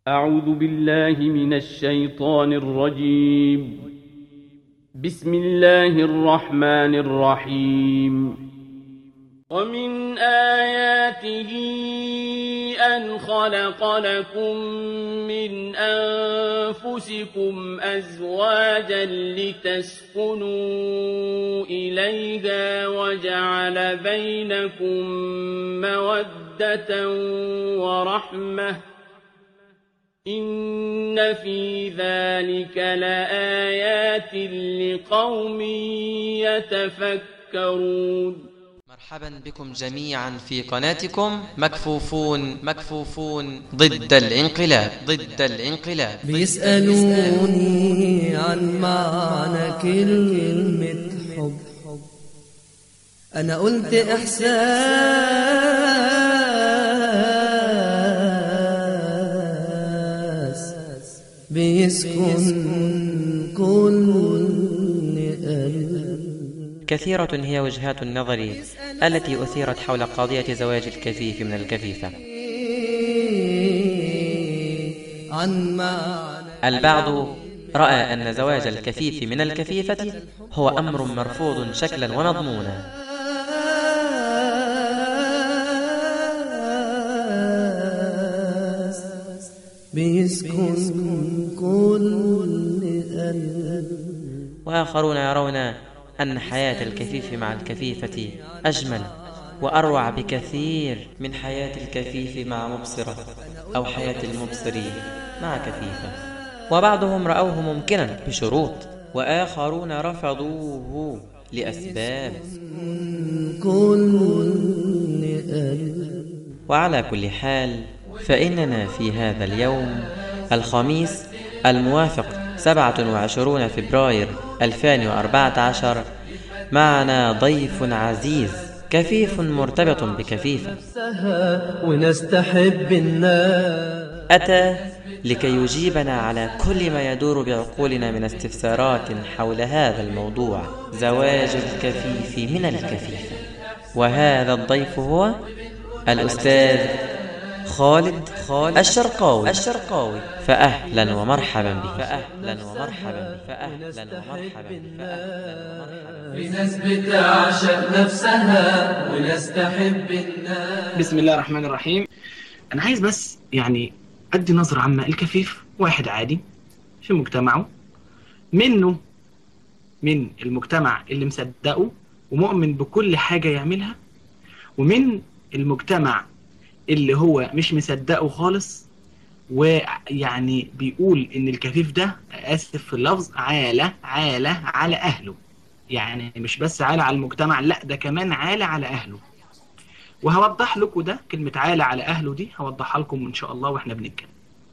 أعوذ بالله من الشيطان الرجيم بسم الله الرحمن الرحيم ومن آياته أن خلق لكم من أنفسكم أزواجا لتسكنوا إليها وجعل بينكم مودة ورحمة إن في ذلك لآيات لقوم يتفكرون مرحبا بكم جميعا في قناتكم مكفوفون مكفوفون ضد الانقلاب ضد الانقلاب بيسألوني عن معنى كلمة حب أنا قلت إحساس بيسكن كل قلب كثيرة هي وجهات النظر التي أثيرت حول قضية زواج الكفيف من الكفيفة عن معنى البعض رأى أن زواج الكفيف من الكفيفة هو أمر مرفوض شكلا ومضمونا بيسكن كل قلب وآخرون يرون أن حياة الكفيف مع الكفيفة أجمل وأروع بكثير من حياة الكفيف مع مبصرة أو حياة المبصر مع كفيفة وبعضهم رأوه ممكنا بشروط وآخرون رفضوه لأسباب كل قلب وعلى كل حال فإننا في هذا اليوم الخميس الموافق 27 فبراير 2014 معنا ضيف عزيز كفيف مرتبط بكفيفة نفسها ونستحب الناس أتى لكي يجيبنا على كل ما يدور بعقولنا من استفسارات حول هذا الموضوع زواج الكفيف من الكفيفة وهذا الضيف هو الأستاذ خالد خالد الشرقاوي الشرقاوي فأهلا ومرحبا به فأهلا ومرحبا به فأهلا ومرحبا به فأهلا ومرحبا به في ناس بتعشق نفسها ونستحب الناس بسم الله الرحمن الرحيم انا عايز بس يعني ادي نظرة عامة الكفيف واحد عادي في مجتمعه منه من المجتمع اللي مصدقه ومؤمن بكل حاجة يعملها ومن المجتمع اللي هو مش مصدقه خالص ويعني بيقول ان الكفيف ده اسف في اللفظ عالة عالة على اهله يعني مش بس عالة على المجتمع لا ده كمان عالة على اهله وهوضح لكم ده كلمة عالة على أهله دي هوضحها لكم إن شاء الله وإحنا بنتكلم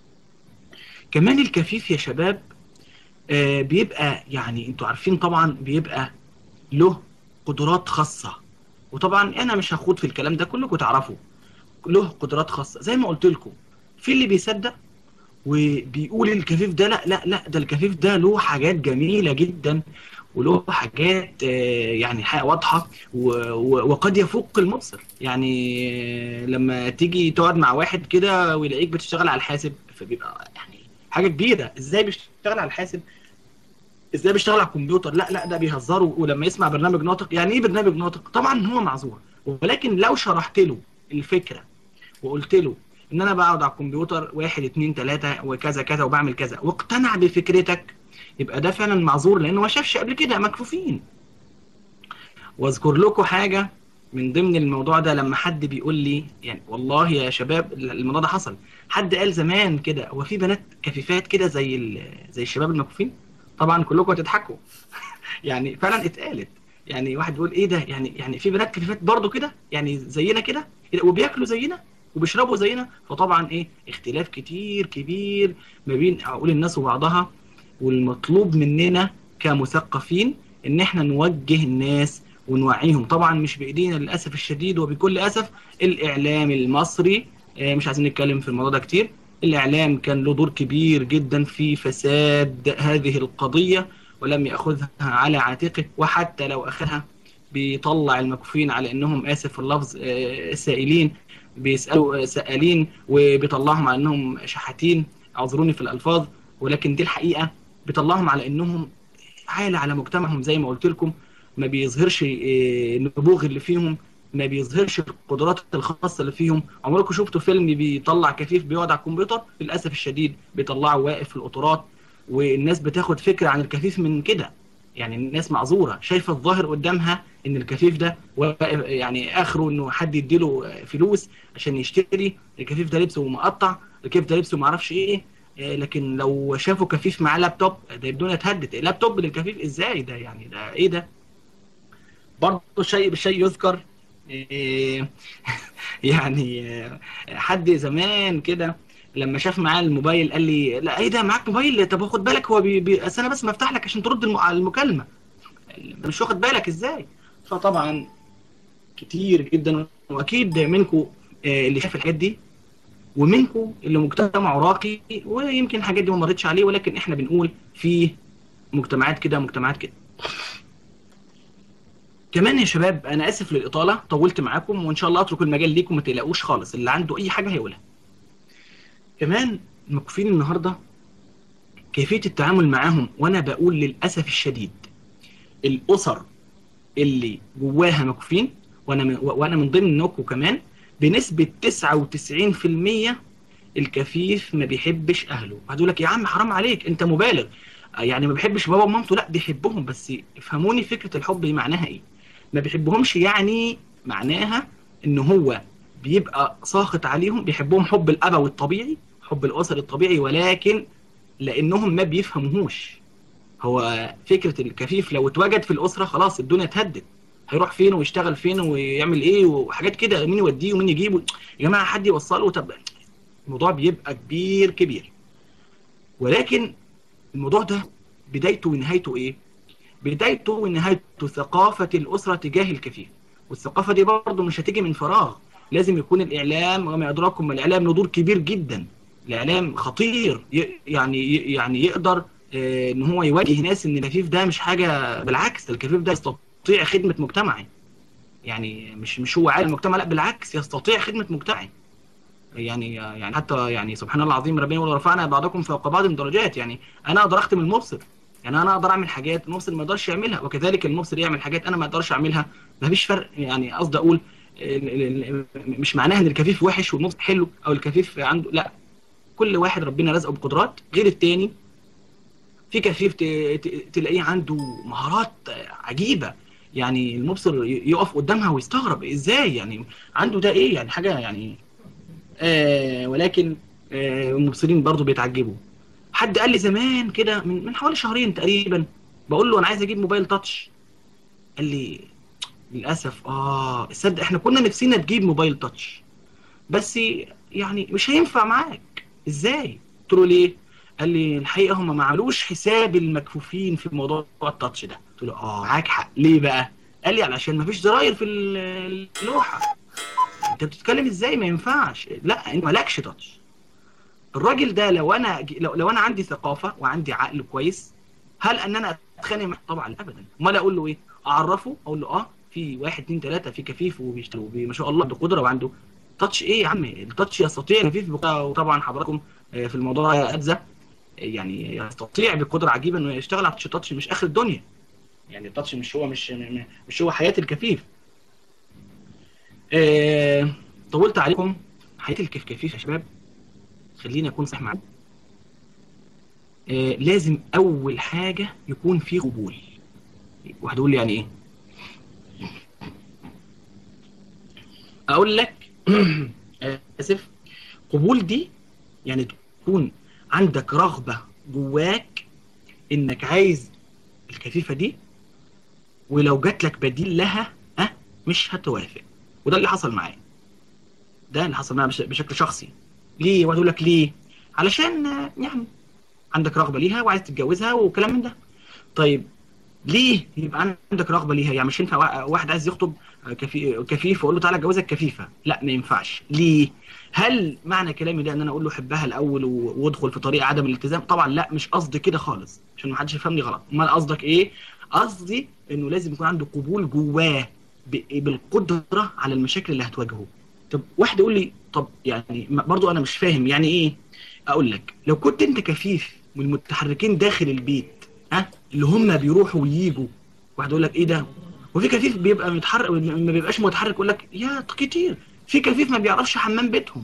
كمان الكفيف يا شباب آه بيبقى يعني انتوا عارفين طبعا بيبقى له قدرات خاصة وطبعا أنا مش هخوض في الكلام ده كلكم تعرفوا له قدرات خاصة زي ما قلت لكم في اللي بيصدق وبيقول الكفيف ده لا لا لا ده الكفيف ده له حاجات جميلة جدا وله حاجات آه، يعني حاجة واضحة و- و- وقد يفوق المبصر يعني آه، لما تيجي تقعد مع واحد كده ويلاقيك بتشتغل على الحاسب فبيبقى يعني حاجة كبيرة ازاي بيشتغل على الحاسب ازاي بيشتغل على الكمبيوتر لا لا ده بيهزروا ولما يسمع برنامج ناطق يعني ايه برنامج ناطق طبعا هو معذور ولكن لو شرحت له الفكرة وقلت له ان انا بقعد على الكمبيوتر واحد اتنين تلاتة وكذا كذا وبعمل كذا واقتنع بفكرتك يبقى ده فعلا معذور لانه ما شافش قبل كده مكفوفين واذكر لكم حاجة من ضمن الموضوع ده لما حد بيقول لي يعني والله يا شباب الموضوع ده حصل حد قال زمان كده هو في بنات كفيفات كده زي ال- زي الشباب المكفوفين طبعا كلكم هتضحكوا يعني فعلا اتقالت يعني واحد بيقول ايه ده يعني يعني في بنات كفيفات برضو كده يعني زينا كده إيه ده؟ وبياكلوا زينا وبيشربوا زينا فطبعا ايه اختلاف كتير كبير ما بين عقول الناس وبعضها والمطلوب مننا كمثقفين ان احنا نوجه الناس ونوعيهم طبعا مش بايدينا للاسف الشديد وبكل اسف الاعلام المصري آه، مش عايزين نتكلم في الموضوع ده كتير الاعلام كان له دور كبير جدا في فساد هذه القضيه ولم ياخذها على عاتقه وحتى لو اخذها بيطلع المكفوفين على انهم اسف في اللفظ آه، سائلين بيسالوا آه، سائلين وبيطلعهم على انهم شحاتين اعذروني في الالفاظ ولكن دي الحقيقه بيطلعهم على انهم عالة على مجتمعهم زي ما قلت لكم ما بيظهرش آه، النبوغ اللي فيهم ما بيظهرش القدرات الخاصة اللي فيهم عمركم شفتوا فيلم بيطلع كفيف بيقعد على الكمبيوتر للأسف الشديد بيطلعه واقف في القطارات والناس بتاخد فكرة عن الكفيف من كده يعني الناس معذورة شايفة الظاهر قدامها ان الكفيف ده واقف- يعني اخره انه حد يديله فلوس عشان يشتري الكفيف ده لبسه مقطع الكفيف ده لبسه معرفش ايه آه، لكن لو شافوا كفيف معاه لابتوب ده الدنيا اتهدت لابتوب للكفيف ازاي ده يعني ده ايه ده برضه شيء بالشيء يذكر إيه، يعني آه، حد زمان كده لما شاف معاه الموبايل قال لي لا ايه ده معاك موبايل طب خد بالك هو بي... بي... أصل انا بس بفتح لك عشان ترد الم... على المكالمه مش واخد بالك ازاي فطبعا كتير جدا واكيد منكم اللي شاف الحاجات دي ومنكم اللي مجتمعه راقي ويمكن الحاجات دي ما مرتش عليه ولكن احنا بنقول في مجتمعات كده مجتمعات كده كمان يا شباب انا اسف للاطاله طولت معاكم وان شاء الله اترك المجال ليكم ما تقلقوش خالص اللي عنده اي حاجه هيقولها كمان المكفوفين النهارده كيفيه التعامل معاهم وانا بقول للاسف الشديد الاسر اللي جواها مكفوفين وانا من وانا من ضمن نوكو كمان بنسبه 99% الكفيف ما بيحبش اهله هتقول لك يا عم حرام عليك انت مبالغ يعني ما بيحبش بابا ومامته لا بيحبهم بس افهموني فكره الحب دي معناها ايه ما بيحبهمش يعني معناها ان هو بيبقى ساخط عليهم بيحبهم حب الابوي الطبيعي حب الاسر الطبيعي ولكن لانهم ما بيفهموهوش هو فكره الكفيف لو اتوجد في الاسره خلاص الدنيا اتهدت هيروح فين ويشتغل فين ويعمل ايه وحاجات كده مين يوديه ومين يجيبه يا جماعه حد يوصله طب الموضوع بيبقى كبير كبير ولكن الموضوع ده بدايته ونهايته ايه بدايته ونهايته ثقافة الأسرة تجاه الكفيف والثقافة دي برضه مش هتيجي من فراغ لازم يكون الإعلام وما أدراكم ما الإعلام له دور كبير جدا الإعلام خطير ي- يعني ي- يعني يقدر آه، إن هو يواجه ناس إن الكفيف ده مش حاجة بالعكس الكفيف ده يستطيع خدمة مجتمعي يعني مش مش هو عالم المجتمع لا بالعكس يستطيع خدمة مجتمعي يعني يعني حتى يعني سبحان الله العظيم ربنا يقول رفعنا بعضكم فوق بعض درجات يعني انا اقدر اختم المبصر يعني انا اقدر اعمل حاجات المبصر ما يقدرش يعملها وكذلك المبصر يعمل حاجات انا ما اقدرش اعملها ما فيش فرق يعني قصدي اقول ال- ال- ال- مش معناها ان الكفيف وحش والمبصر حلو او الكفيف عنده لا كل واحد ربنا رزقه بقدرات غير التاني في كفيف ت- ت- تلاقيه عنده مهارات عجيبه يعني المبصر ي- يقف قدامها ويستغرب ازاي يعني عنده ده ايه يعني حاجه يعني آه ولكن آه المبصرين برضو بيتعجبوا حد قال لي زمان كده من من حوالي شهرين تقريبا بقول له انا عايز اجيب موبايل تاتش قال لي للاسف اه تصدق احنا كنا نفسنا تجيب موبايل تاتش بس يعني مش هينفع معاك ازاي قلت له ليه قال لي الحقيقه هم ما عملوش حساب المكفوفين في موضوع التاتش ده قلت له اه معاك حق ليه بقى قال لي علشان ما فيش زراير في ال- اللوحه انت بتتكلم ازاي ما ينفعش لا انت مالكش تاتش الراجل ده لو انا لو, لو انا عندي ثقافه وعندي عقل كويس هل ان انا اتخانق معاه طبعا ابدا امال اقول له ايه اعرفه اقول له اه في واحد اتنين تلاته في كفيف وبيشتغل وبي- ما شاء الله عنده قدره وعنده تاتش ايه يا عم التاتش يستطيع كفيف بقدرة وطبعا حضراتكم آه، في الموضوع يا ادزه يعني يستطيع بقدره عجيبه انه يشتغل على التاتش التاتش مش اخر الدنيا يعني التاتش مش هو مش م- مش هو حياه الكفيف آه، طولت عليكم حياه الكفكفيف يا شباب خليني اكون صح معاكم آه، لازم اول حاجه يكون في قبول واحد يقول لي يعني ايه اقول لك اسف قبول دي يعني تكون عندك رغبه جواك انك عايز الكفيفه دي ولو جات لك بديل لها ها مش هتوافق وده اللي حصل معايا ده اللي حصل معايا بش- بشكل شخصي ليه واحد يقول لك ليه علشان آه، يعني عندك رغبه ليها وعايز تتجوزها وكلام من ده طيب ليه يبقى عندك رغبه ليها يعني مش ينفع وا- واحد عايز يخطب آه، كفي... كفيف واقول له تعالى اتجوزك كفيفه لا ما ينفعش ليه هل معنى كلامي ده ان انا اقول له حبها الاول و... وادخل في طريق عدم الالتزام طبعا لا مش قصدي كده خالص عشان ما حدش يفهمني غلط امال قصدك ايه قصدي انه لازم يكون عنده قبول جواه ب... بالقدره على المشاكل اللي هتواجهه طب واحد يقول لي طب يعني ما- برضو انا مش فاهم يعني ايه اقول لك لو كنت انت كفيف والمتحركين داخل البيت ها اللي هم بيروحوا وييجوا واحد يقول لك ايه ده وفي كفيف بيبقى متحرك ما بيبقاش متحرك يقول لك يا كتير في كفيف ما بيعرفش حمام بيتهم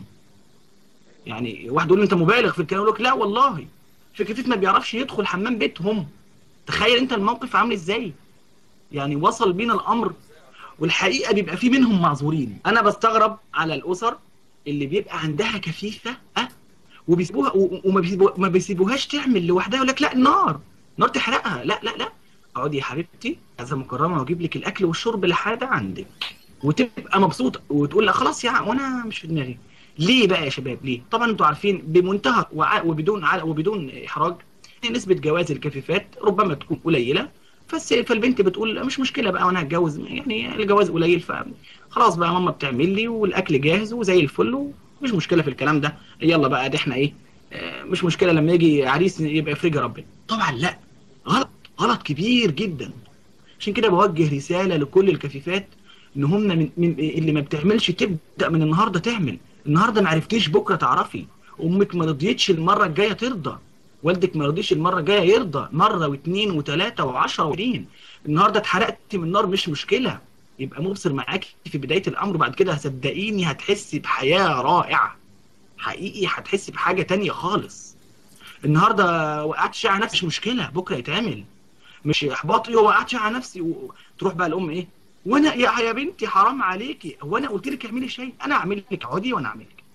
يعني واحد يقول لي انت مبالغ في الكلام يقول لك لا والله في كفيف ما بيعرفش يدخل حمام بيتهم تخيل انت الموقف عامل ازاي يعني وصل بينا الامر والحقيقه بيبقى في منهم معذورين انا بستغرب على الاسر اللي بيبقى عندها كفيفه ها وبيسيبوها و- وما بيسيبوها ما بيسيبوهاش تعمل لوحدها يقول لك لا النار نار تحرقها لا لا لا اقعدي يا حبيبتي عايزه مكرمه واجيب لك الاكل والشرب لحد عندك وتبقى مبسوطه وتقول لا خلاص يا عم وانا مش في دماغي ليه بقى يا شباب ليه طبعا انتوا عارفين بمنتهى وع- وبدون ع- وبدون احراج نسبه جواز الكفيفات ربما تكون قليله فالس- فالبنت بتقول مش مشكله بقى وانا هتجوز يعني الجواز قليل فخلاص بقى ماما بتعمل لي والاكل جاهز وزي الفل ومش مشكله في الكلام ده يلا بقى ده احنا ايه آه، مش مشكله لما يجي عريس يبقى يفرج ربنا طبعا لا غلط غلط كبير جدا عشان كده بوجه رساله لكل الكفيفات ان هم من, من اللي ما بتعملش تبدا من النهارده تعمل النهارده ما عرفتيش بكره تعرفي امك ما رضيتش المره الجايه ترضى والدك ما رضيش المره الجايه يرضى مره واثنين وثلاثه وعشرة وعشرين النهارده اتحرقتي من النار مش مشكله يبقى مبصر معاكي في بدايه الامر بعد كده صدقيني هتحسي بحياه رائعه حقيقي هتحسي بحاجه تانية خالص النهارده وقعت شيء على نفسي مش مشكله بكره يتعمل مش احباط ايه وقعت شيء على نفسي وتروح بقى الام ايه وانا يا يا بنتي حرام عليكي هو انا قلت لك اعملي شيء انا اعمل لك اقعدي وانا اعمل لك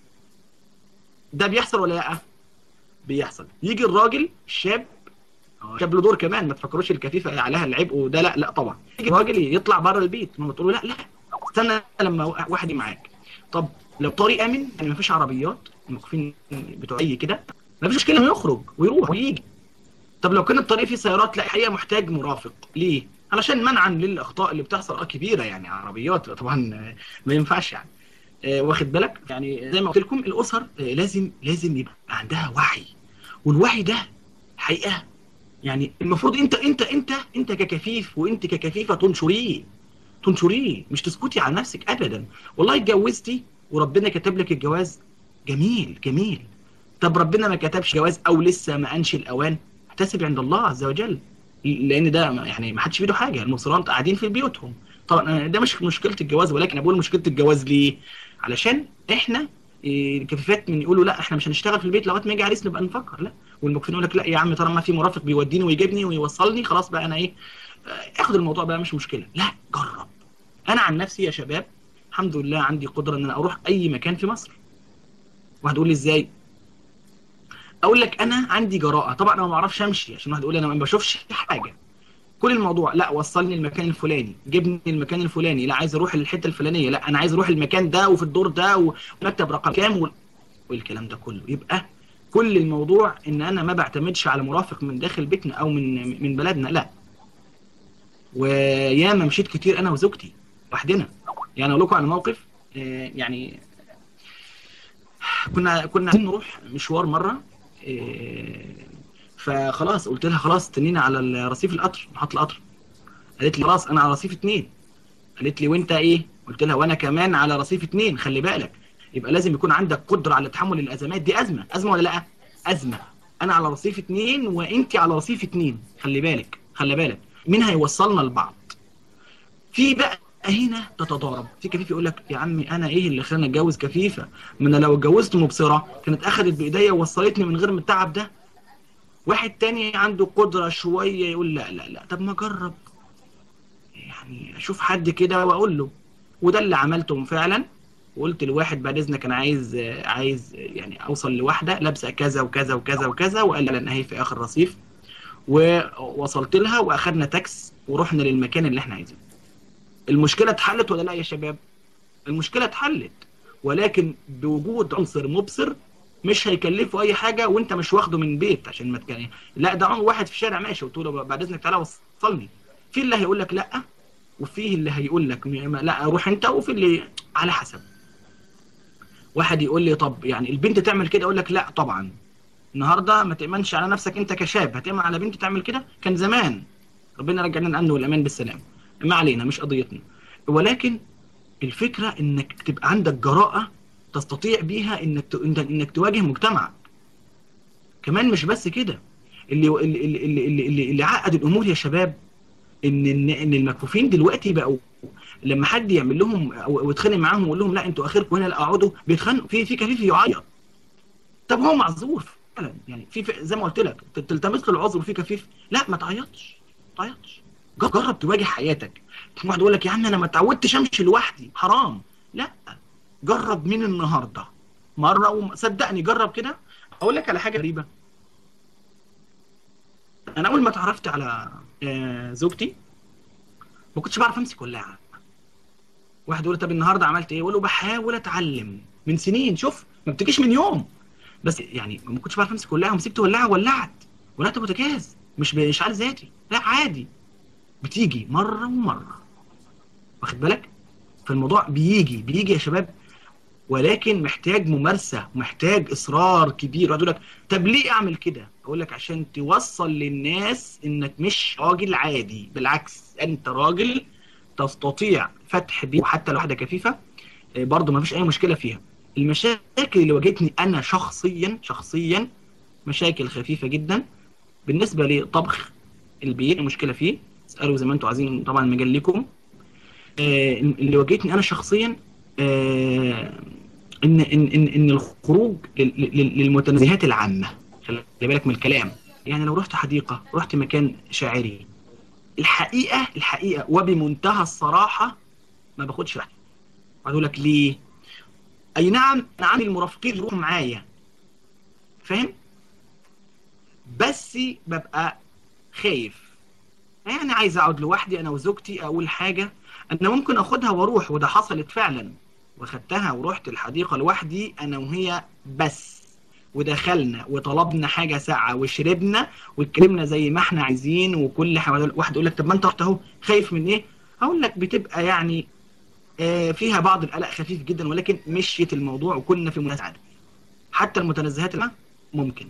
ده بيحصل ولا لا بيحصل يجي الراجل الشاب آه، شاب له دور كمان ما تفكروش الكفيفه عليها العبء وده لا لا طبعا يجي الراجل يطلع بره البيت ماما تقول له لا لا استنى لما واحد يجي معاك طب لو طريق امن يعني ما فيش عربيات الموقفين بتوع اي كده ما فيش مشكله انه يخرج ويروح ويجي طب لو كان الطريق فيه سيارات لا الحقيقه محتاج مرافق ليه علشان منعا للاخطاء اللي بتحصل اه كبيره يعني عربيات طبعا آه، ما ينفعش يعني آه، واخد بالك يعني زي ما قلت لكم الاسر آه، لازم لازم يبقى عندها وعي والوعي ده حقيقه يعني المفروض انت انت انت انت ككفيف وانت ككفيفه تنشريه تنشريه مش تسكتي على نفسك ابدا والله اتجوزتي وربنا كتب لك الجواز جميل جميل طب ربنا ما كتبش جواز او لسه ما انشي الاوان احتسب عند الله عز وجل لان ده ما- يعني ما حدش في ايده حاجه المصرات قاعدين في بيوتهم طبعا ده مش مشكله الجواز ولكن انا بقول مشكله الجواز ليه علشان احنا إيه، الكفيفات من يقولوا لا احنا مش هنشتغل في البيت لغايه ما يجي عريس نبقى نفكر لا والمكفين يقول لك لا يا عم طالما في مرافق بيوديني ويجيبني ويوصلني خلاص بقى انا ايه آه، اخد الموضوع بقى مش مشكله لا جرب انا عن نفسي يا شباب الحمد لله عندي قدره ان انا اروح اي مكان في مصر واحد يقول لي ازاي اقول لك انا عندي جراءه طبعا انا ما بعرفش امشي عشان واحد يقول لي انا ما بشوفش حاجه كل الموضوع لا وصلني المكان الفلاني جبني المكان الفلاني لا عايز اروح الحته الفلانيه لا انا عايز اروح المكان ده وفي الدور ده ومكتب رقم كام وال- والكلام ده كله يبقى كل الموضوع ان انا ما بعتمدش على مرافق من داخل بيتنا او من من بلدنا لا وياما مشيت كتير انا وزوجتي لوحدنا يعني اقول لكم على موقف آه، يعني كنا كنا عايزين نروح مشوار مره آه، فخلاص قلت لها خلاص استنينا على رصيف القطر محطة القطر قالت لي خلاص انا على رصيف اتنين قالت لي وانت ايه قلت لها وانا كمان على رصيف اتنين خلي بالك يبقى لازم يكون عندك قدرة على تحمل الازمات دي ازمة ازمة ولا لا ازمة انا على رصيف اتنين وانت على رصيف اتنين خلي بالك خلي بالك مين هيوصلنا لبعض في بقى هنا تتضارب في كفيف يقول لك يا عمي انا ايه اللي خلاني اتجوز كفيفه ما انا لو اتجوزت مبصره كانت اخذت بايديا ووصلتني من غير ما التعب ده واحد تاني عنده قدره شويه يقول لا لا لا طب ما اجرب يعني اشوف حد كده واقول له وده اللي عملته فعلا وقلت لواحد بعد اذنك انا عايز عايز يعني اوصل لواحده لابسه كذا وكذا وكذا وكذا وقال لي انا اهي في اخر رصيف ووصلت لها واخدنا تاكس ورحنا للمكان اللي احنا عايزينه المشكله اتحلت ولا لا يا شباب المشكله اتحلت ولكن بوجود عنصر مبصر مش هيكلفه اي حاجه وانت مش واخده من بيت عشان ما تكلم لا ده عنصر واحد في الشارع ماشي قلت له بعد اذنك تعالى وصلني في اللي هيقول لك لا وفيه اللي هيقول لك م- لا روح انت وفي اللي على حسب واحد يقول لي طب يعني البنت تعمل كده اقول لك لا طبعا النهارده ما تامنش على نفسك انت كشاب هتامن على بنت تعمل كده كان زمان ربنا رجعنا الامن والامان بالسلام ما علينا مش قضيتنا ولكن الفكره انك تبقى عندك جراءه تستطيع بيها انك ت... انك انك تواجه مجتمعك كمان مش بس كده اللي اللي اللي اللي, اللي, اللي عقد الامور يا شباب ان ان ان المكفوفين دلوقتي بقوا لما حد يعمل لهم او أو يتخانق معاهم ويقول لهم لا انتوا اخركم هنا لا اقعدوا بيتخانقوا في في كفيف يعيط طب هو معذور فعلا يعني في في- زي ما قلت لك ت- تلتمس له العذر وفي كفيف لا ما تعيطش ما تعيطش جر- جرب تواجه حياتك واحد يقول لك يا عم انا ما اتعودتش امشي لوحدي حرام لا جرب من النهارده مره وم... صدقني جرب كده اقول لك على حاجه غريبه انا اول ما اتعرفت على آه، زوجتي ما كنتش بعرف امسك ولاعه واحد يقول لي طب النهارده عملت ايه اقول له بحاول اتعلم من سنين شوف ما بتجيش من يوم بس يعني ما كنتش بعرف امسك ولاعه ومسكت ولاعه ولعت ولعت بوتاجاز مش باشعال ذاتي لا عادي بتيجي مره ومره واخد بالك فالموضوع بيجي بيجي يا شباب ولكن محتاج ممارسه محتاج اصرار كبير واحد يقول لك طب ليه اعمل كده اقول لك عشان توصل للناس انك مش راجل عادي بالعكس انت راجل تستطيع فتح بيت وحتى لو واحده كفيفه آه، برضه ما فيش اي مشكله فيها المشاكل اللي واجهتني انا شخصيا شخصيا مشاكل خفيفه جدا بالنسبه لطبخ البيت المشكله فيه اسالوا زي ما انتم عايزين طبعا المجال لكم آه، اللي واجهتني انا شخصيا آه، ان ان ان ان الخروج لل- لل- للمتنزهات العامه خلي بالك من الكلام يعني لو رحت حديقه رحت مكان شاعري الحقيقه الحقيقه وبمنتهى الصراحه ما باخدش راحتي اقول لك ليه اي نعم انا عندي المرافقين يروحوا معايا فاهم بس ببقى خايف يعني عايز اقعد لوحدي انا وزوجتي اقول حاجه انا ممكن اخدها واروح وده حصلت فعلا واخدتها ورحت الحديقه لوحدي انا وهي بس ودخلنا وطلبنا حاجه ساقعه وشربنا واتكلمنا زي ما احنا عايزين وكل حاجه واحد يقول لك طب ما انت رحت اهو خايف من ايه اقول لك بتبقى يعني آه، فيها بعض القلق خفيف جدا ولكن مشيت الموضوع وكنا في مناسبة عادة حتى المتنزهات العامة ممكن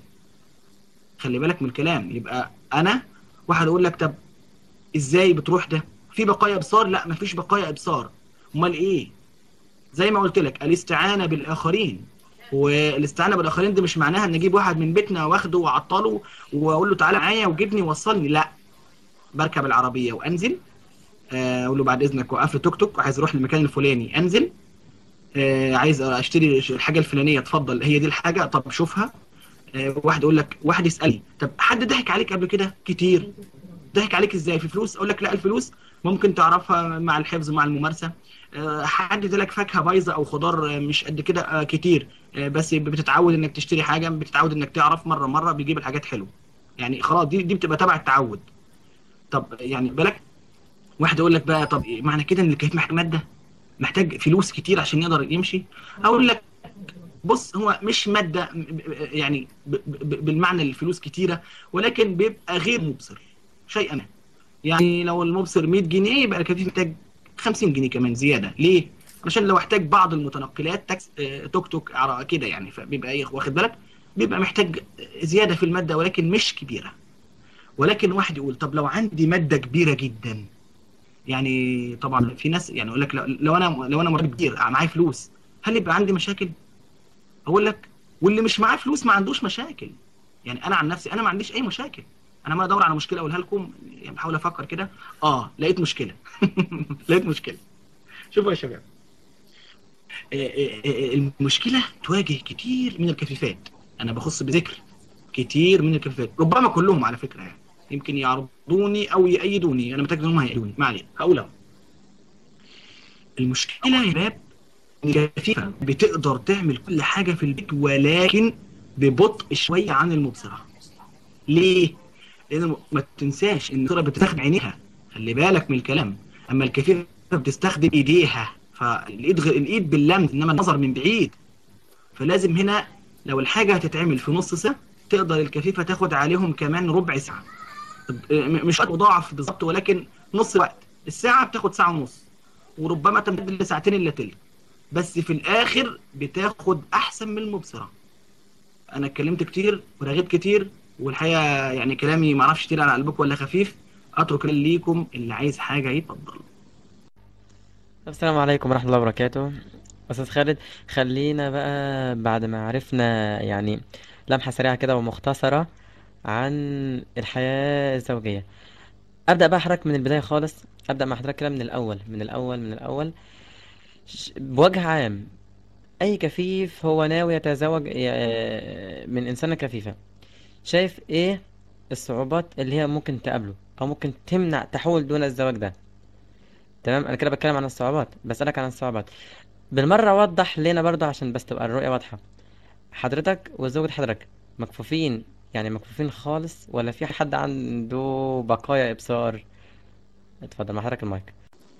خلي بالك من الكلام يبقى انا واحد اقول لك طب ازاي بتروح ده في بقايا ابصار لا مفيش بقايا ابصار امال ايه زي ما قلت لك الاستعانه بالاخرين والاستعانه بالاخرين دي مش معناها ان اجيب واحد من بيتنا واخده واعطله واقول له تعالى معايا وجيبني وصلني لا بركب العربيه وانزل آه، اقول له بعد اذنك وقف لي توك توك عايز اروح للمكان الفلاني انزل آه، عايز اشتري الحاجه الفلانيه اتفضل هي دي الحاجه طب شوفها آه، واحد يقول لك واحد يسالني طب حد ضحك عليك قبل كده كتير ضحك عليك ازاي في فلوس اقول لك لا الفلوس ممكن تعرفها مع الحفظ مع الممارسه آه، حد ادالك فاكهه بايظه او خضار آه، مش قد كده آه، كتير آه، بس بتتعود انك تشتري حاجه بتتعود انك تعرف مره مره بيجيب الحاجات حلوه يعني خلاص دي دي بتبقى تبع التعود طب يعني بالك واحد يقول لك بقى طب إيه معنى كده ان الكيف محتاج ماده محتاج فلوس كتير عشان يقدر يمشي اقول لك بص هو مش ماده م- ب- يعني ب- ب- بالمعنى الفلوس كتيره ولكن بيبقى غير مبصر شيئا ما يعني لو المبصر 100 جنيه يبقى الكفيف محتاج 50 جنيه كمان زياده ليه عشان لو احتاج بعض المتنقلات تاكس آه، توك توك عر- كده يعني فبيبقى ايه واخد بالك بيبقى محتاج زياده في الماده ولكن مش كبيره ولكن واحد يقول طب لو عندي ماده كبيره جدا يعني طبعا في ناس يعني يقول لك لو, لو انا لو انا مرتب كتير معايا فلوس هل يبقى عندي مشاكل؟ اقول لك واللي مش معاه فلوس ما عندوش مشاكل يعني انا عن نفسي انا ما عنديش اي مشاكل انا ما ادور على مشكله اقولها لكم يعني بحاول افكر كده اه لقيت مشكله لقيت مشكله شوفوا يا شباب آه، آه، آه، المشكله تواجه كتير من الكفيفات انا بخص بذكر كتير من الكفيفات ربما كلهم على فكره يعني يمكن يعرضوني او يأيدوني انا متاكد انهم هيأيدوني ما علينا هقول اهو المشكله يا شباب إن الكفيفه بتقدر تعمل كل حاجه في البيت ولكن ببطء شويه عن المبصره ليه؟ لان ما تنساش ان المبصره بتستخدم عينيها خلي بالك من الكلام اما الكفيفه بتستخدم ايديها فالايد غير الايد باللمس انما النظر من بعيد فلازم هنا لو الحاجه هتتعمل في نص ساعه تقدر الكفيفه تاخد عليهم كمان ربع ساعه م- مش مضاعف بالظبط ولكن نص الوقت الساعه بتاخد ساعه ونص وربما تمتد لساعتين الا تلت بس في الاخر بتاخد احسن من المبصره انا اتكلمت كتير ورغيت كتير والحقيقه يعني كلامي ما اعرفش كتير على قلبكم ولا خفيف اترك ليكم اللي عايز حاجه يتفضل السلام عليكم ورحمة الله وبركاته أستاذ خالد خلينا بقى بعد ما عرفنا يعني لمحة سريعة كده ومختصرة عن الحياة الزوجية أبدأ بقى حضرتك من البداية خالص أبدأ مع حضرتك كده من الأول من الأول من الأول ش- بوجه عام أي كفيف هو ناوي يتزوج ي- من إنسانة كفيفة شايف إيه الصعوبات اللي هي ممكن تقابله أو ممكن تمنع تحول دون الزواج ده تمام أنا كده بتكلم عن الصعوبات بسألك عن الصعوبات بالمرة وضح لنا برضه عشان بس تبقى الرؤية واضحة حضرتك وزوجة حضرتك مكفوفين يعني مكفوفين خالص ولا في حد عنده بقايا إبصار اتفضل مع حضرتك المايك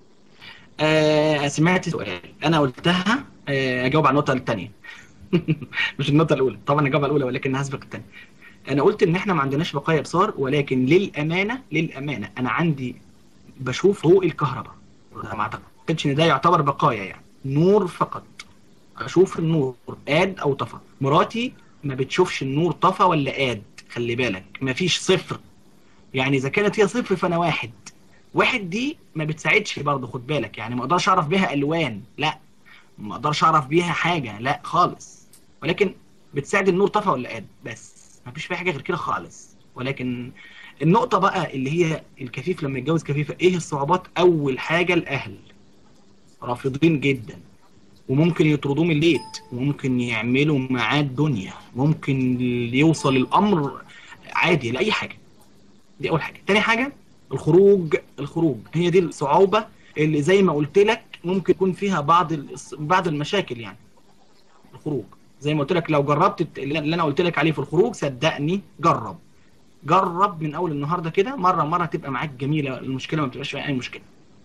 آه سمعت سؤال انا قلتها آه اجاوب على النقطه الثانيه مش النقطه الاولى طبعا اجاوب على الاولى ولكن هسبق الثانيه انا قلت ان احنا ما عندناش بقايا ابصار ولكن للامانه للامانه انا عندي بشوف ضوء الكهرباء ما اعتقدش ان ده يعتبر بقايا يعني نور فقط اشوف النور قاد او طفى مراتي ما بتشوفش النور طفى ولا قاد خلي بالك ما فيش صفر يعني اذا كانت هي صفر فانا واحد واحد دي ما بتساعدش برضه خد بالك يعني ما اقدرش اعرف بيها الوان لا ما اقدرش اعرف بيها حاجه لا خالص ولكن بتساعد النور طفى ولا قاد بس ما فيش فيها حاجه غير كده خالص ولكن النقطه بقى اللي هي الكفيف لما يتجوز كفيفه ايه الصعوبات اول حاجه الاهل رافضين جدا وممكن يطردوه من البيت وممكن يعملوا معاه الدنيا ممكن يوصل الامر عادي لاي حاجه دي اول حاجه تاني حاجه الخروج الخروج هي دي الصعوبه اللي زي ما قلت لك ممكن يكون فيها بعض الص- بعض المشاكل يعني الخروج زي ما قلت لك لو جربت الت- اللي انا قلت لك عليه في الخروج صدقني جرب جرب من اول النهارده كده مره مره تبقى معاك جميله المشكله ما بتبقاش فيها اي مشكله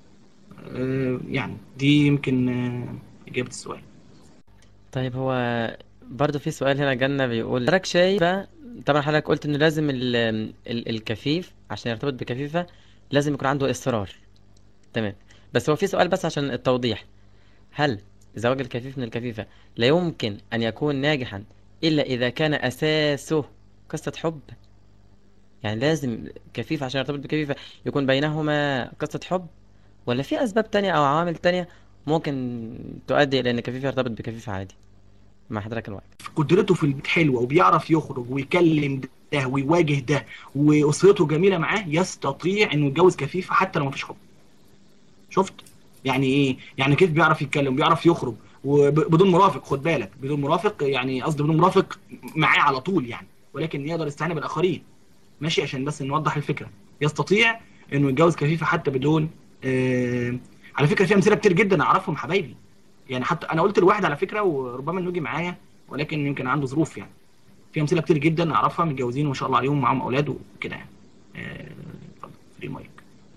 آه، يعني دي يمكن آه، اجابه السؤال طيب هو برضه في سؤال هنا جالنا بيقول حضرتك شايفة طبعا حضرتك قلت إنه لازم ال ال الكفيف عشان يرتبط بكفيفة لازم يكون عنده إصرار تمام بس هو في سؤال بس عشان التوضيح هل زواج الكفيف من الكفيفة لا يمكن أن يكون ناجحا إلا إذا كان أساسه قصة حب يعني لازم كفيف عشان يرتبط بكفيفة يكون بينهما قصة حب ولا في أسباب تانية أو عوامل تانية ممكن تؤدي إلى إن كفيف يرتبط بكفيفة عادي مع حضرتك الوقت قدرته في البيت حلوه وبيعرف يخرج ويكلم ده ويواجه ده واسرته جميله معاه يستطيع انه يتجوز كفيفه حتى لو مفيش حب شفت يعني ايه يعني كيف بيعرف يتكلم بيعرف يخرج وبدون مرافق خد بالك بدون مرافق يعني قصدي بدون مرافق معاه على طول يعني ولكن يقدر يستعين بالاخرين ماشي عشان بس نوضح الفكره يستطيع انه يتجوز كفيفه حتى بدون آه على فكره في امثله كتير جدا اعرفهم حبايبي يعني حتى انا قلت لواحد على فكره وربما انه يجي معايا ولكن يمكن عنده ظروف يعني في امثله كتير جدا اعرفها متجوزين وما شاء الله عليهم معاهم اولاد وكده يعني آه، اتفضل فري مايك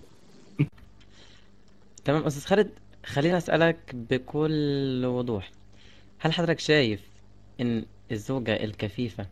تمام أستاذ خالد خليني أسألك بكل وضوح هل حضرتك شايف إن الزوجة الكفيفة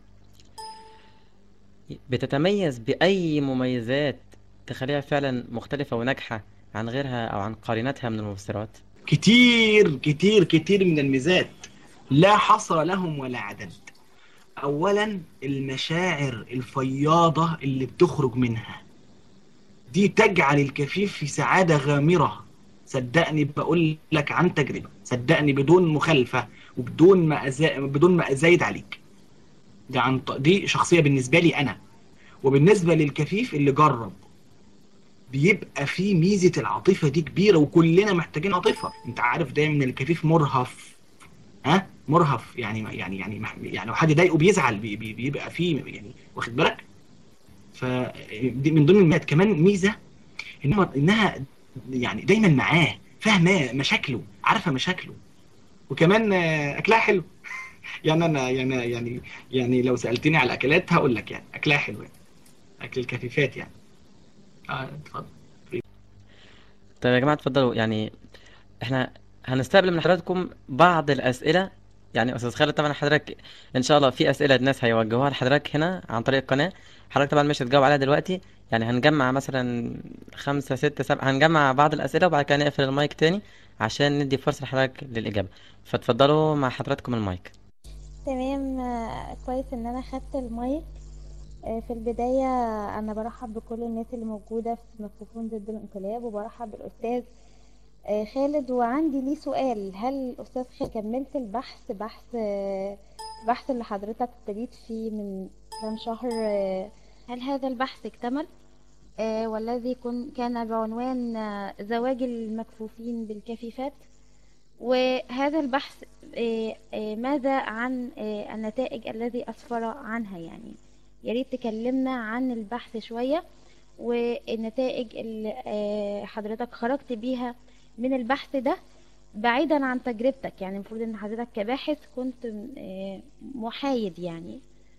بتتميز بأي مميزات تخليها فعلا مختلفة وناجحة عن غيرها أو عن قرينتها من المبصرات؟ كتير كتير كتير من الميزات لا حصر لهم ولا عدد اولا المشاعر الفياضه اللي بتخرج منها دي تجعل الكفيف في سعاده غامره صدقني بقول لك عن تجربه صدقني بدون مخالفه وبدون ما أزا... بدون ما ازايد عليك دي عن ط- دي شخصيه بالنسبه لي انا وبالنسبه للكفيف اللي جرب بيبقى في ميزه العاطفه دي كبيره وكلنا محتاجين عاطفه انت عارف دايما الكفيف مرهف ها مرهف يعني يعني يعني مح- يعني لو حد ضايقه بيزعل بي بي بيبقى فيه يعني واخد بالك فدي من ضمن الميزات كمان ميزه انها انها يعني دايما معاه فاهمه مشاكله عارفه مشاكله وكمان آه، اكلها حلو يعني انا يعني يعني يعني لو سالتني على الاكلات هقول لك يعني اكلها حلو يعني اكل الكفيفات يعني اه اتفضل طيب يا جماعة اتفضلوا يعني احنا هنستقبل من حضراتكم بعض الأسئلة يعني أستاذ خالد طبعا حضرتك إن شاء الله في أسئلة الناس هيوجهوها لحضرتك هنا عن طريق القناة حضرتك طبعا مش هتجاوب عليها دلوقتي يعني هنجمع مثلا خمسة ستة سبعة هنجمع بعض الأسئلة وبعد كده نقفل المايك تاني عشان ندي فرصة لحضرتك للإجابة فاتفضلوا مع حضراتكم المايك تمام آه، كويس ان انا خدت المايك آه، في البداية انا برحب بكل الناس اللي موجودة في مكفوفون ضد الانقلاب وبرحب بالاستاذ آه، خالد وعندي ليه سؤال هل الاستاذ خالد كملت البحث بحث آه، البحث اللي حضرتك ابتديت فيه من كام شهر آه، هل هذا البحث اكتمل آه، والذي كن كان بعنوان آه، زواج المكفوفين بالكفيفات وهذا البحث آه، آه، ماذا عن آه، النتائج الذي أسفر عنها يعني يا ريت تكلمنا عن البحث شوية والنتائج اللي آه، حضرتك خرجت بيها من البحث ده بعيدا عن تجربتك يعني المفروض ان حضرتك كباحث كنت آه، محايد يعني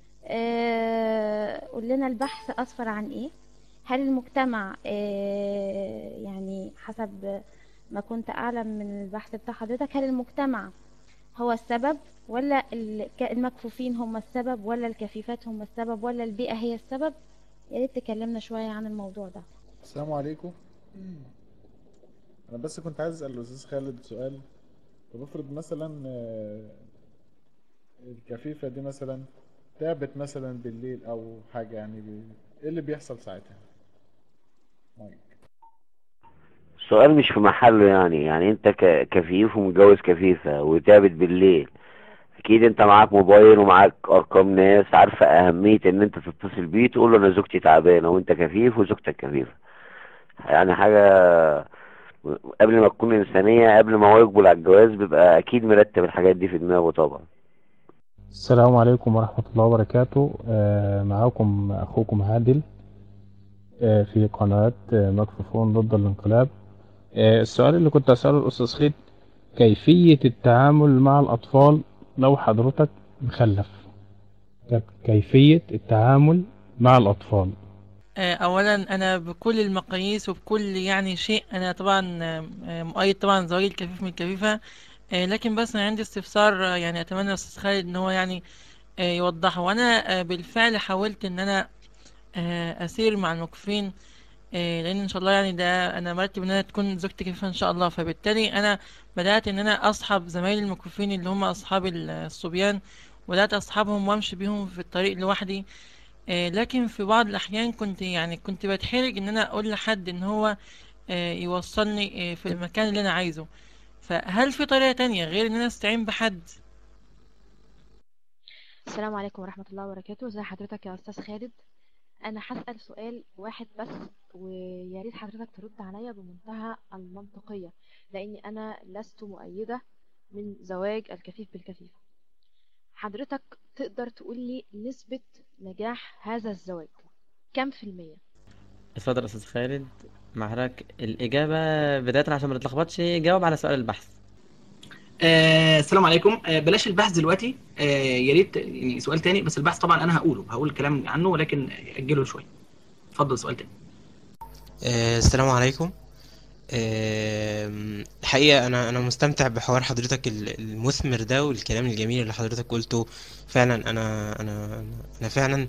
آه، قول لنا البحث أسفر عن ايه هل المجتمع آه، يعني حسب ما كنت أعلم من البحث بتاع حضرتك هل المجتمع هو السبب ولا ال- ك- المكفوفين هم السبب ولا الكفيفات هم السبب ولا البيئة هي السبب يا ريت تكلمنا شوية عن الموضوع ده السلام عليكم انا بس كنت عايز اسال الاستاذ خالد سؤال طب افرض مثلا آه، الكفيفه دي مثلا تعبت مثلا بالليل او حاجه يعني بي- ايه اللي بيحصل ساعتها مايك السؤال مش في محله يعني يعني انت ك- كفيف ومتجوز كفيفة وتعبت بالليل اكيد انت معاك موبايل ومعاك ارقام ناس عارفة اهمية ان انت تتصل بيه تقول له انا زوجتي تعبانة وانت كفيف وزوجتك كفيفة يعني حاجة قبل ما تكون انسانية قبل ما هو يقبل على الجواز بيبقى اكيد مرتب الحاجات دي في دماغه طبعا السلام عليكم ورحمة الله وبركاته آه، معاكم أخوكم عادل آه، في قناة آه، ميكروفون ضد الانقلاب آه، السؤال اللي كنت أسأله الأستاذ خالد كيفية التعامل مع الأطفال لو حضرتك مخلف كيفية التعامل مع الأطفال آه، اولا انا بكل المقاييس وبكل يعني شيء انا طبعا آه، آه، مؤيد طبعا زواج الكفيف من الكفيفة آه، لكن بس انا عندي استفسار آه، يعني اتمنى الاستاذ خالد ان هو يعني آه، يوضحه وانا آه، بالفعل حاولت ان انا آه، اسير مع المكفين آه، لان ان شاء الله يعني ده انا مرتب ان انا تكون زوجتي كفيفة ان شاء الله فبالتالي انا بدات ان انا اصحب زمايلي المكفوفين اللي هم اصحاب ال- الصبيان بدات اصحابهم وامشي بيهم في الطريق لوحدي آه، لكن في بعض الأحيان كنت يعني كنت بتحرج إن أنا أقول لحد إن هو آه، يوصلني آه، في المكان اللي أنا عايزه فهل في طريقة تانية غير إن أنا أستعين بحد؟ السلام عليكم ورحمة الله وبركاته ازي حضرتك يا أستاذ خالد أنا هسأل سؤال واحد بس ويا ريت حضرتك ترد عليا بمنتهى المنطقية لأني أنا لست مؤيدة من زواج الكفيف بالكفيف حضرتك تقدر تقول لي نسبة نجاح هذا الزواج كم في المية اتفضل أستاذ خالد مع حضرتك الإجابة بداية عشان ما نتلخبطش جاوب على سؤال البحث آه السلام عليكم آه بلاش البحث دلوقتي آه يا ريت يعني سؤال تاني بس البحث طبعا انا هقوله هقول الكلام عنه ولكن اجله شويه اتفضل سؤال تاني آه، السلام عليكم آه، الحقيقة أنا أنا مستمتع بحوار حضرتك ال- المثمر ده والكلام الجميل اللي حضرتك قلته فعلا أنا أنا أنا فعلا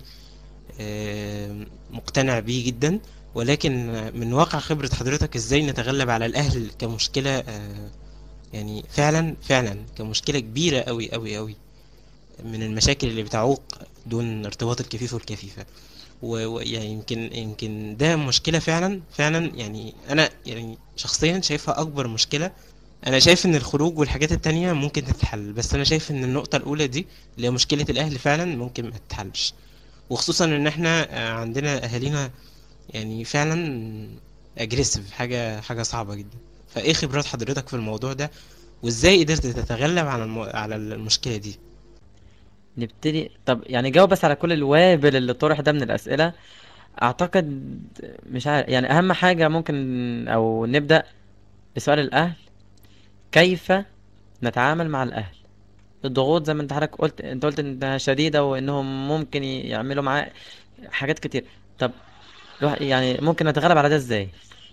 آه، مقتنع بيه جدا ولكن من واقع خبرة حضرتك إزاي نتغلب على الأهل كمشكلة آه، يعني فعلا فعلا كمشكلة كبيرة أوي أوي أوي من المشاكل اللي بتعوق دون ارتباط الكفيف والكفيفة و- ويعني يمكن يمكن ده مشكلة فعلا فعلا يعني أنا يعني شخصيا شايفها أكبر مشكلة أنا شايف إن الخروج والحاجات التانية ممكن تتحل بس أنا شايف إن النقطة الأولى دي اللي هي مشكلة الأهل فعلا ممكن ما تتحلش وخصوصا إن إحنا آه، عندنا أهالينا يعني فعلا أجريسيف حاجة حاجة صعبة جدا فإيه خبرات حضرتك في الموضوع ده وإزاي قدرت تتغلب على المو... على المشكلة دي نبتدي طب يعني جاوب بس على كل الوابل اللي طرح ده من الأسئلة أعتقد مش عارف يعني أهم حاجة ممكن أو نبدأ بسؤال الأهل كيف نتعامل مع الأهل الضغوط زي ما انت حضرتك قلت انت قلت انها شديدة وانهم ممكن يعملوا معاه حاجات كتير طب الواحد- يعني ممكن نتغلب على ده ازاي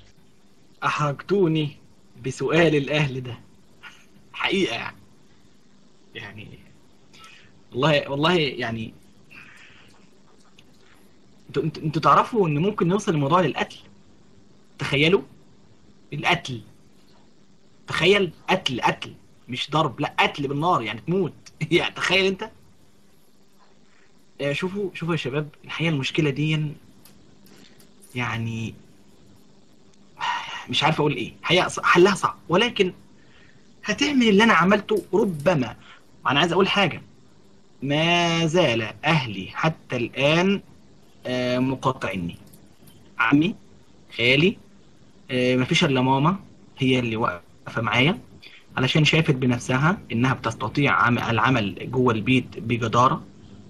احرجتوني بسؤال الاهل ده حقيقه يعني يعني والله والله يعني انتوا انتوا انتوا تعرفوا ان ممكن نوصل الموضوع للقتل تخيلوا القتل تخيل قتل قتل مش ضرب لا قتل بالنار يعني تموت يعني تخيل انت آه، شوفوا شوفوا يا شباب الحقيقه المشكله دي يعني مش عارف اقول ايه حقيقه ص- حلها صعب ولكن هتعمل اللي انا عملته ربما انا عايز اقول حاجه ما زال اهلي حتى الان آه، مقاطعني عمي خالي آه، مفيش الا ماما هي اللي واقفه معايا علشان شافت بنفسها انها بتستطيع عم- العمل جوه البيت بجداره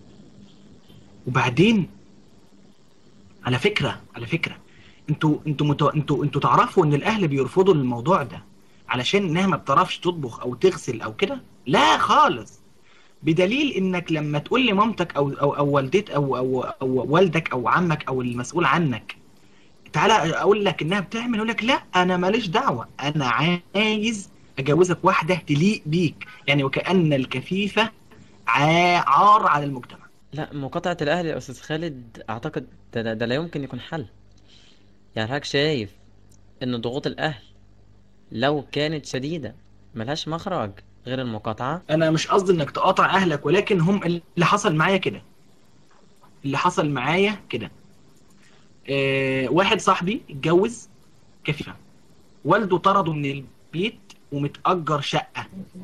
وبعدين على فكره على فكره انتوا انتوا مت... انتوا انتوا تعرفوا ان الاهل بيرفضوا الموضوع ده علشان انها ما بتعرفش تطبخ او تغسل او كده لا خالص بدليل انك لما تقول لمامتك او او او والدتك او او او والدك او عمك او المسؤول عنك تعالى اقول لك انها بتعمل يقول لك لا انا ماليش دعوه انا عايز اجوزك واحده تليق بيك يعني وكأن الكفيفه عا- عار على المجتمع لا مقاطعة الأهل يا أستاذ خالد أعتقد ده, ده, ده لا يمكن يكون حل يعني حضرتك شايف إن ضغوط الأهل لو كانت شديدة ملهاش مخرج غير المقاطعة انا مش قصدي انك تقاطع اهلك ولكن هم اللي حصل معايا كده اللي حصل معايا كده آه واحد صاحبي اتجوز كفيفه والده طرده من البيت ومتأجر شقة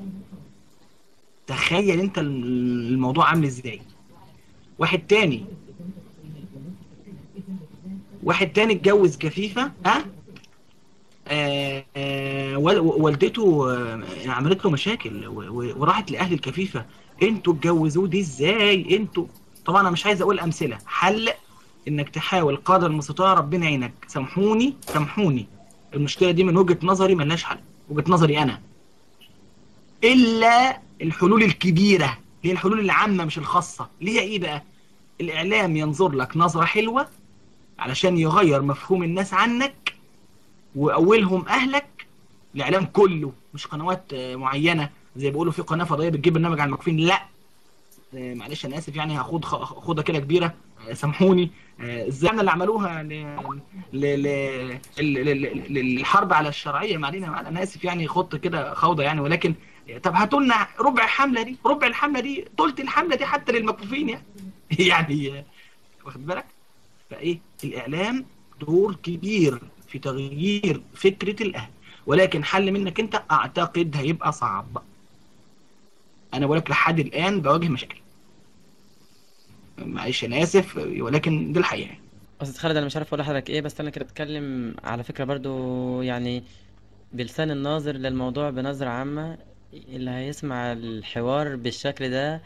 تخيل انت الم- الموضوع عامل ازاي واحد تاني واحد تاني اتجوز كفيفة ها آه آه وال- والدته آه عملت له مشاكل و- و- وراحت لأهل الكفيفة انتوا اتجوزوه دي ازاي انتوا طبعا انا مش عايز اقول امثلة حل انك تحاول قدر المستطاع ربنا يعينك سامحوني سامحوني المشكلة دي من وجهة نظري ملهاش حل وجهة نظري انا الا الحلول الكبيرة هي الحلول العامة مش الخاصة اللي هي ايه بقى الاعلام ينظر لك نظرة حلوة علشان يغير مفهوم الناس عنك واولهم اهلك الاعلام كله مش قنوات آه، معينة زي بيقولوا في قناة فضائية بتجيب برنامج عن المكفين لا آه، معلش انا اسف يعني هاخد خ- خوضه كده كبيره آه، سامحوني آه، ازاي اللي عملوها ل... ل... ل... ل... ل... للحرب على الشرعيه ما علينا انا اسف يعني خدت كده خوضه يعني ولكن طب هاتوا لنا ربع الحمله دي ربع الحمله دي ثلث الحمله دي حتى للمكفوفين يعني يعني آه، واخد بالك فايه الاعلام دور كبير في تغيير فكره الاهل ولكن حل منك انت اعتقد هيبقى صعب انا بقول لك لحد الان بواجه مشاكل معلش انا اسف ولكن دي الحقيقه يعني. أستاذ خالد أنا مش عارف أقول لحضرتك إيه بس أنا كده بتكلم على فكرة برضو يعني بلسان الناظر للموضوع بنظرة عامة اللي هيسمع الحوار بالشكل ده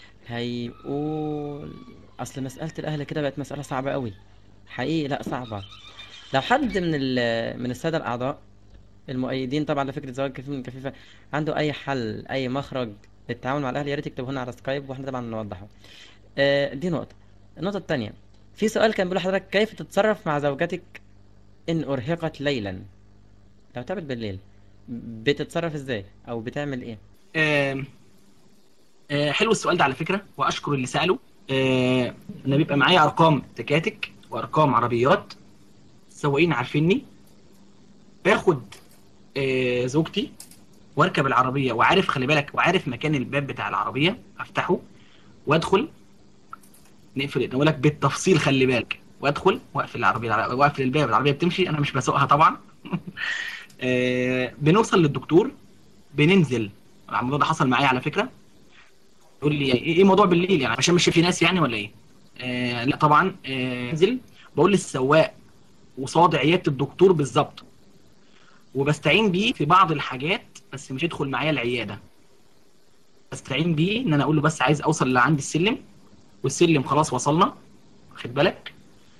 هيقول أصل مسألة الأهل كده بقت مسألة صعبة قوي حقيقي لأ صعبة لو حد من ال- من السادة الأعضاء المؤيدين طبعا لفكرة زواج كفيف من كفيفة عنده أي حل أي مخرج للتعامل مع الأهل يا ريت يكتبه لنا على سكايب وإحنا طبعا نوضحه آه، دي نقطة النقطة التانية في سؤال كان بيقول لحضرتك كيف تتصرف مع زوجتك إن أرهقت ليلا لو تعبت بالليل بتتصرف إزاي أو بتعمل إيه آم، آه، حلو السؤال ده على فكره واشكر اللي ساله آه، انا بيبقى معايا ارقام تكاتك وارقام عربيات السواقين عارفيني باخد آه، زوجتي واركب العربيه وعارف خلي بالك وعارف مكان الباب بتاع العربيه افتحه وادخل نقفل نقول لك بالتفصيل خلي بالك وادخل واقفل العربيه واقفل الباب العربيه بتمشي انا مش بسوقها طبعا آه، بنوصل للدكتور بننزل الموضوع ده حصل معايا على فكره يقول لي ايه إيه موضوع بالليل يعني عشان مش في ناس يعني ولا ايه آه لا طبعا آه انزل بقول للسواق وصاد عياده الدكتور بالظبط وبستعين بيه في بعض الحاجات بس مش يدخل معايا العياده بستعين بيه ان انا اقول له بس عايز اوصل لعند السلم والسلم خلاص وصلنا واخد بالك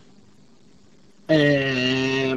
آه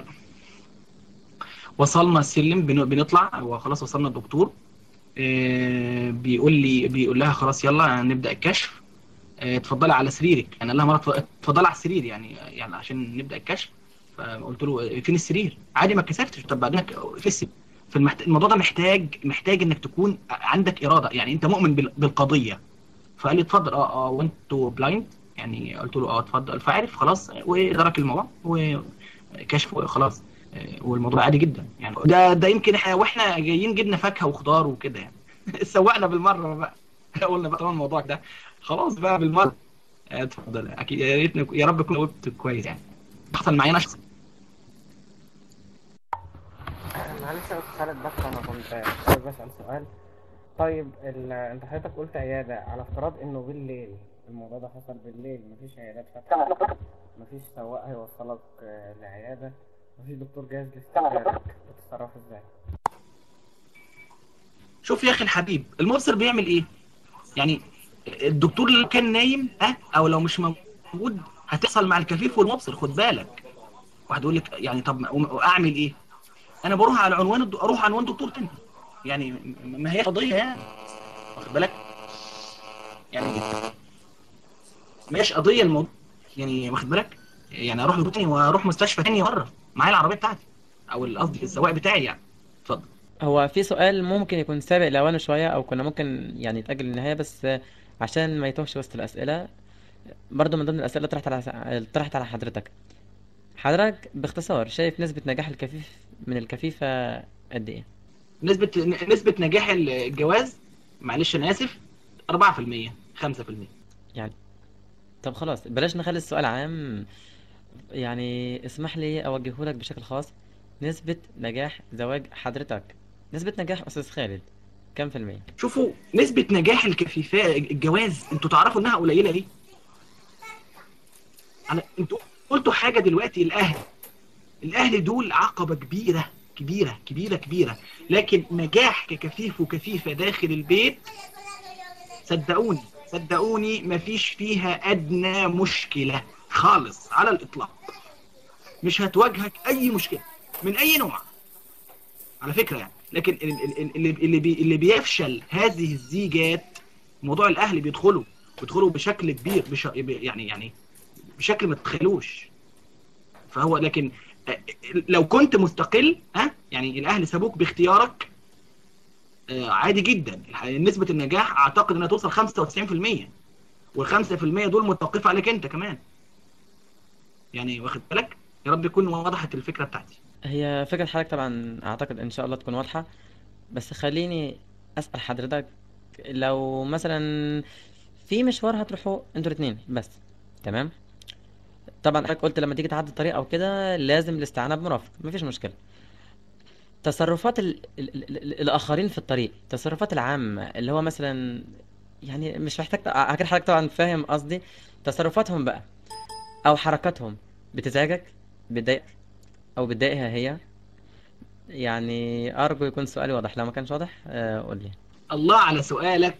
وصلنا السلم بن- بنطلع وخلاص وصلنا الدكتور آه، بيقول لي بيقول لها خلاص يلا نبدأ الكشف آه، اتفضلي على سريرك انا قال لها مرة اتف- اتفضلي على السرير يعني يعني عشان نبدأ الكشف فقلت له فين السرير عادي ما اتكسفتش طب بعدين في السرير فالمحت... الموضوع ده محتاج محتاج انك تكون عندك إرادة يعني انت مؤمن بال... بالقضية فقال لي اتفضل اه اه وانتوا بلايند يعني قلت له اه اتفضل فعرف خلاص ودرك الموضوع وكشف خلاص آه، والموضوع عادي جدا يعني ده ده يمكن احنا واحنا جايين جبنا فاكهه وخضار وكده يعني سوقنا بالمره بقى قلنا بقى طبعا الموضوع ده خلاص بقى بالمره آه، اتفضل اكيد يا ريت نك- يا رب اكون قلت كويس يعني حصل معايا نشخ معلش يا أستاذ خالد بس أنا كنت حابب أسأل سؤال طيب ال... انت حضرتك قلت عيادة على افتراض انه بالليل الموضوع ده حصل بالليل مفيش عيادات فاتحة مفيش سواق هيوصلك آه، لعيادة مفيش دكتور جاهز لاستقبالك بتتصرف ازاي؟ شوف يا اخي الحبيب المبصر بيعمل ايه يعني الدكتور لو كان نايم ها او لو مش موجود هتحصل مع الكفيف والمبصر خد بالك واحد يقول لك يعني طب ما- اعمل ايه انا بروح على عنوان الد... اروح على عنوان دكتور تاني يعني م- ما هي قضيه يعني واخد بالك يعني ما هيش قضيه الموضوع يعني واخد بالك يعني اروح دكتور تاني واروح مستشفى تاني مره معايا العربيه بتاعتي او قصدي السواق بتاعي يعني اتفضل هو في سؤال ممكن يكون سابق لأوانه شوية أو كنا ممكن يعني يتأجل للنهاية بس عشان ما يتوهش وسط الأسئلة برضو من ضمن الأسئلة اللي طرحت على طرحت على حضرتك حضرتك باختصار شايف نسبة نجاح الكفيف من الكفيفة قد إيه؟ نسبة نسبة نجاح الجواز معلش أنا آسف 4% 5% يعني طب خلاص بلاش نخلي السؤال عام يعني اسمح لي أوجهه لك بشكل خاص نسبة نجاح زواج حضرتك نسبة نجاح أستاذ خالد كم في المية؟ شوفوا نسبة نجاح الكفيفاء الجواز انتوا تعرفوا انها قليلة ليه؟ انا انتوا قلتوا حاجة دلوقتي الاهل الاهل دول عقبة كبيرة كبيرة كبيرة كبيرة لكن نجاح ككفيف وكفيفة داخل البيت صدقوني صدقوني مفيش فيها ادنى مشكلة خالص على الاطلاق مش هتواجهك اي مشكلة من اي نوع على فكرة يعني لكن ال- ال- ال- اللي اللي بي اللي بيفشل هذه الزيجات موضوع الاهل بيدخلوا بيدخلوا بشكل كبير بش يعني يعني بشكل ما تتخيلوش فهو لكن آه، لو كنت مستقل ها يعني الاهل سابوك باختيارك آه، عادي جدا الح- نسبة النجاح اعتقد انها توصل 95% وال 5% دول متوقفة عليك انت كمان يعني واخد بالك يا رب يكون وضحت الفكرة بتاعتي هي فكرة حضرتك طبعا أعتقد إن شاء الله تكون واضحة بس خليني أسأل حضرتك لو مثلا في مشوار هتروحوا انتوا الاتنين بس تمام طبعا حضرتك قلت لما تيجي تعدي الطريق أو كده لازم الاستعانة بمرافق مفيش مشكلة تصرفات ال... ال... ال... ال- الآخرين في الطريق التصرفات العامة اللي هو مثلا يعني مش محتاج أكيد حضرتك طبعا فاهم قصدي تصرفاتهم بقى أو حركاتهم بتزعجك بتضايقك او بتضايقها هي يعني ارجو يكون سؤالي واضح لو ما كانش واضح آه، قول لي الله على سؤالك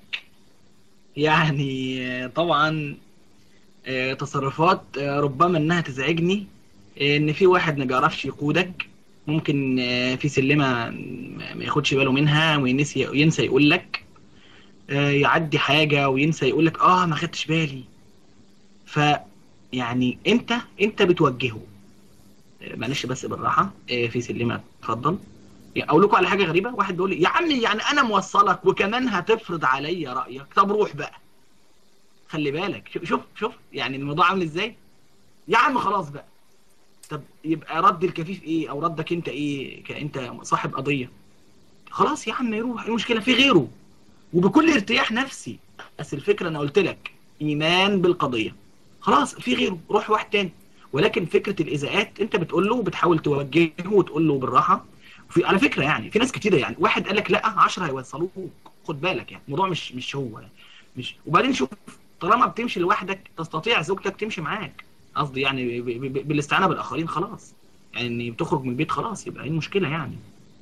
يعني آه، طبعا آه، تصرفات آه، ربما انها تزعجني آه، ان في واحد ما بيعرفش يقودك ممكن آه، في سلمة ما ما ياخدش باله منها وينسي ينسى يقول لك آه، يعدي حاجة وينسى يقول لك اه ما خدتش بالي ف يعني انت انت بتوجهه آه، معلش بس بالراحة آه، في سلمة اتفضل يعني اقول لكم على حاجه غريبه واحد بيقول لي يا عمي يعني انا موصلك وكمان هتفرض عليا رايك طب روح بقى خلي بالك شوف شوف شوف يعني الموضوع عامل ازاي يا عم خلاص بقى طب يبقى رد الكفيف ايه او ردك انت ايه كانت صاحب قضيه خلاص يا عم يروح إيه المشكله في غيره وبكل ارتياح نفسي بس الفكره انا قلت لك ايمان بالقضيه خلاص في غيره روح واحد تاني ولكن فكره الايذاءات انت بتقول له وبتحاول توجهه وتقول له بالراحه في على فكره يعني في ناس كتيره يعني واحد قال لك لا 10 هيوصلوك خد بالك يعني الموضوع مش مش هو يعني. مش وبعدين شوف طالما بتمشي لوحدك تستطيع زوجتك تمشي معاك قصدي يعني ب... ب... ب... بالاستعانه بالاخرين خلاص يعني بتخرج من البيت خلاص يبقى ايه المشكله يعني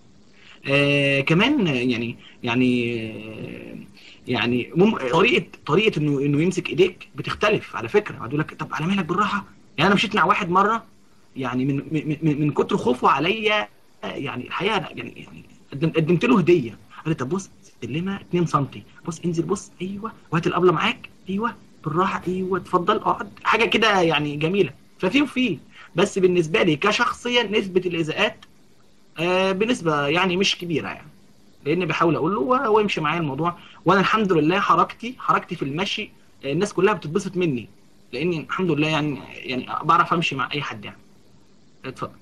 آه كمان يعني يعني آه يعني مم... طريقه طريقه انه انه يمسك ايديك بتختلف على فكره يقول لك طب على مالك بالراحه يعني انا مشيت مع واحد مره يعني من من من, من كتر خوفه عليا يعني الحقيقه أنا يعني يعني قدم- قدمت له هديه قال لي طب بص سلمه 2 سم بص انزل بص ايوه وهات الابله معاك ايوه بالراحه ايوه اتفضل اقعد حاجه كده يعني جميله ففي وفي بس بالنسبه لي كشخصيا نسبه الايذاءات آه بنسبه يعني مش كبيره يعني لان بحاول اقول له و- ويمشي معايا الموضوع وانا الحمد لله حركتي حركتي في المشي آه، الناس كلها بتتبسط مني لاني الحمد لله يعني يعني بعرف امشي مع اي حد يعني اتفضل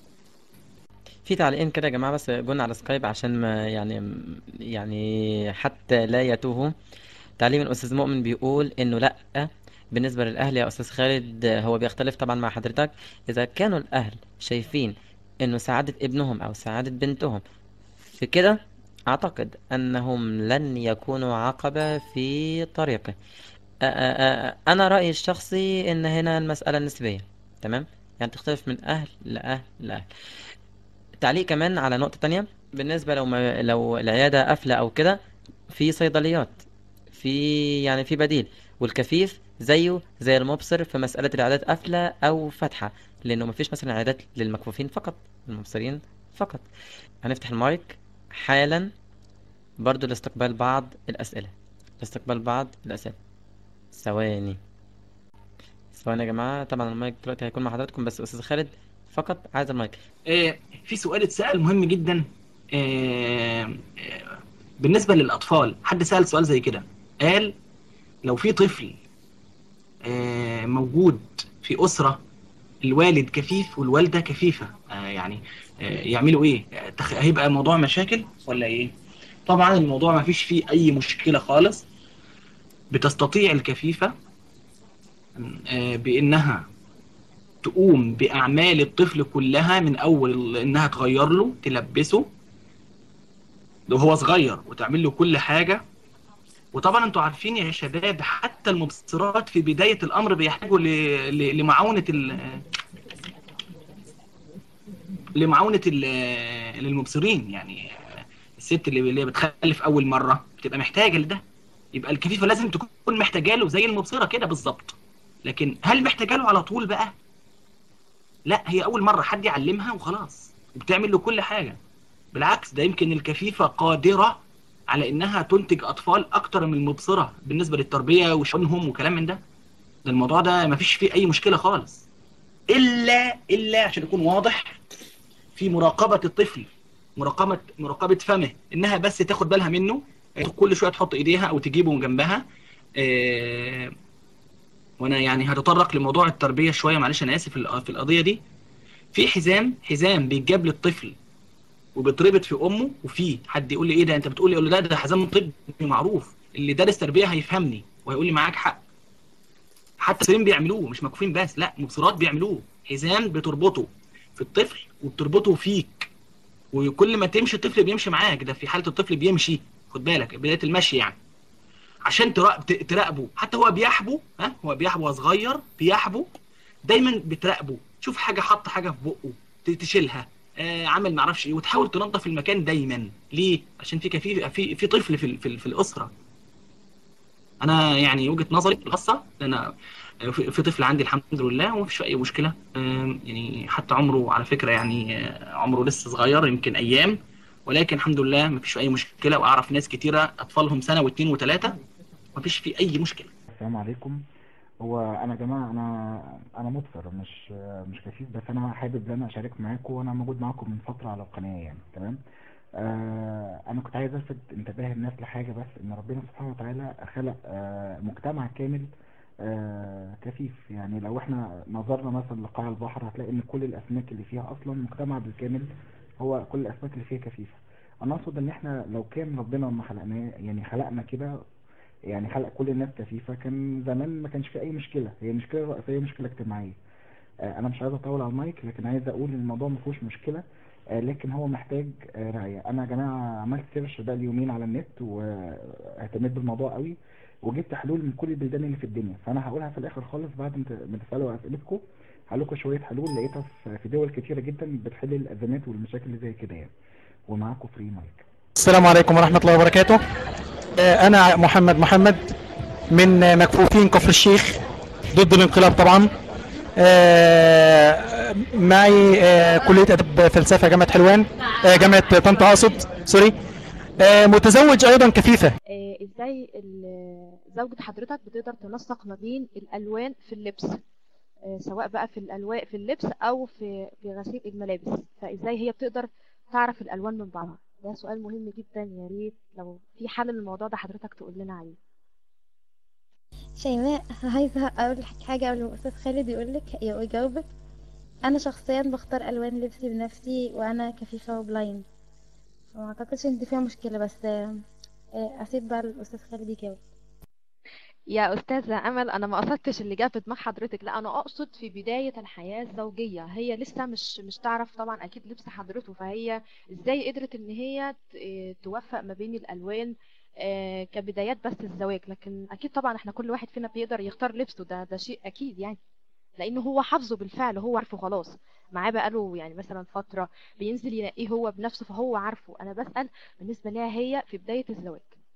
في تعليقين كده يا جماعة بس جولنا على سكايب عشان ما يعني يعني حتى لا يتوهوا تعليق من أستاذ مؤمن بيقول إنه لأ بالنسبة للأهل يا أستاذ خالد هو بيختلف طبعا مع حضرتك إذا كانوا الأهل شايفين إنه سعادة ابنهم أو سعادة بنتهم في كده أعتقد أنهم لن يكونوا عقبة في طريقه أ- أ- أ- أنا رأيي الشخصي إن هنا المسألة نسبية تمام يعني تختلف من أهل لأهل لأهل تعليق كمان على نقطة تانية بالنسبة لو ما لو العيادة قافلة أو كده في صيدليات في يعني في بديل والكفيف زيه زي المبصر في مسألة العيادات قافلة أو فاتحة لأنه مفيش مثلا عيادات للمكفوفين فقط المبصرين فقط هنفتح المايك حالا برضو لاستقبال بعض الأسئلة لاستقبال بعض الأسئلة ثواني ثواني يا جماعة طبعا المايك دلوقتي هيكون مع حضراتكم بس أستاذ خالد فقط عايز المايك آه، في سؤال اتسأل مهم جدا آه، آه، بالنسبة للأطفال حد سأل سؤال زي كده قال لو في طفل آه، موجود في أسرة الوالد كفيف والوالدة كفيفة آه، يعني آه، يعملوا إيه؟ آه، تخ- هيبقى الموضوع مشاكل ولا إيه؟ طبعا الموضوع ما فيش فيه أي مشكلة خالص بتستطيع الكفيفة آه، بإنها تقوم بأعمال الطفل كلها من أول إنها تغير له تلبسه لو هو صغير وتعمل له كل حاجة وطبعا انتوا عارفين يا شباب حتى المبصرات في بداية الأمر بيحتاجوا ل- ل- لمعاونة ال لمعاونة ال- للمبصرين يعني الست اللي اللي بتخلف أول مرة بتبقى محتاجة لده يبقى الكفيفة لازم تكون محتاجة له زي المبصرة كده بالظبط لكن هل محتاجة له على طول بقى؟ لا هي اول مره حد يعلمها وخلاص وبتعمل له كل حاجه بالعكس ده يمكن الكفيفه قادره على انها تنتج اطفال اكتر من المبصره بالنسبه للتربيه وشؤونهم وكلام من ده ده الموضوع ده ما فيش فيه اي مشكله خالص الا الا عشان يكون واضح في مراقبه الطفل مراقبه مراقبه فمه انها بس تاخد بالها منه كل شويه تحط ايديها او تجيبه من جنبها آه، وانا يعني هتطرق لموضوع التربيه شويه معلش انا اسف في الق- في القضيه دي في حزام حزام بيتجاب للطفل وبيتربط في امه وفي حد يقول لي ايه ده انت بتقول لي اقول له لا ده حزام طبي معروف اللي دارس تربيه هيفهمني وهيقول لي معاك حق حتى المبصرين بيعملوه مش مكفوفين بس لا مبصرات بيعملوه حزام بتربطه في الطفل وبتربطه فيك وكل ما تمشي الطفل بيمشي معاك ده في حاله الطفل بيمشي خد بالك بدايه المشي يعني عشان تراقب تراقبه حتى هو بيحبو ها هو بيحبو وهو صغير بيحبو دايما بتراقبه تشوف حاجه حط حاجه في بقه ت- تشيلها آه عمل معرفش ايه وتحاول تنظف المكان دايما ليه عشان في كفي في في طفل في ال- في, ال- في الاسره انا يعني وجهه نظري الخاصه انا في في طفل عندي الحمد لله ومفيش اي مشكله آم، يعني حتى عمره على فكره يعني آه، عمره لسه صغير يمكن ايام ولكن الحمد لله مفيش اي مشكله واعرف ناس كتيره اطفالهم سنه واثنين وثلاثه مفيش فيه اي مشكله السلام عليكم هو انا يا جماعه انا انا مبصر مش مش كفيف بس انا حابب ان انا اشارك معاكم وانا موجود معاكم من فتره على القناه يعني تمام آه انا كنت عايز الفت انتباه الناس لحاجه بس ان ربنا سبحانه وتعالى خلق آه مجتمع كامل آه كفيف يعني لو احنا نظرنا مثلا لقاع البحر هتلاقي ان كل الاسماك اللي فيها اصلا مجتمع بالكامل هو كل الاسماك اللي فيها كفيفه انا اقصد ان احنا لو كان ربنا ما خلقنا يعني خلقنا كده يعني خلق كل الناس كفيفة كان زمان ما كانش في أي مشكلة هي مشكلة رئيسية مشكلة اجتماعية آه، أنا مش عايز أطول على المايك لكن عايز أقول إن الموضوع ما فيهوش مشكلة آه، لكن هو محتاج آه، رعاية أنا يا جماعة عملت سيرش بقى اليومين على النت واهتميت بالموضوع قوي وجبت حلول من كل البلدان اللي في الدنيا فأنا هقولها في الآخر خالص بعد ما ت- ما تسألوا أسئلتكم هقول لكم شوية حلول لقيتها في- في دول كتيرة جدا بتحل الأزمات والمشاكل اللي زي كده يعني ومعاكم فري مايك السلام عليكم ورحمة الله وبركاته آه، أنا محمد محمد من آه، مكفوفين كفر الشيخ ضد الانقلاب طبعا آه، معي آه، كلية أدب فلسفة جامعة حلوان آه، جامعة طنطا أقصد سوري آه، متزوج أيضا كفيفة آه، ازاي ال- زوجة حضرتك بتقدر تنسق ما بين الالوان في اللبس آه، سواء بقى في الالوان في اللبس او في في غسيل الملابس فازاي هي بتقدر تعرف الالوان من بعضها ده سؤال مهم جدا يا ريت لو في حل للموضوع ده حضرتك تقول لنا عليه شيماء عايزة أقول لك حاجة قبل ما الأستاذ خالد يقول لك يجاوبك أنا شخصيا بختار ألوان لبسي بنفسي وأنا كفيفة وبلايند ما أعتقدش إن دي فيها مشكلة بس آه، آه، أسيب بقى الأستاذ خالد يجاوب يا أستاذة أمل أنا ما قصدتش اللي جه في دماغ حضرتك لا أنا أقصد في بداية الحياة الزوجية هي لسه مش مش تعرف طبعا أكيد لبس حضرته فهي إزاي قدرت إن هي ت- توفق ما بين الألوان آه، كبدايات بس الزواج لكن أكيد طبعا إحنا كل واحد فينا بيقدر يختار لبسه ده ده شيء أكيد يعني لأنه هو حافظه بالفعل هو عارفه خلاص معاه بقاله يعني مثلا فترة بينزل ينقيه هو بنفسه فهو عارفه أنا بسأل بالنسبة لها هي في بداية الزواج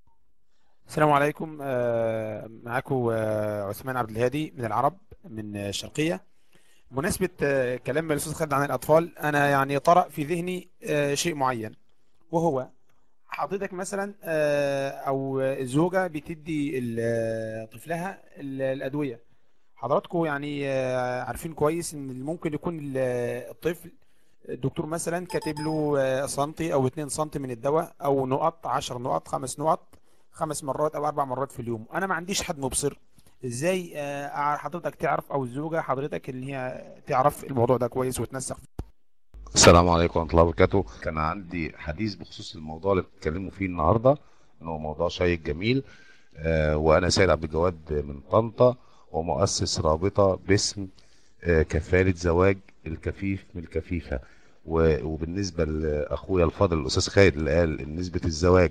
السلام عليكم آه، معاكم آه، عثمان عبد الهادي من العرب من آه، الشرقية بمناسبة آه، كلام الأستاذ خالد عن الأطفال أنا يعني طرأ في ذهني آه، شيء معين وهو حضرتك مثلا آه، أو الزوجة بتدي ال- آه، طفلها ال- الأدوية حضراتكم يعني آه، عارفين كويس إن ممكن يكون ال- الطفل الدكتور مثلا كاتب له آه، سنتي أو 2 سنتي من الدواء أو نقط 10 نقط خمس نقط خمس مرات او اربع مرات في اليوم انا ما عنديش حد مبصر ازاي آه، حضرتك تعرف او الزوجه حضرتك ان هي تعرف الموضوع ده كويس وتنسق السلام عليكم ورحمة الله وبركاته كان عندي حديث بخصوص الموضوع اللي بتتكلموا فيه النهاردة انه موضوع شيق جميل آه، وانا سيد عبد الجواد من طنطا ومؤسس رابطة باسم آه، كفالة زواج الكفيف من الكفيفة و- وبالنسبة لأخويا الفاضل الأستاذ خالد اللي قال إن نسبة الزواج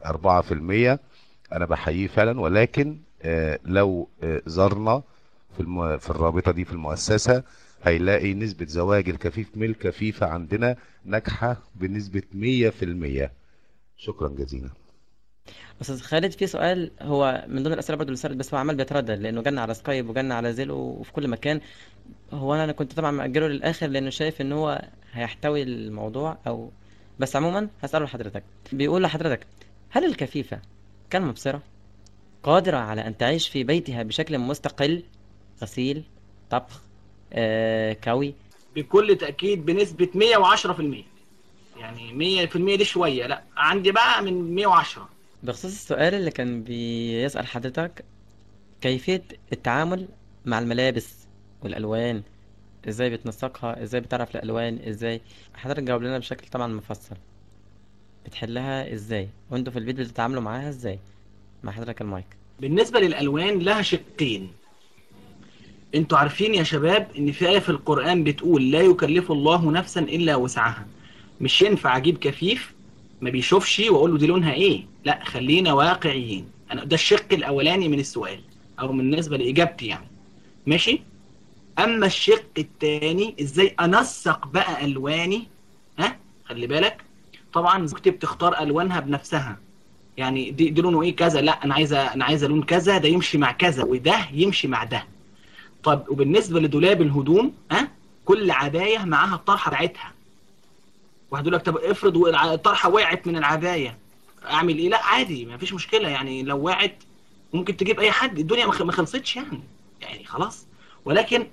4% أنا بحييه فعلا ولكن آه، لو آه، زرنا في الم... في الرابطة دي في المؤسسة هيلاقي نسبة زواج الكفيف من الكفيفة عندنا ناجحة بنسبة 100% شكرا جزيلا استاذ خالد في سؤال هو من ضمن الاسئله برضه اللي صارت بس هو عمال بيتردد لانه جالنا على سكايب وجالنا على زيلو وفي كل مكان هو انا كنت طبعا مأجله للاخر لانه شايف ان هو هيحتوي الموضوع او بس عموما هسأله لحضرتك بيقول لحضرتك هل الكفيفة كالمبصرة قادرة على أن تعيش في بيتها بشكل مستقل غسيل طبخ آه، كوي بكل تأكيد بنسبة 110% يعني 100% دي شوية لا عندي بقى من 110 بخصوص السؤال اللي كان بيسأل حضرتك كيفية التعامل مع الملابس والألوان ازاي بتنسقها ازاي بتعرف الألوان ازاي حضرتك جاوب لنا بشكل طبعا مفصل بتحلها ازاي وانتوا في البيت بتتعاملوا معاها ازاي مع حضرتك المايك بالنسبة للألوان لها شقين انتوا عارفين يا شباب ان في آية في القرآن بتقول لا يكلف الله نفسا إلا وسعها مش ينفع اجيب كفيف ما بيشوفش واقول له دي لونها ايه لا خلينا واقعيين انا ده الشق الاولاني من السؤال او بالنسبة لاجابتي يعني ماشي اما الشق الثاني ازاي انسق بقى الواني ها خلي بالك طبعا زوجتي بتختار الوانها بنفسها يعني دي, دي لونه ايه كذا لا انا عايزه انا عايزه لون كذا ده يمشي مع كذا وده يمشي مع ده طب وبالنسبه لدولاب الهدوم ها كل عبايه معاها الطرحه بتاعتها واحد يقول لك طب افرض والع- الطرحه وقعت من العبايه اعمل ايه لا عادي ما فيش مشكله يعني لو وقعت ممكن تجيب اي حد الدنيا ما خ- ما خلصتش يعني يعني خلاص ولكن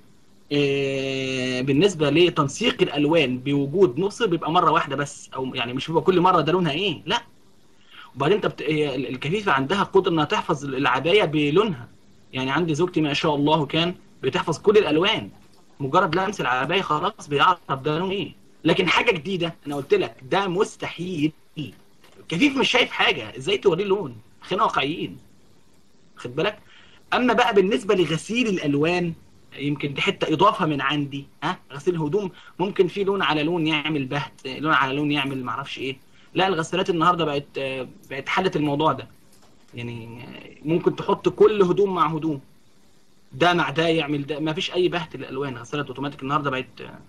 آه، بالنسبه لتنسيق الالوان بوجود مبصر بيبقى مره واحده بس او يعني مش بيبقى كل مره ده لونها ايه لا وبعدين انت بت... هي ال- الكفيفه عندها قدره انها تحفظ العبايه بلونها يعني عندي زوجتي ما شاء الله كان بتحفظ كل الالوان مجرد لمس العبايه خلاص بيعرف ده لون ايه لكن حاجه جديده انا قلت لك ده مستحيل كفيف مش شايف حاجه ازاي توريه لون خلينا واقعيين خد بالك اما بقى بالنسبه لغسيل الالوان يمكن دي حته اضافه من عندي ها غسيل الهدوم ممكن في لون على لون يعمل بهت لون على لون يعمل معرفش ايه لا الغسالات النهارده بقت آه، بقت حلت الموضوع ده يعني آه، ممكن تحط كل هدوم مع هدوم ده مع ده يعمل ده ما فيش اي بهت للالوان غسالات اوتوماتيك النهارده بقت آه،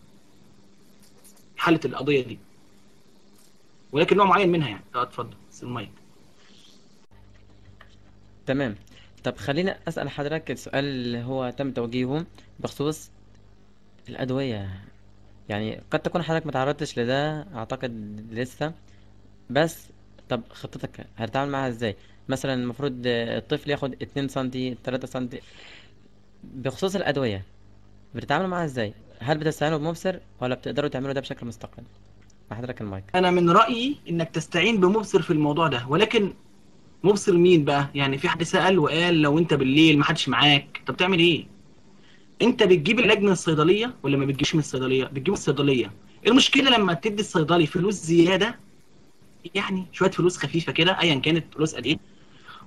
حلت القضيه دي ولكن نوع معين منها يعني اه اتفضل بس المايك تمام طب خلينا أسأل حضرتك السؤال اللي هو تم توجيهه بخصوص الأدوية يعني قد تكون حضرتك ما تعرضتش لده أعتقد لسه بس طب خطتك هتتعامل معاها ازاي مثلا المفروض الطفل ياخد 2 سنتي 3 سنتي بخصوص الأدوية بتتعاملوا معاها ازاي هل بتستعينوا بمبصر ولا بتقدروا تعملوا ده بشكل مستقل مع حضرتك المايك انا من رايي انك تستعين بمبصر في الموضوع ده ولكن مبصر مين بقى يعني في حد سال وقال لو انت بالليل ما حدش معاك طب تعمل ايه انت بتجيب العلاج من الصيدليه ولا ما بتجيبش من الصيدليه بتجيب من الصيدليه المشكله لما تدي الصيدلي فلوس زياده يعني شويه فلوس خفيفه كده ايا كانت فلوس قد ايه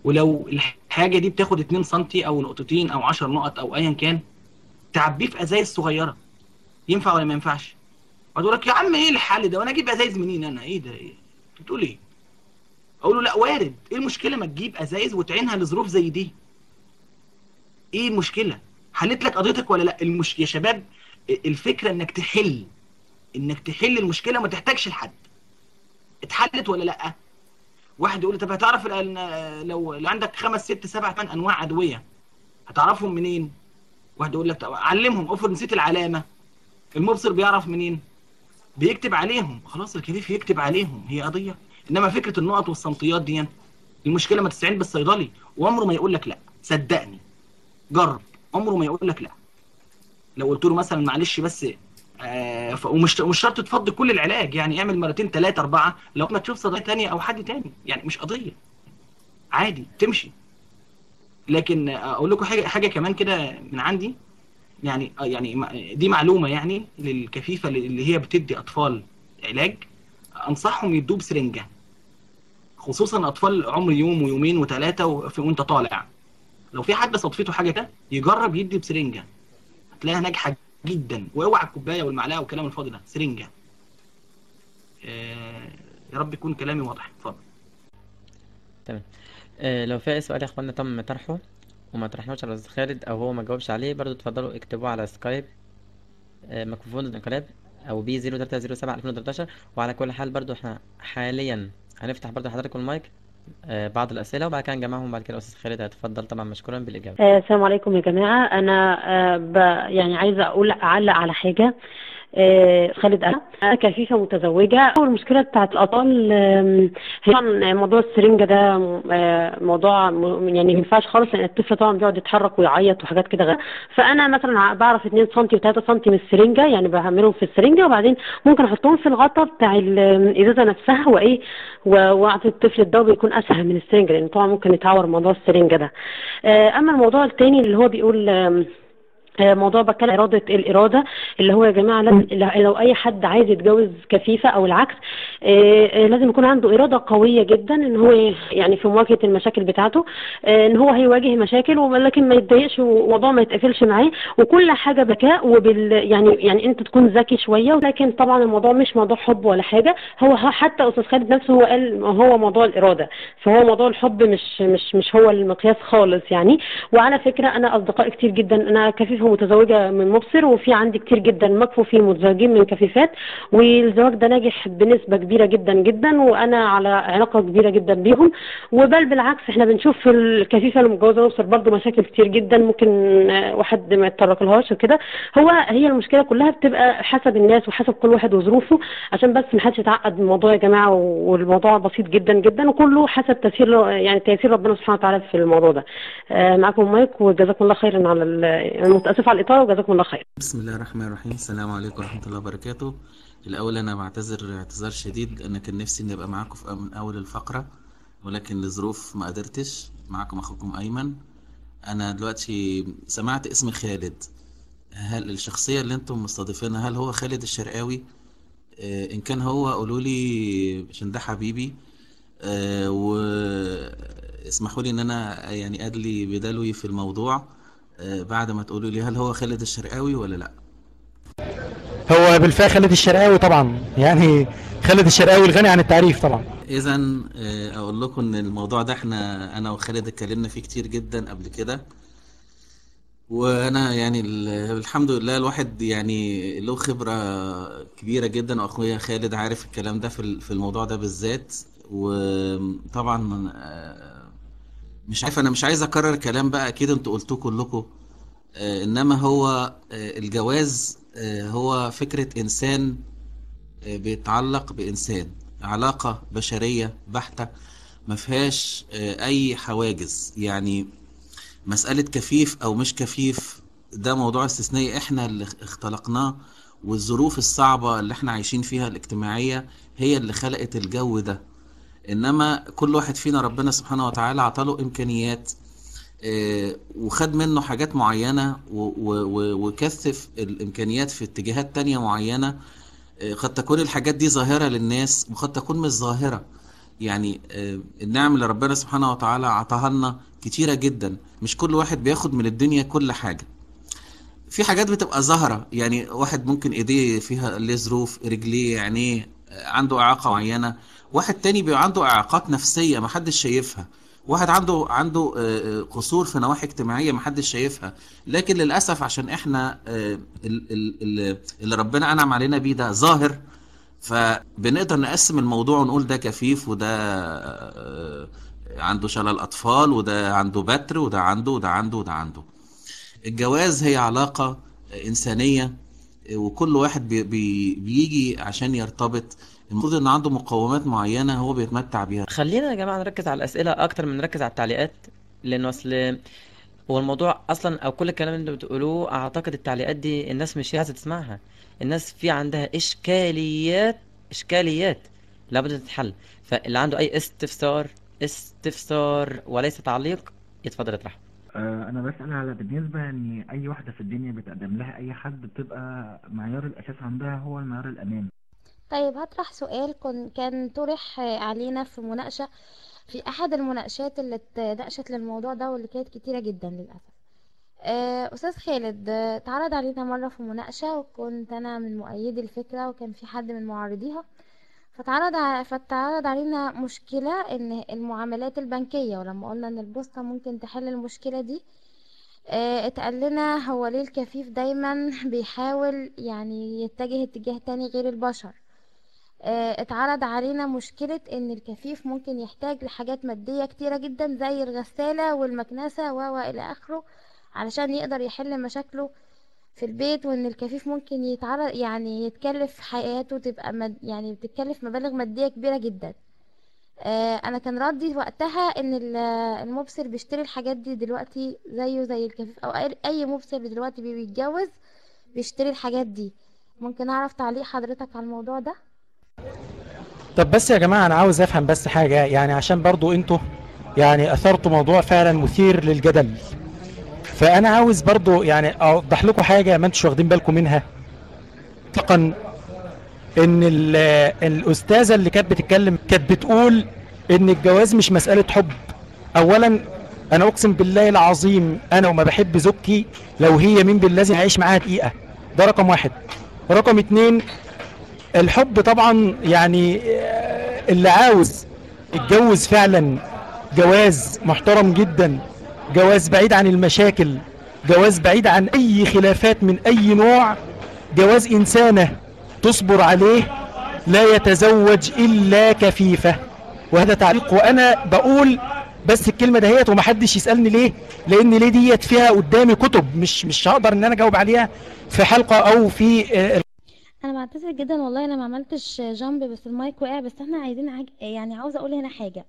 ولو الحاجه دي بتاخد 2 سم او نقطتين او 10 نقط او ايا كان تعبيه في ازايز صغيره ينفع ولا ما ينفعش؟ اقول لك يا عم ايه الحل ده وانا اجيب ازايز منين انا ايه ده ايه بتقول ايه اقول له لا وارد ايه المشكله ما تجيب ازايز وتعينها لظروف زي دي ايه المشكله حلت لك قضيتك ولا لا المش... يا شباب الفكره انك تحل انك تحل المشكله ما تحتاجش لحد اتحلت ولا لا واحد يقول لي طب هتعرف ال- لو لو عندك خمس ست سبع ثمان انواع ادويه هتعرفهم منين واحد يقول لك طب علمهم افرض نسيت العلامه المبصر بيعرف منين بيكتب عليهم خلاص الكفيف يكتب عليهم هي قضيه انما فكره النقط والصمتيات دي المشكله ما تستعين بالصيدلي وعمره ما يقول لك لا صدقني جرب عمره ما يقول لك لا لو قلت له مثلا معلش بس آه ف- ومش مش شرط تفضي كل العلاج يعني اعمل مرتين ثلاثه اربعه لو ما تشوف صيدليه تانية او حد تاني يعني مش قضيه عادي تمشي لكن اقول لكم حاجه حاجه كمان كده من عندي يعني آه يعني ما- دي معلومه يعني للكفيفه اللي هي بتدي اطفال علاج انصحهم يدوه بسرنجه خصوصا اطفال عمر يوم ويومين وثلاثه وفي- وانت طالع لو في حد صدفته حاجه ده يجرب يدي بسرنجه هتلاقيها ناجحه جدا واوعى الكوبايه والمعلقه والكلام الفاضي ده سرنجه آه يا رب يكون كلامي واضح اتفضل تمام آه لو في اي سؤال يا اخوانا تم طرحه وما طرحناش على الاستاذ خالد او هو ما جاوبش عليه برضو اتفضلوا اكتبوه على سكايب آه ميكروفون الانقلاب او بي 0307 2013 وعلى كل حال برضو احنا حاليا هنفتح برضو لحضراتكم المايك آه بعض الاسئله وبعد كده نجمعهم بعد كده الاستاذ خالد هيتفضل طبعا مشكورا بالاجابه آه، السلام عليكم يا جماعة أنا آه، ب... يعني عايزة أقول أعلق على حاجة آه، خالد أنا أنا كفيفة متزوجة أول مشكلة بتاعت الأطفال آم، هي طبعا موضوع السرنجة ده آه، موضوع م- يعني ما ينفعش خالص لأن الطفل طبعا بيقعد يتحرك ويعيط وحاجات كده غير فأنا مثلا بعرف 2 سم و3 سم من السرنجة يعني بعملهم في السرنجة وبعدين ممكن أحطهم في الغطا بتاع ال- الإزازة نفسها وإيه و- وأعطي الطفل الدواء بيكون أسهل من السرنجة لأن طبعا ممكن يتعور موضوع السرنجة ده آه، اما الموضوع التاني اللي هو بيقول آم، آه، موضوع بتكلم إرادة الإرادة اللي هو يا جماعة لازم لو أي حد عايز يتجوز كفيفة أو العكس آه، آه، لازم يكون عنده إرادة قوية جدا إن هو يعني في مواجهة المشاكل بتاعته آه، إن هو هيواجه مشاكل ولكن ما يتضايقش وموضوع ما يتقفلش معاه وكل حاجة بكاء وبال يعني يعني أنت تكون ذكي شوية ولكن طبعا الموضوع مش موضوع حب ولا حاجة هو ه- حتى أستاذ خالد نفسه هو قال هو موضوع الإرادة فهو موضوع الحب مش مش مش هو المقياس خالص يعني وعلى فكرة أنا أصدقائي كتير جدا أنا كفيفة متزوجة من مبصر وفي عندي كتير جدا مكفوفين متزوجين من كفيفات والزواج ده ناجح بنسبة كبيرة جدا جدا وأنا على علاقة كبيرة جدا بيهم وبل بالعكس احنا بنشوف في الكفيفة المتجوزة مبصر برضو مشاكل كتير جدا ممكن آه، واحد ما يتطرقلهاش وكده هو هي المشكلة كلها بتبقى حسب الناس وحسب كل واحد وظروفه عشان بس محدش يتعقد من الموضوع يا جماعة والموضوع بسيط جدا جدا وكله حسب تأثير يعني تأثير ربنا سبحانه وتعالى في الموضوع ده آه، معاكم مايك وجزاكم الله خيرا على ال- يعني متأسفة على الإطالة وجزاكم الله خير بسم الله الرحمن الرحيم السلام عليكم ورحمة الله وبركاته الأول أنا بعتذر اعتذار شديد أنا كان نفسي إني أبقى معاكم في من أول الفقرة ولكن لظروف ما قدرتش معاكم أخوكم أيمن أنا دلوقتي سمعت اسم خالد هل الشخصية اللي أنتم مستضيفينها هل هو خالد الشرقاوي آه، إن كان هو قولوا لي عشان ده حبيبي آه، واسمحوا لي إن أنا يعني أدلي بدلوي في الموضوع آه، بعد ما تقولوا لي هل هو خالد الشرقاوي ولا لأ هو بالفعل خالد الشرقاوي طبعا يعني خالد الشرقاوي الغني عن التعريف طبعا اذا آه، اقول لكم ان الموضوع ده احنا انا وخالد اتكلمنا فيه كتير جدا قبل كده وانا يعني ال- الحمد لله الواحد يعني له خبرة كبيرة جدا واخويا خالد عارف الكلام ده في ال- في الموضوع ده بالذات وطبعا آه، مش عارف انا مش عايز اكرر كلام بقى اكيد انتوا قلتوه كلكم آه، انما هو آه، الجواز آه، هو فكرة انسان آه، بيتعلق بإنسان علاقة بشرية بحتة ما فيهاش آه، أي حواجز يعني مسألة كفيف أو مش كفيف ده موضوع استثنائي إحنا اللي اختلقناه والظروف الصعبة اللي إحنا عايشين فيها الاجتماعية هي اللي خلقت الجو ده إنما كل واحد فينا ربنا سبحانه وتعالى عطاله إمكانيات آه، وخد منه حاجات معينة و- و- و- وكثف الإمكانيات في اتجاهات تانية معينة آه، قد تكون الحاجات دي ظاهرة للناس وقد تكون مش ظاهرة يعني آه، النعم اللي ربنا سبحانه وتعالى عطاها لنا كتيرة جدا مش كل واحد بياخد من الدنيا كل حاجة في حاجات بتبقى ظاهرة يعني واحد ممكن ايديه فيها ليه ظروف رجليه عينيه آه، عنده إعاقة معينة واحد تاني بيبقى عنده إعاقات نفسية محدش شايفها واحد عنده عنده آه، آه، قصور في نواحي اجتماعية محدش شايفها لكن للأسف عشان احنا آه، ال- ال- ال- اللي ربنا أنعم علينا بيه ده ظاهر فبنقدر نقسم الموضوع ونقول ده كفيف وده آه، عنده شلل أطفال وده عنده بتر وده عنده وده عنده وده عنده الجواز هي علاقة إنسانية وكل واحد بي بي بيجي عشان يرتبط المفروض ان عنده مقومات معينة هو بيتمتع بيها خلينا يا جماعة نركز على الأسئلة أكتر من نركز على التعليقات لأنه أصل هو الموضوع أصلا أو كل الكلام اللي انتوا بتقولوه أعتقد التعليقات دي الناس مش عايزة تسمعها الناس في عندها إشكاليات إشكاليات لابد تتحل فاللي عنده أي استفسار استفسار وليس تعليق يتفضل يطرح آه، انا بسأل على بالنسبة ان اي واحدة في الدنيا بتقدم لها اي حد بتبقى معيار الاساس عندها هو المعيار الامان طيب هطرح سؤال كن كان طرح علينا في مناقشة في أحد المناقشات اللي اتناقشت للموضوع ده واللي كانت كتيرة جدا للأسف آه، أستاذ خالد آه، اتعرض علينا مرة في مناقشة وكنت أنا من مؤيدي الفكرة وكان في حد من معارضيها فتعرض ع- فتعرض علينا مشكلة إن المعاملات البنكية ولما قلنا إن البوسطة ممكن تحل المشكلة دي آه، اتقال لنا هو ليه الكفيف دايما بيحاول يعني يتجه اتجاه تاني غير البشر آه، اتعرض علينا مشكلة ان الكفيف ممكن يحتاج لحاجات مادية كتيرة جدا زي الغسالة والمكنسة و و الى اخره علشان يقدر يحل مشاكله في البيت وان الكفيف ممكن يتعرض يعني يتكلف حياته تبقى مد يعني بتتكلف مبالغ مادية كبيرة جدا آه، انا كان ردي وقتها ان ال- المبصر بيشتري الحاجات دي دلوقتي زيه زي الكفيف او اي أي مبصر دلوقتي بي- بيتجوز بيشتري الحاجات دي ممكن اعرف تعليق حضرتك على الموضوع ده طب بس يا جماعة أنا عاوز أفهم بس حاجة يعني عشان برضو أنتوا يعني أثرتوا موضوع فعلا مثير للجدل فأنا عاوز برضو يعني أوضح لكم حاجة ما أنتوش واخدين بالكم منها مطلقا إن ال- الأستاذة اللي كانت بتتكلم كانت بتقول إن الجواز مش مسألة حب أولا أنا أقسم بالله العظيم أنا وما بحب زوجتي لو هي مين بالذي هعيش معاها دقيقة ده رقم واحد رقم اتنين الحب طبعا يعني آه، اللي عاوز يتجوز فعلا جواز محترم جدا جواز بعيد عن المشاكل جواز بعيد عن اي خلافات من اي نوع جواز انسانة تصبر عليه لا يتزوج الا كفيفة وهذا تعليق وانا بقول بس الكلمة دهيت ومحدش يسألني ليه لان ليه ديت فيها قدامي كتب مش مش هقدر ان انا اجاوب عليها في حلقة او في آه، انا بعتذر جدا والله انا ما عملتش جامب بس المايك وقع بس احنا عايزين عج... يعني عاوزه اقول هنا حاجه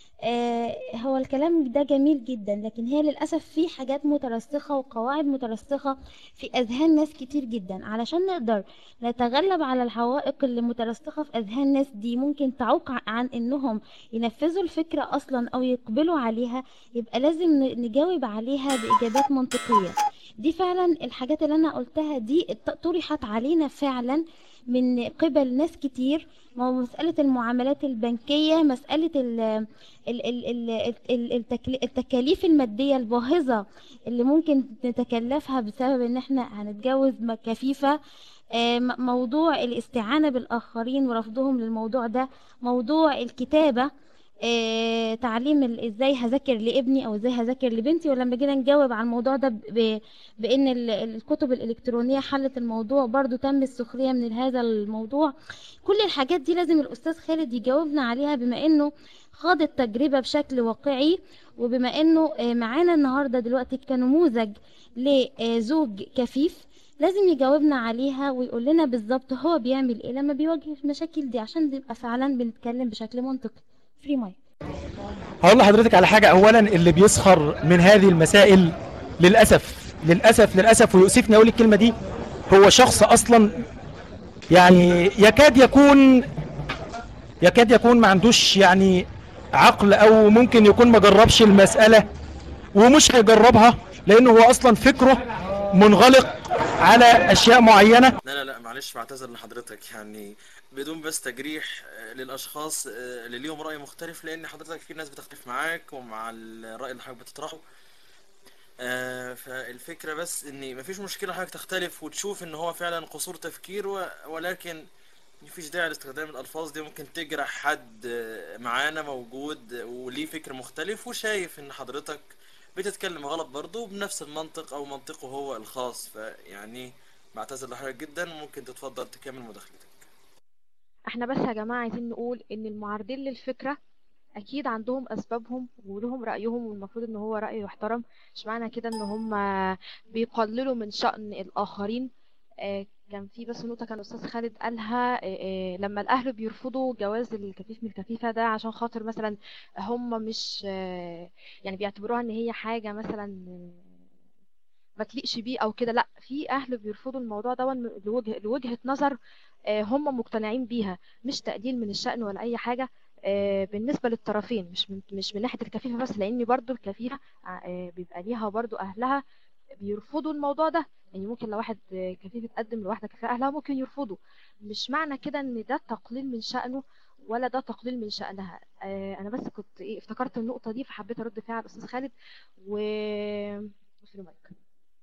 آه هو الكلام ده جميل جدا لكن هي للاسف في حاجات مترسخه وقواعد مترسخه في اذهان ناس كتير جدا علشان نقدر نتغلب على الحوائق اللي مترسخه في اذهان الناس دي ممكن تعوق عن انهم ينفذوا الفكره اصلا او يقبلوا عليها يبقى لازم ن- نجاوب عليها باجابات منطقيه دي فعلا الحاجات اللي انا قلتها دي ات- طرحت علينا فعلا من قبل ناس كتير ما هو مسألة المعاملات البنكية مسألة ال ال ال ال ال التكل- التكاليف المادية الباهظة اللي ممكن نتكلفها بسبب ان احنا هنتجوز م- كفيفة آه، م- موضوع الاستعانة بالآخرين ورفضهم للموضوع ده موضوع الكتابة آه، تعليم ال- ازاي هذاكر لابني او ازاي هذاكر لبنتي ولما جينا نجاوب على الموضوع ده ب- ب- بان ال- الكتب الالكترونيه حلت الموضوع برضو تم السخريه من هذا الموضوع كل الحاجات دي لازم الاستاذ خالد يجاوبنا عليها بما انه خاض التجربه بشكل واقعي وبما انه آه، معانا النهارده دلوقتي كنموذج لزوج كفيف لازم يجاوبنا عليها ويقول لنا بالظبط هو بيعمل ايه لما بيواجه المشاكل دي عشان نبقى فعلا بنتكلم بشكل منطقي فري مايك هقول لحضرتك على حاجة أولا اللي بيسخر من هذه المسائل للأسف للأسف للأسف ويؤسفني أقول الكلمة دي هو شخص أصلا يعني يكاد يكون يكاد يكون ما عندوش يعني عقل أو ممكن يكون ما جربش المسألة ومش هيجربها لأنه هو أصلا فكره منغلق على اشياء معينه لا لا لا معلش بعتذر لحضرتك يعني بدون بس تجريح آه، للاشخاص آه، اللي ليهم راي مختلف لان حضرتك في ناس بتختلف معاك ومع الراي اللي حضرتك بتطرحه آه، فالفكره بس ان مفيش مشكله حضرتك تختلف وتشوف ان هو فعلا قصور تفكير و- ولكن مفيش داعي لاستخدام الالفاظ دي ممكن تجرح حد آه، معانا موجود وليه فكر مختلف وشايف ان حضرتك بتتكلم غلط برضه بنفس المنطق او منطقه هو الخاص فيعني بعتذر لحضرتك جدا ممكن تتفضل تكمل مداخلتك احنا بس يا جماعة عايزين نقول ان المعارضين للفكرة اكيد عندهم اسبابهم ولهم رأيهم والمفروض ان هو رأي يحترم مش معنى كده ان هم بيقللوا من شأن الاخرين آه، كان في بس نقطة كان أستاذ خالد قالها آه، آه، لما الأهل بيرفضوا جواز الكفيف من الكفيفة ده عشان خاطر مثلا هم مش آه، يعني بيعتبروها إن هي حاجة مثلا آه، ما تليقش بيه أو كده لأ في أهل بيرفضوا الموضوع ده لوجه لوجهة نظر آه، هم مقتنعين بيها مش تقليل من الشأن ولا أي حاجة آه، بالنسبة للطرفين مش من مش من ناحية الكفيفة بس لأن برضو الكفيفة آه، بيبقى ليها برضو أهلها بيرفضوا الموضوع ده يعني ممكن لو واحد آه، كفيف اتقدم لواحدة كفيفة أهلها ممكن يرفضوا مش معنى كده إن ده تقليل من شأنه ولا ده تقليل من شأنها آه، أنا بس كنت إيه افتكرت النقطة دي فحبيت أرد فيها على الأستاذ خالد و في المايك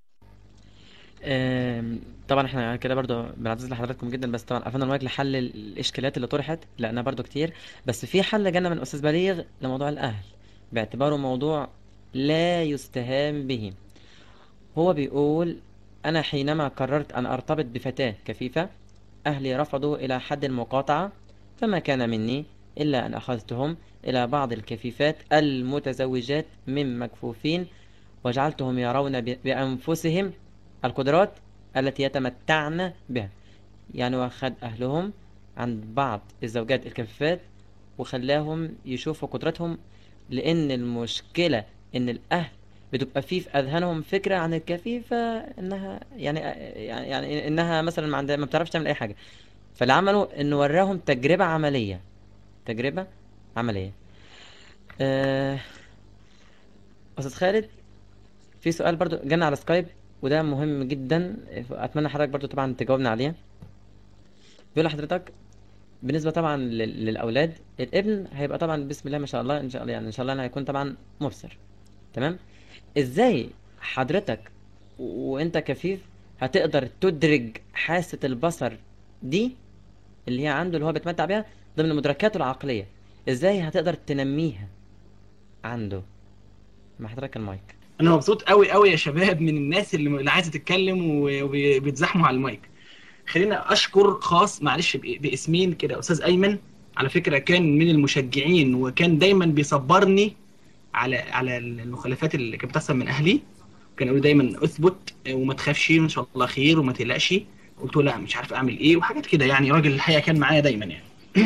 آم، طبعا احنا كده برضو بنعتذر لحضراتكم جدا بس طبعا قفلنا المايك لحل الاشكاليات اللي طرحت لانها برضو كتير بس في حل جانا من استاذ بليغ لموضوع الاهل باعتباره موضوع لا يستهان به هو بيقول انا حينما قررت ان ارتبط بفتاة كفيفة اهلي رفضوا الى حد المقاطعة فما كان مني الا ان اخذتهم الى بعض الكفيفات المتزوجات من مكفوفين وجعلتهم يرون ب- بانفسهم القدرات التي يتمتعن بها يعني واخد أهلهم عند بعض الزوجات الكفيفات وخلاهم يشوفوا قدراتهم لأن المشكلة إن الأهل بتبقى في في أذهانهم فكرة عن الكفيفة إنها يعني يعني, يعني إنها مثلا ما عندها ما بتعرفش تعمل أي حاجة فاللي عملوا إنه وراهم تجربة عملية تجربة عملية آه، أستاذ خالد في سؤال برضو جانا على سكايب وده مهم جدا اتمنى حضرتك برضو طبعا تجاوبنا عليه بيقول لحضرتك بالنسبه طبعا لل- للاولاد الابن هيبقى طبعا بسم الله ما شاء الله ان شاء الله يعني ان شاء الله أنا هيكون طبعا مبصر تمام ازاي حضرتك و- وانت كفيف هتقدر تدرج حاسه البصر دي اللي هي عنده اللي هو بيتمتع بيها ضمن مدركاته العقليه ازاي هتقدر تنميها عنده مع حضرتك المايك انا مبسوط قوي قوي يا شباب من الناس اللي اللي عايزه تتكلم و- وبيتزاحموا على المايك خلينا اشكر خاص معلش بإ- باسمين كده استاذ ايمن على فكره كان من المشجعين وكان دايما بيصبرني على على المخالفات اللي كانت بتحصل من اهلي كان يقول لي دايما اثبت وما تخافش ان شاء الله خير وما تقلقش قلت له لا مش عارف اعمل ايه وحاجات كده يعني راجل الحقيقه كان معايا دايما يعني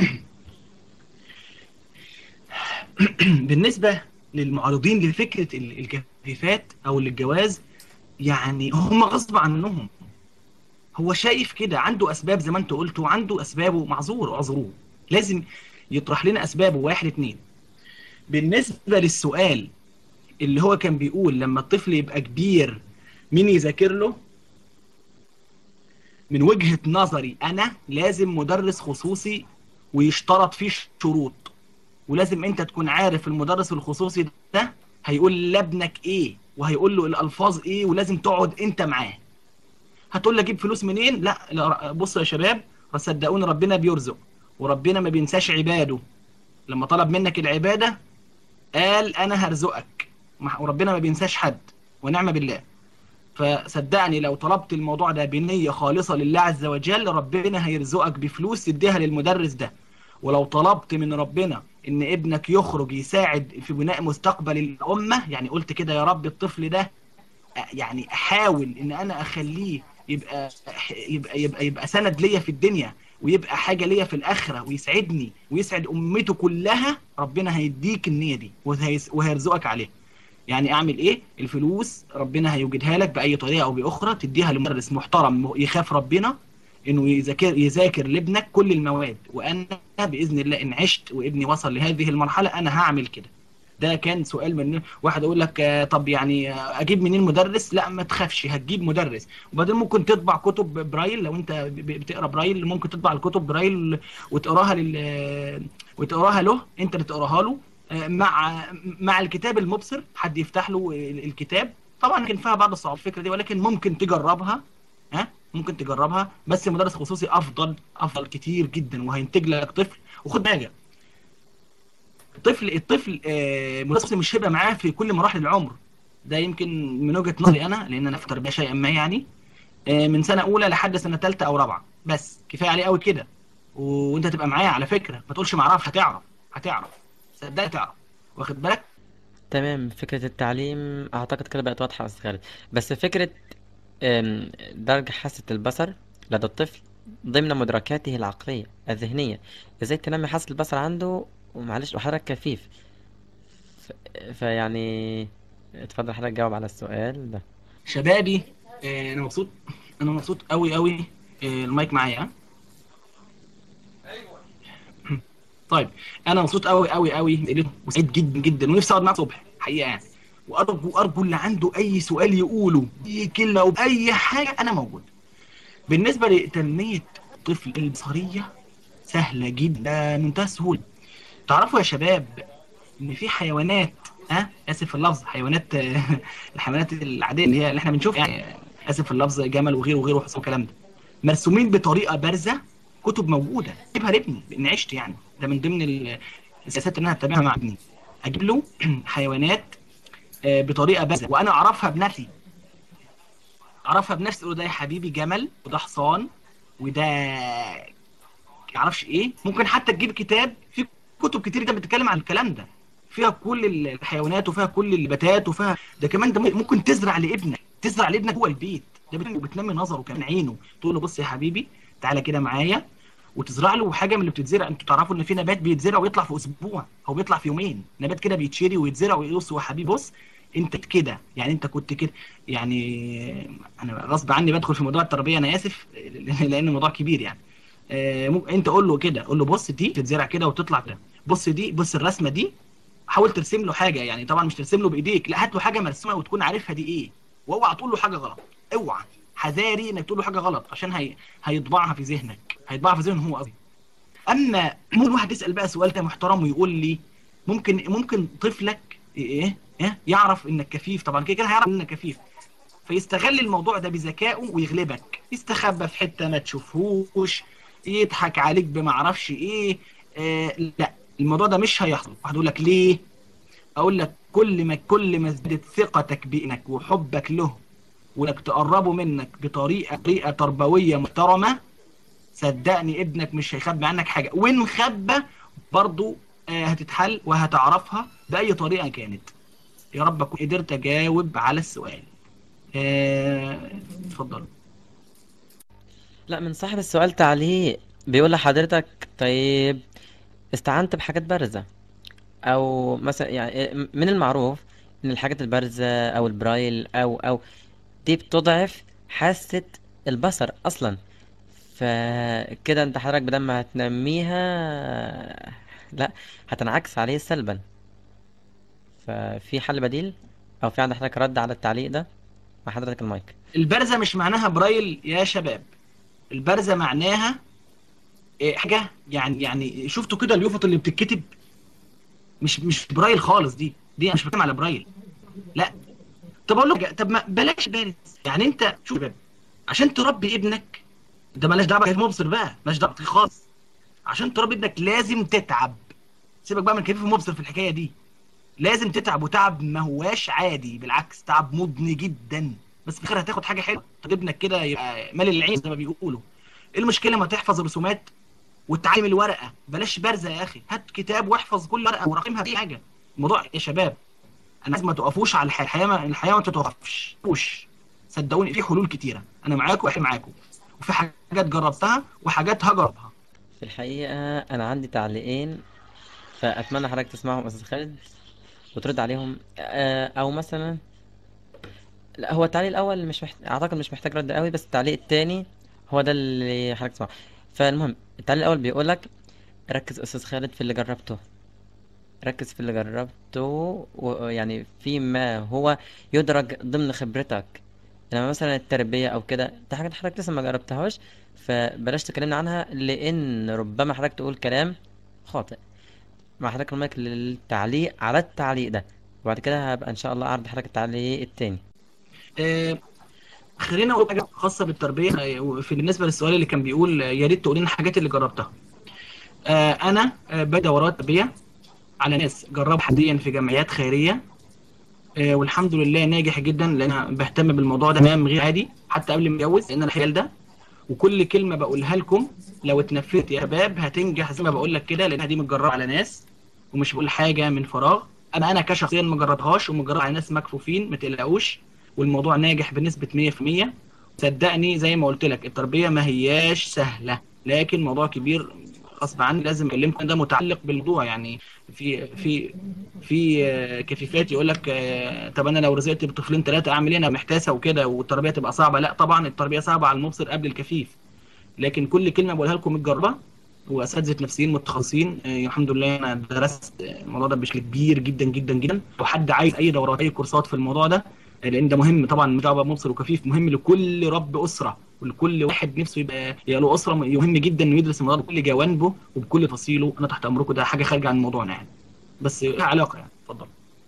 بالنسبه للمعارضين لفكره ال- الكفيفات او للجواز يعني هم غصب عنهم هو شايف كده عنده اسباب زي ما انت قلت وعنده اسبابه معذور اعذروه لازم يطرح لنا اسبابه واحد اتنين بالنسبه للسؤال اللي هو كان بيقول لما الطفل يبقى كبير مين يذاكر له من وجهة نظري انا لازم مدرس خصوصي ويشترط فيه شروط ولازم انت تكون عارف المدرس الخصوصي ده هيقول لابنك ايه وهيقول له الالفاظ ايه ولازم تقعد انت معاه هتقول لي اجيب فلوس منين لا, لا بصوا يا شباب صدقوني ربنا بيرزق وربنا ما بينساش عباده لما طلب منك العبادة قال انا هرزقك مح- وربنا ما بينساش حد ونعم بالله فصدقني لو طلبت الموضوع ده بنية خالصة لله عز وجل ربنا هيرزقك بفلوس تديها للمدرس ده ولو طلبت من ربنا ان ابنك يخرج يساعد في بناء مستقبل الامة يعني قلت كده يا رب الطفل ده يعني احاول ان انا اخليه يبقى يبقى يبقى, يبقى سند ليا في الدنيا ويبقى حاجه ليا في الاخره ويسعدني ويسعد امته كلها ربنا هيديك النيه دي وهيس- وهيرزقك عليها يعني اعمل ايه الفلوس ربنا هيوجدها لك باي طريقه او باخرى تديها لمدرس محترم يخاف ربنا انه يذاكر يذاكر لابنك كل المواد وانا باذن الله ان عشت وابني وصل لهذه المرحله انا هعمل كده ده كان سؤال من واحد يقول لك آه، طب يعني آه، اجيب منين مدرس لا ما تخافش هتجيب مدرس وبعدين ممكن تطبع كتب برايل لو انت ب- بتقرا برايل ممكن تطبع الكتب برايل وتقراها لل آه، وتقراها له انت اللي تقراها له آه، مع مع الكتاب المبصر حد يفتح له ال- الكتاب طبعا كان فيها بعض الصعوبات الفكره دي ولكن ممكن تجربها ها ممكن تجربها بس مدرس خصوصي افضل افضل كتير جدا وهينتج لك طفل وخد بالك الطفل الطفل آه، مدرس خصوصي مش هيبقى معاه في كل مراحل العمر ده يمكن من وجهة نظري انا لان انا في تربيه شيئا ما يعني آه، من سنه اولى لحد سنه ثالثه او رابعه بس كفايه عليه قوي كده وانت تبقى معايا على فكره ما تقولش ما اعرفش هتعرف هتعرف صدقني تعرف واخد بالك تمام فكرة التعليم أعتقد كده بقت واضحة يا أستاذ خالد بس فكرة أم، درجة حاسة البصر لدى الطفل ضمن مدركاته العقلية الذهنية إزاي تنمي حاسة البصر عنده ومعلش وحضرتك كفيف ف... فيعني اتفضل حضرتك جاوب على السؤال ده شبابي آه، انا مبسوط انا مبسوط قوي قوي آه، المايك معايا ها؟ طيب انا مبسوط قوي قوي قوي وسعيد جدا جدا ونفسي اقعد معاك الصبح حقيقه يعني وارجو ارجو اللي عنده اي سؤال يقوله اي كلمه او اي حاجه انا موجود بالنسبه لتنميه الطفل البصريه سهله جدا منتهى السهوله تعرفوا يا شباب ان في حيوانات ها اسف في اللفظ حيوانات الحيوانات العاديه اللي هي اللي احنا بنشوفها يعني اسف في اللفظ جمل وغيره وغيره وحصان والكلام ده مرسومين بطريقه بارزه كتب موجوده اجيبها لابني لان عشت يعني ده من ضمن ال- السياسات اللي انا هتبعها مع ابني اجيب له حيوانات آه، بطريقه بارزه وانا اعرفها بنفسي اعرفها بنفسي اقول ده يا حبيبي جمل وده حصان وده معرفش ايه ممكن حتى تجيب كتاب في كتب كتير جدا بتتكلم عن الكلام ده فيها كل الحيوانات وفيها كل النباتات وفيها ده كمان ده ممكن تزرع لابنك تزرع لابنك جوه البيت ده بت- بتنمي نظره كمان عينه تقول له بص يا حبيبي تعالى كده معايا وتزرع له حاجه من اللي بتتزرع انتوا تعرفوا ان في نبات بيتزرع ويطلع في اسبوع هو بيطلع في يومين نبات كده بيتشري ويتزرع ويقص يا حبيبي بص انت كده يعني انت كنت كده يعني انا غصب عني بدخل في موضوع التربيه انا اسف لان الموضوع كبير يعني آه، ممكن انت قول له كده قول له بص دي تتزرع كده وتطلع كده بص دي بص الرسمه دي حاول ترسم له حاجه يعني طبعا مش ترسم له بايديك لا هات له حاجه مرسومه وتكون عارفها دي ايه واوعى تقول له حاجه غلط اوعى حذاري انك تقول له حاجه غلط عشان هي... هيطبعها في ذهنك هيطبعها في ذهنه هو قصدي اما ممكن واحد يسال بقى سؤال ده محترم ويقول لي ممكن ممكن طفلك ايه ايه يعرف انك كفيف طبعا كده كده هيعرف انك كفيف فيستغل الموضوع ده بذكائه ويغلبك يستخبى في حته ما تشوفهوش يضحك عليك بمعرفش ايه آه لا الموضوع ده مش هيحصل واحد يقول لك ليه اقول لك كل ما كل ما ازدادت ثقتك بانك وحبك له وانك تقربه منك بطريقه طريقه تربويه محترمه صدقني ابنك مش هيخبي عنك حاجه وان خبى برضه آه هتتحل وهتعرفها باي طريقه كانت يا رب اكون قدرت اجاوب على السؤال آه، اتفضل لا من صاحب السؤال تعليق بيقول لحضرتك طيب استعنت بحاجات بارزة او مثلا يعني من المعروف ان الحاجات البارزة او البرايل او او دي بتضعف حاسة البصر اصلا فكده انت حضرتك بدل ما هتنميها لا هتنعكس عليه سلبا ففي حل بديل او في عند حضرتك رد على التعليق ده مع حضرتك المايك البرزه مش معناها برايل يا شباب البرزه معناها إيه، حاجه يعني يعني شفتوا كده اليوفط اللي بتتكتب مش مش برايل خالص دي دي انا مش بتكلم على برايل لا طب اقول لك طب ما بلاش بارز يعني انت شوف يا شباب عشان تربي ابنك ده مالهاش دعوه بكيف مبصر بقى مالهاش دعوه بكيف خالص عشان تربي ابنك لازم تتعب سيبك بقى من كيف مبصر في الحكايه دي لازم تتعب وتعب ما هواش عادي بالعكس تعب مضني جدا بس في الاخر هتاخد حاجه حلوه طب ابنك كده يبقى مال العين زي ما بيقولوا ايه المشكله ما تحفظ الرسومات وتعلم الورقه بلاش بارزه يا اخي هات كتاب واحفظ كل ورقه ورقمها في حاجه الموضوع يا شباب انا عايز ما تقفوش على الحياه الحياه ما الحياه ما تتوقفش وش صدقوني في حلول كتيره انا معاكم واحنا معاكم وفي حاجات جربتها وحاجات هجربها في الحقيقة أنا عندي تعليقين فأتمنى حضرتك تسمعهم أستاذ خالد وترد عليهم آه، أو مثلا لا هو التعليق الأول مش محت... أعتقد مش محتاج رد قوي بس التعليق التاني هو ده اللي حضرتك تسمعه فالمهم التعليق الأول بيقولك ركز أستاذ خالد في اللي جربته ركز في اللي جربته ويعني فيما هو يدرج ضمن خبرتك انما مثلا التربية او كده دي حاجة حضرتك لسه ما جربتهاش فبلاش تكلمنا عنها لان ربما حضرتك تقول كلام خاطئ مع حضرتك المايك للتعليق على التعليق ده وبعد كده هبقى ان شاء الله اعرض حضرتك التعليق التاني آه، خلينا اقول حاجه خاصه بالتربيه آه، في بالنسبه للسؤال اللي كان بيقول آه، يا ريت تقول لنا الحاجات اللي جربتها آه، انا آه، بدي دورات تربيه على ناس جربوا حاليا في جمعيات خيريه آه، والحمد لله ناجح جدا لان انا بهتم بالموضوع ده تمام غير عادي حتى قبل ما اتجوز لان انا الحيال ده وكل كلمه بقولها لكم لو اتنفذت يا شباب هتنجح زي ما بقول لك كده لانها دي متجربه على ناس ومش بقول حاجه من فراغ انا انا كشخصيا ما جربتهاش ومجرب على ناس مكفوفين ما تقلقوش والموضوع ناجح بنسبه 100% صدقني زي ما قلت لك التربيه ما هياش سهله لكن موضوع كبير غصب عني لازم اكلمكم ده متعلق بالموضوع يعني في في في آه، كفيفات يقول لك آه، طب انا لو رزقت بطفلين ثلاثه اعمل ايه انا محتاسه وكده والتربيه تبقى صعبه لا طبعا التربيه صعبه على المبصر قبل الكفيف لكن كل كلمه بقولها لكم متجربه واساتذه نفسيين متخصصين آه، الحمد لله انا درست الموضوع ده بشكل كبير جدا جدا جدا لو حد عايز اي دورات اي كورسات في الموضوع ده آه، لان ده مهم طبعا متابعه مبصر وكفيف مهم لكل رب اسره ولكل واحد نفسه يبقى يبقى له اسره مهم جدا انه يدرس الموضوع بكل جوانبه وبكل تفاصيله انا تحت امركم ده حاجه خارجه عن موضوعنا يعني بس لها علاقه يعني اتفضل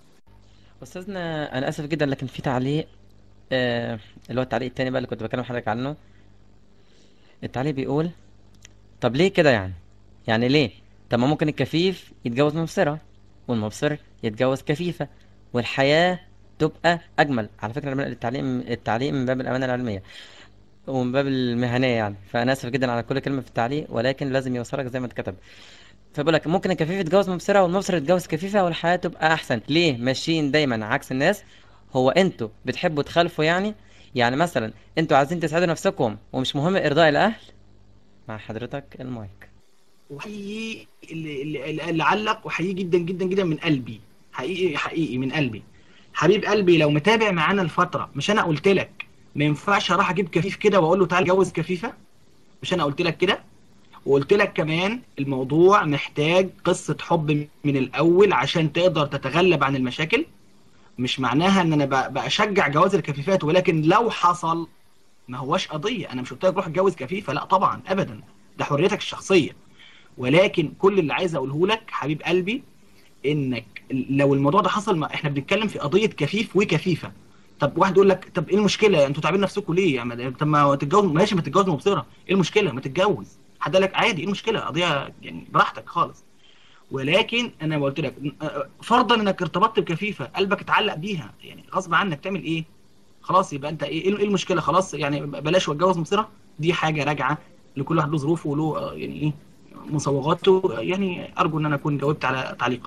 استاذنا انا اسف جدا لكن في تعليق آه اللي هو التعليق التاني بقى اللي كنت بكلم حضرتك عنه التعليق بيقول طب ليه كده يعني يعني ليه طب ما ممكن الكفيف يتجوز مبصرة والمبصر يتجوز كفيفة والحياة تبقى أجمل على فكرة أنا بنقل التعليق التعليق من باب الأمانة العلمية ومن باب المهنية يعني فأنا آسف جدا على كل كلمة في التعليق ولكن لازم يوصلك زي ما اتكتب فبقول لك ممكن الكفيف يتجوز مبصرة والمبصر يتجوز كفيفة والحياة تبقى أحسن ليه ماشيين دايما عكس الناس هو انتوا بتحبوا تخالفوا يعني يعني مثلا انتوا عايزين تسعدوا نفسكم ومش مهم إرضاء الأهل مع حضرتك المايك وحقيقي اللي, اللي, اللي علق وحقيقي جدا جدا جدا من قلبي حقيقي حقيقي من قلبي حبيب قلبي لو متابع معانا الفتره مش انا قلت لك ما ينفعش اروح اجيب كفيف كده واقول له تعالى اتجوز كفيفه مش انا قلت لك كده وقلت لك كمان الموضوع محتاج قصه حب من الاول عشان تقدر تتغلب عن المشاكل مش معناها ان انا ب- بشجع جواز الكفيفات ولكن لو حصل ما هواش قضيه انا مش قلت لك روح اتجوز كفيفه لا طبعا ابدا ده حريتك الشخصيه ولكن كل اللي عايز اقوله لك حبيب قلبي انك لو الموضوع ده حصل ما احنا بنتكلم في قضيه كفيف وكفيفه طب واحد يقول لك طب ايه المشكله انتوا تعبين نفسكم ليه يعني طب ما تتجوز ماشي ما تتجوز مبصره ايه المشكله ما تتجوز حد قال لك عادي ايه المشكله قضيه يعني براحتك خالص ولكن انا قلت لك فرضا انك ارتبطت بكفيفه قلبك اتعلق بيها يعني غصب عنك تعمل ايه خلاص يبقى انت ايه ايه المشكله خلاص يعني بلاش واتجوز مبصره دي حاجه راجعه لكل واحد له ظروفه وله آه، يعني ايه مصوغاته يعني ارجو ان انا اكون جاوبت على تعليقك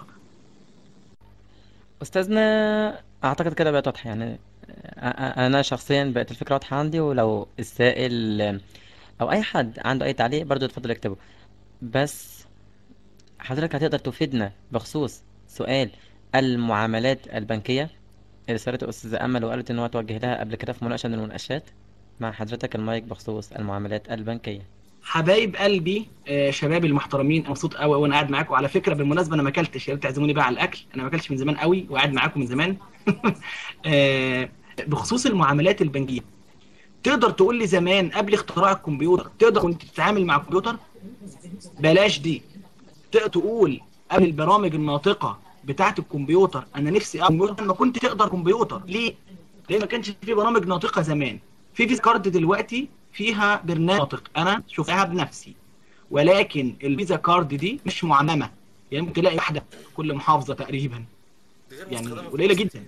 أستاذنا أعتقد كده بقت واضحة يعني أ- أ- أنا شخصيا بقت الفكرة واضحة عندي ولو السائل أو أي حد عنده أي تعليق برضو يتفضل يكتبه بس حضرتك هتقدر تفيدنا بخصوص سؤال المعاملات البنكية اللي سألته الأستاذة أمل وقالت إن هو توجه لها قبل كده في مناقشة من المناقشات مع حضرتك المايك بخصوص المعاملات البنكية حبايب قلبي آه، شبابي المحترمين انا مبسوط قوي وانا قاعد معاكم على فكره بالمناسبه انا ما اكلتش يا ريت تعزموني بقى على الاكل انا ما اكلتش من زمان قوي وقاعد معاكم من زمان آه، بخصوص المعاملات البنكيه تقدر تقول لي زمان قبل اختراع الكمبيوتر تقدر كنت تتعامل مع الكمبيوتر بلاش دي تقدر تقول قبل البرامج الناطقه بتاعه الكمبيوتر انا نفسي أعمل كمبيوتر ما كنت تقدر كمبيوتر ليه لان ما كانش في برامج ناطقه زمان في فيزا كارد دلوقتي فيها برنامج ناطق انا شفتها بنفسي ولكن الفيزا كارد دي مش معممه يعني ممكن تلاقي واحده في كل محافظه تقريبا يعني قليله جدا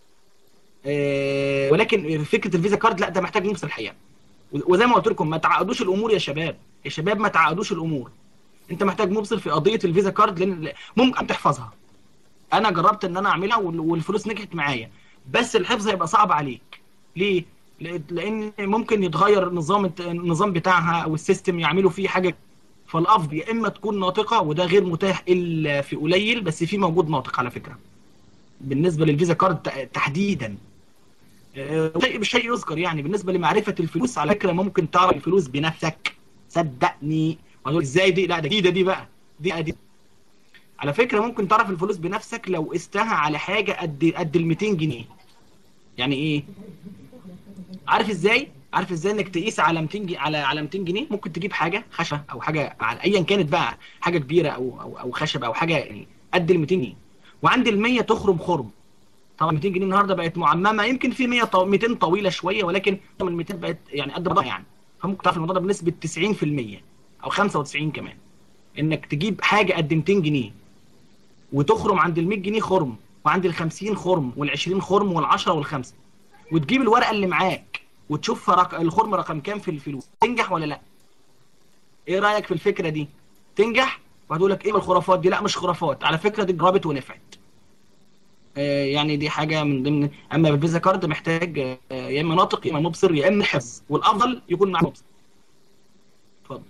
آه، ولكن فكره الفيزا كارد لا ده محتاج نفس الحقيقه وزي ما قلت لكم ما تعقدوش الامور يا شباب يا شباب ما تعقدوش الامور انت محتاج مبصر في قضيه الفيزا كارد لان ممكن تحفظها انا جربت ان انا اعملها وال- والفلوس نجحت معايا بس الحفظ هيبقى صعب عليك ليه ل- لان ممكن يتغير النظام الت- النظام بتاعها او السيستم يعملوا فيه حاجه فالافضل يا اما تكون ناطقه وده غير متاح الا في قليل بس في موجود ناطق على فكره بالنسبه للفيزا كارد ت- تحديدا آه، شيء بشيء يذكر يعني بالنسبه لمعرفه الفلوس على فكره ممكن تعرف الفلوس بنفسك صدقني وهتقول ازاي دي لا ده جديده دي بقى دي دي على فكره ممكن تعرف الفلوس بنفسك لو قستها على حاجه قد قد ال 200 جنيه يعني ايه عارف ازاي عارف ازاي انك تقيس على 200 جنيه على على 200 جنيه ممكن تجيب حاجه خشبه او حاجه على ايا كانت بقى حاجه كبيره او او, أو خشبه او حاجه يعني قد ال 200 جنيه وعند ال 100 تخرم خرم طبعا 200 جنيه النهارده بقت معممه يمكن في 100 طو... 200 طويله شويه ولكن طبعا ال 200 بقت يعني قد بعضها يعني فممكن تعرف الموضوع ده بنسبه 90% او 95 كمان انك تجيب حاجه قد 200 جنيه وتخرم عند ال 100 جنيه خرم وعند ال 50 خرم وال 20 خرم وال 10 والخمسه وتجيب الورقه اللي معاك وتشوف رق... الخرم رقم كام في الفلوس تنجح ولا لا ايه رايك في الفكره دي تنجح وهتقول لك ايه الخرافات دي لا مش خرافات على فكره دي جربت ونفعت آه يعني دي حاجه من ضمن اما بالفيزا كارد محتاج آه يا اما ناطق يا اما مبصر يا اما حفظ والافضل يكون معاه مبصر اتفضل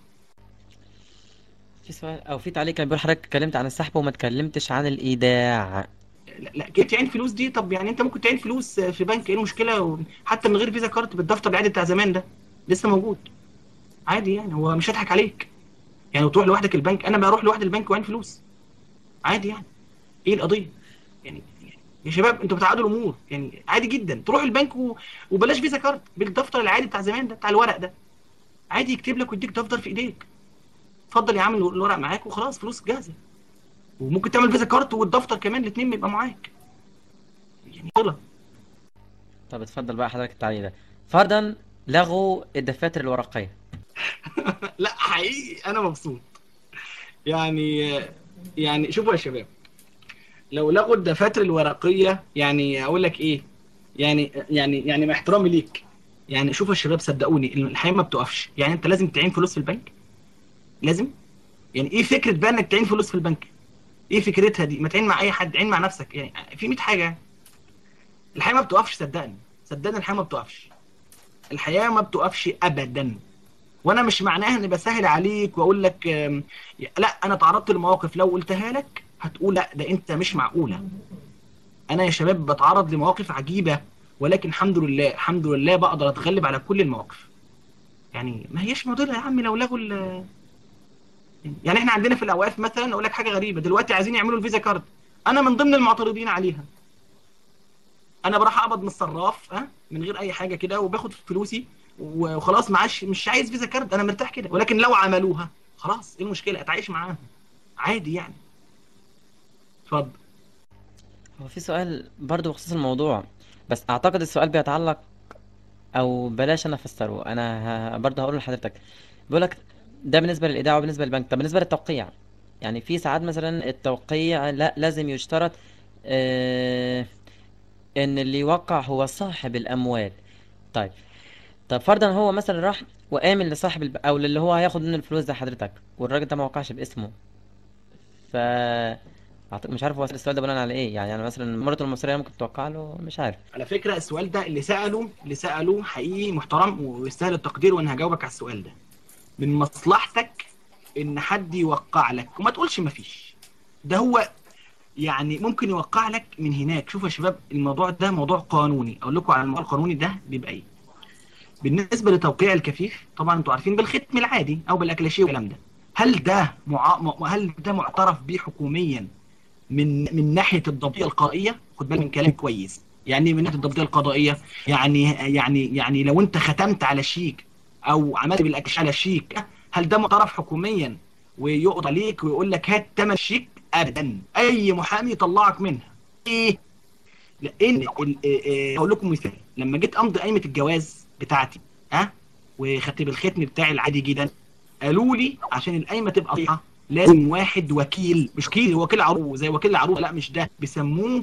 في سؤال او في تعليق كان بيقول حضرتك اتكلمت عن السحب وما اتكلمتش عن الايداع لا لا جيت تعين فلوس دي طب يعني انت ممكن تعين فلوس في بنك ايه المشكله و... حتى من غير فيزا كارت بالدفتر العادي بتاع زمان ده لسه موجود عادي يعني هو مش هيضحك عليك يعني وتروح لوحدك البنك انا بروح لوحدي البنك واعين فلوس عادي يعني ايه القضيه يعني يا شباب انتوا بتعقدوا الامور يعني عادي جدا تروح البنك و... وبلاش فيزا كارت بالدفتر العادي بتاع زمان ده بتاع الورق ده عادي يكتب لك ويديك دفتر في ايديك اتفضل يا عم الورق معاك وخلاص فلوس جاهزه وممكن تعمل فيزا كارت والدفتر كمان الاثنين يبقى معاك يعني يلا طب اتفضل بقى حضرتك التعليق ده فرضا لغوا الدفاتر الورقيه لا حقيقي انا مبسوط يعني يعني شوفوا يا شباب لو لغوا الدفاتر الورقيه يعني اقول لك ايه يعني يعني يعني مع احترامي ليك يعني شوفوا يا شباب صدقوني الحياه ما بتقفش يعني انت لازم تعين فلوس في البنك لازم يعني ايه فكره بقى انك تعين فلوس في البنك ايه فكرتها دي ما تعين مع اي حد عين مع نفسك يعني في 100 حاجه الحياه ما بتقفش صدقني صدقني الحياه ما بتقفش الحياه ما بتقفش ابدا وانا مش معناها اني بسهل عليك واقول لك لا انا تعرضت لمواقف لو قلتها لك هتقول لا ده انت مش معقوله انا يا شباب بتعرض لمواقف عجيبه ولكن الحمد لله الحمد لله بقدر اتغلب على كل المواقف يعني ما هيش معضله يا عم لو لغوا يعني احنا عندنا في الاوقاف مثلا اقول لك حاجه غريبه دلوقتي عايزين يعملوا الفيزا كارد انا من ضمن المعترضين عليها انا بروح اقبض من الصراف ها من غير اي حاجه كده وباخد فلوسي وخلاص معاش مش عايز فيزا كارد انا مرتاح كده ولكن لو عملوها خلاص ايه المشكله اتعايش معاها عادي يعني اتفضل هو في سؤال برضو بخصوص الموضوع بس اعتقد السؤال بيتعلق او بلاش انا افسره انا ه... برضه هقول لحضرتك بيقول لك ده بالنسبه للايداع وبالنسبه للبنك طب بالنسبه للتوقيع يعني في ساعات مثلا التوقيع لا لازم يشترط آه ان اللي يوقع هو صاحب الاموال طيب طب فرضا هو مثلا راح وآمن لصاحب الب... او للي هو هياخد منه الفلوس ده حضرتك والراجل ده ما وقعش باسمه ف مش عارف هو السؤال ده بناء على ايه يعني انا مثلا مرته المصريه ممكن توقع له مش عارف على فكره السؤال ده اللي ساله اللي ساله حقيقي محترم ويستاهل التقدير وانا هجاوبك على السؤال ده من مصلحتك ان حد يوقع لك وما تقولش مفيش ده هو يعني ممكن يوقع لك من هناك شوفوا يا شباب الموضوع ده موضوع قانوني اقول لكم على الموضوع القانوني ده بيبقى ايه بالنسبه لتوقيع الكفيف طبعا انتوا عارفين بالختم العادي او بالاكلاشيه والكلام ده هل ده مع... هل ده معترف به حكوميا من من ناحيه الضبطيه القضائيه خد بالك من كلام كويس يعني من ناحيه الضبطيه القضائيه يعني يعني يعني لو انت ختمت على شيك او عملت بالاكلاشيه على شيك هل ده معترف حكوميا ويقضى عليك ويقول لك هات ثمن شيك ابدا اي محامي يطلعك منها ايه لان اقول لكم مثال لما جيت امضي قائمه الجواز بتاعتي ها وخدت بالختم بتاعي العادي جدا قالوا لي عشان القايمه تبقى صحيحه لازم واحد وكيل مش وكيل وكيل عروض زي وكيل العروض لا مش ده بيسموه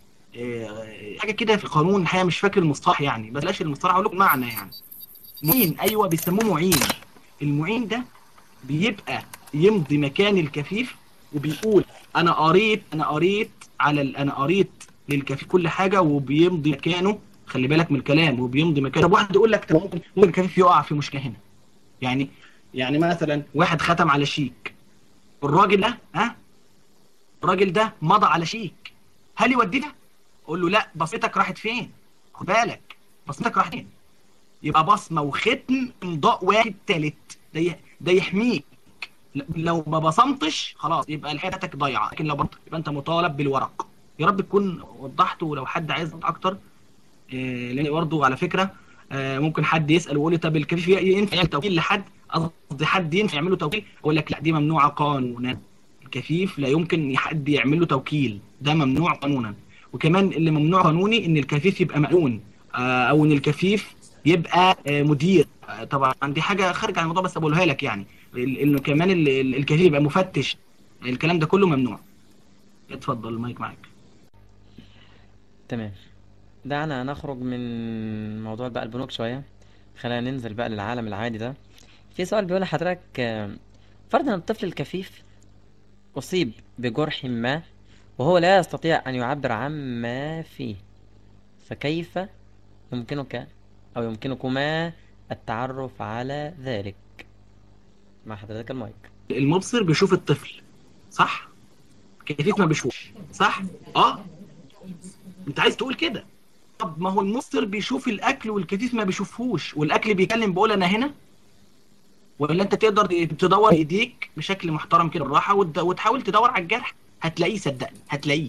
اه حاجه كده في القانون الحقيقه مش فاكر المصطلح يعني بلاش المصطلح اقول لكم معنى يعني معين ايوه بيسموه معين المعين ده بيبقى يمضي مكان الكفيف وبيقول انا قريت انا قريت على انا قريت للكفيف كل حاجه وبيمضي مكانه خلي بالك من الكلام وبيمضي مكانه طب واحد يقول لك طب ممكن ممكن الكفيف يقع في مشكله هنا يعني يعني مثلا واحد ختم على شيك الراجل ده ها الراجل ده مضى على شيك هل يودي ده اقول له لا بصمتك راحت فين خد بالك بصمتك راحت فين يبقى بصمه وختم امضاء واحد تالت ده ده يحميك لو ما بصمتش خلاص يبقى الحياه بتاعتك ضايعه لكن لو بصمت يبقى انت مطالب بالورق يا رب تكون وضحت ولو حد عايز اكتر آه، لان برضه على فكره آه، ممكن حد يسال ويقول لي طب الكفيف ينفع يعمل توكيل لحد قصدي حد ينفع يعمل له توكيل اقول لك لا دي ممنوعه قانونا الكفيف لا يمكن حد يعمل له توكيل ده ممنوع قانونا وكمان اللي ممنوع قانوني ان الكفيف يبقى مأذون آه، او ان الكفيف يبقى آه، مدير آه، طبعا دي حاجه خارجه عن الموضوع بس بقولها لك يعني ال- انه كمان ال- ال- الكفيف يبقى مفتش الكلام ده كله ممنوع اتفضل المايك معاك تمام دعنا نخرج من موضوع بقى البنوك شوية خلينا ننزل بقى للعالم العادي ده في سؤال بيقول لحضرتك آه، فرضا ان الطفل الكفيف أصيب بجرح ما وهو لا يستطيع أن يعبر عما فيه فكيف يمكنك أو يمكنكما التعرف على ذلك مع حضرتك المايك المبصر بيشوف الطفل صح كيفيك ما بيشوفش صح اه انت عايز تقول كده طب ما هو المبصر بيشوف الاكل والكفيف ما بيشوفهوش والاكل بيتكلم بيقول انا هنا ولا انت تقدر تدور بايديك بشكل محترم كده بالراحه وت- وتحاول تدور على الجرح هتلاقيه صدقني هتلاقيه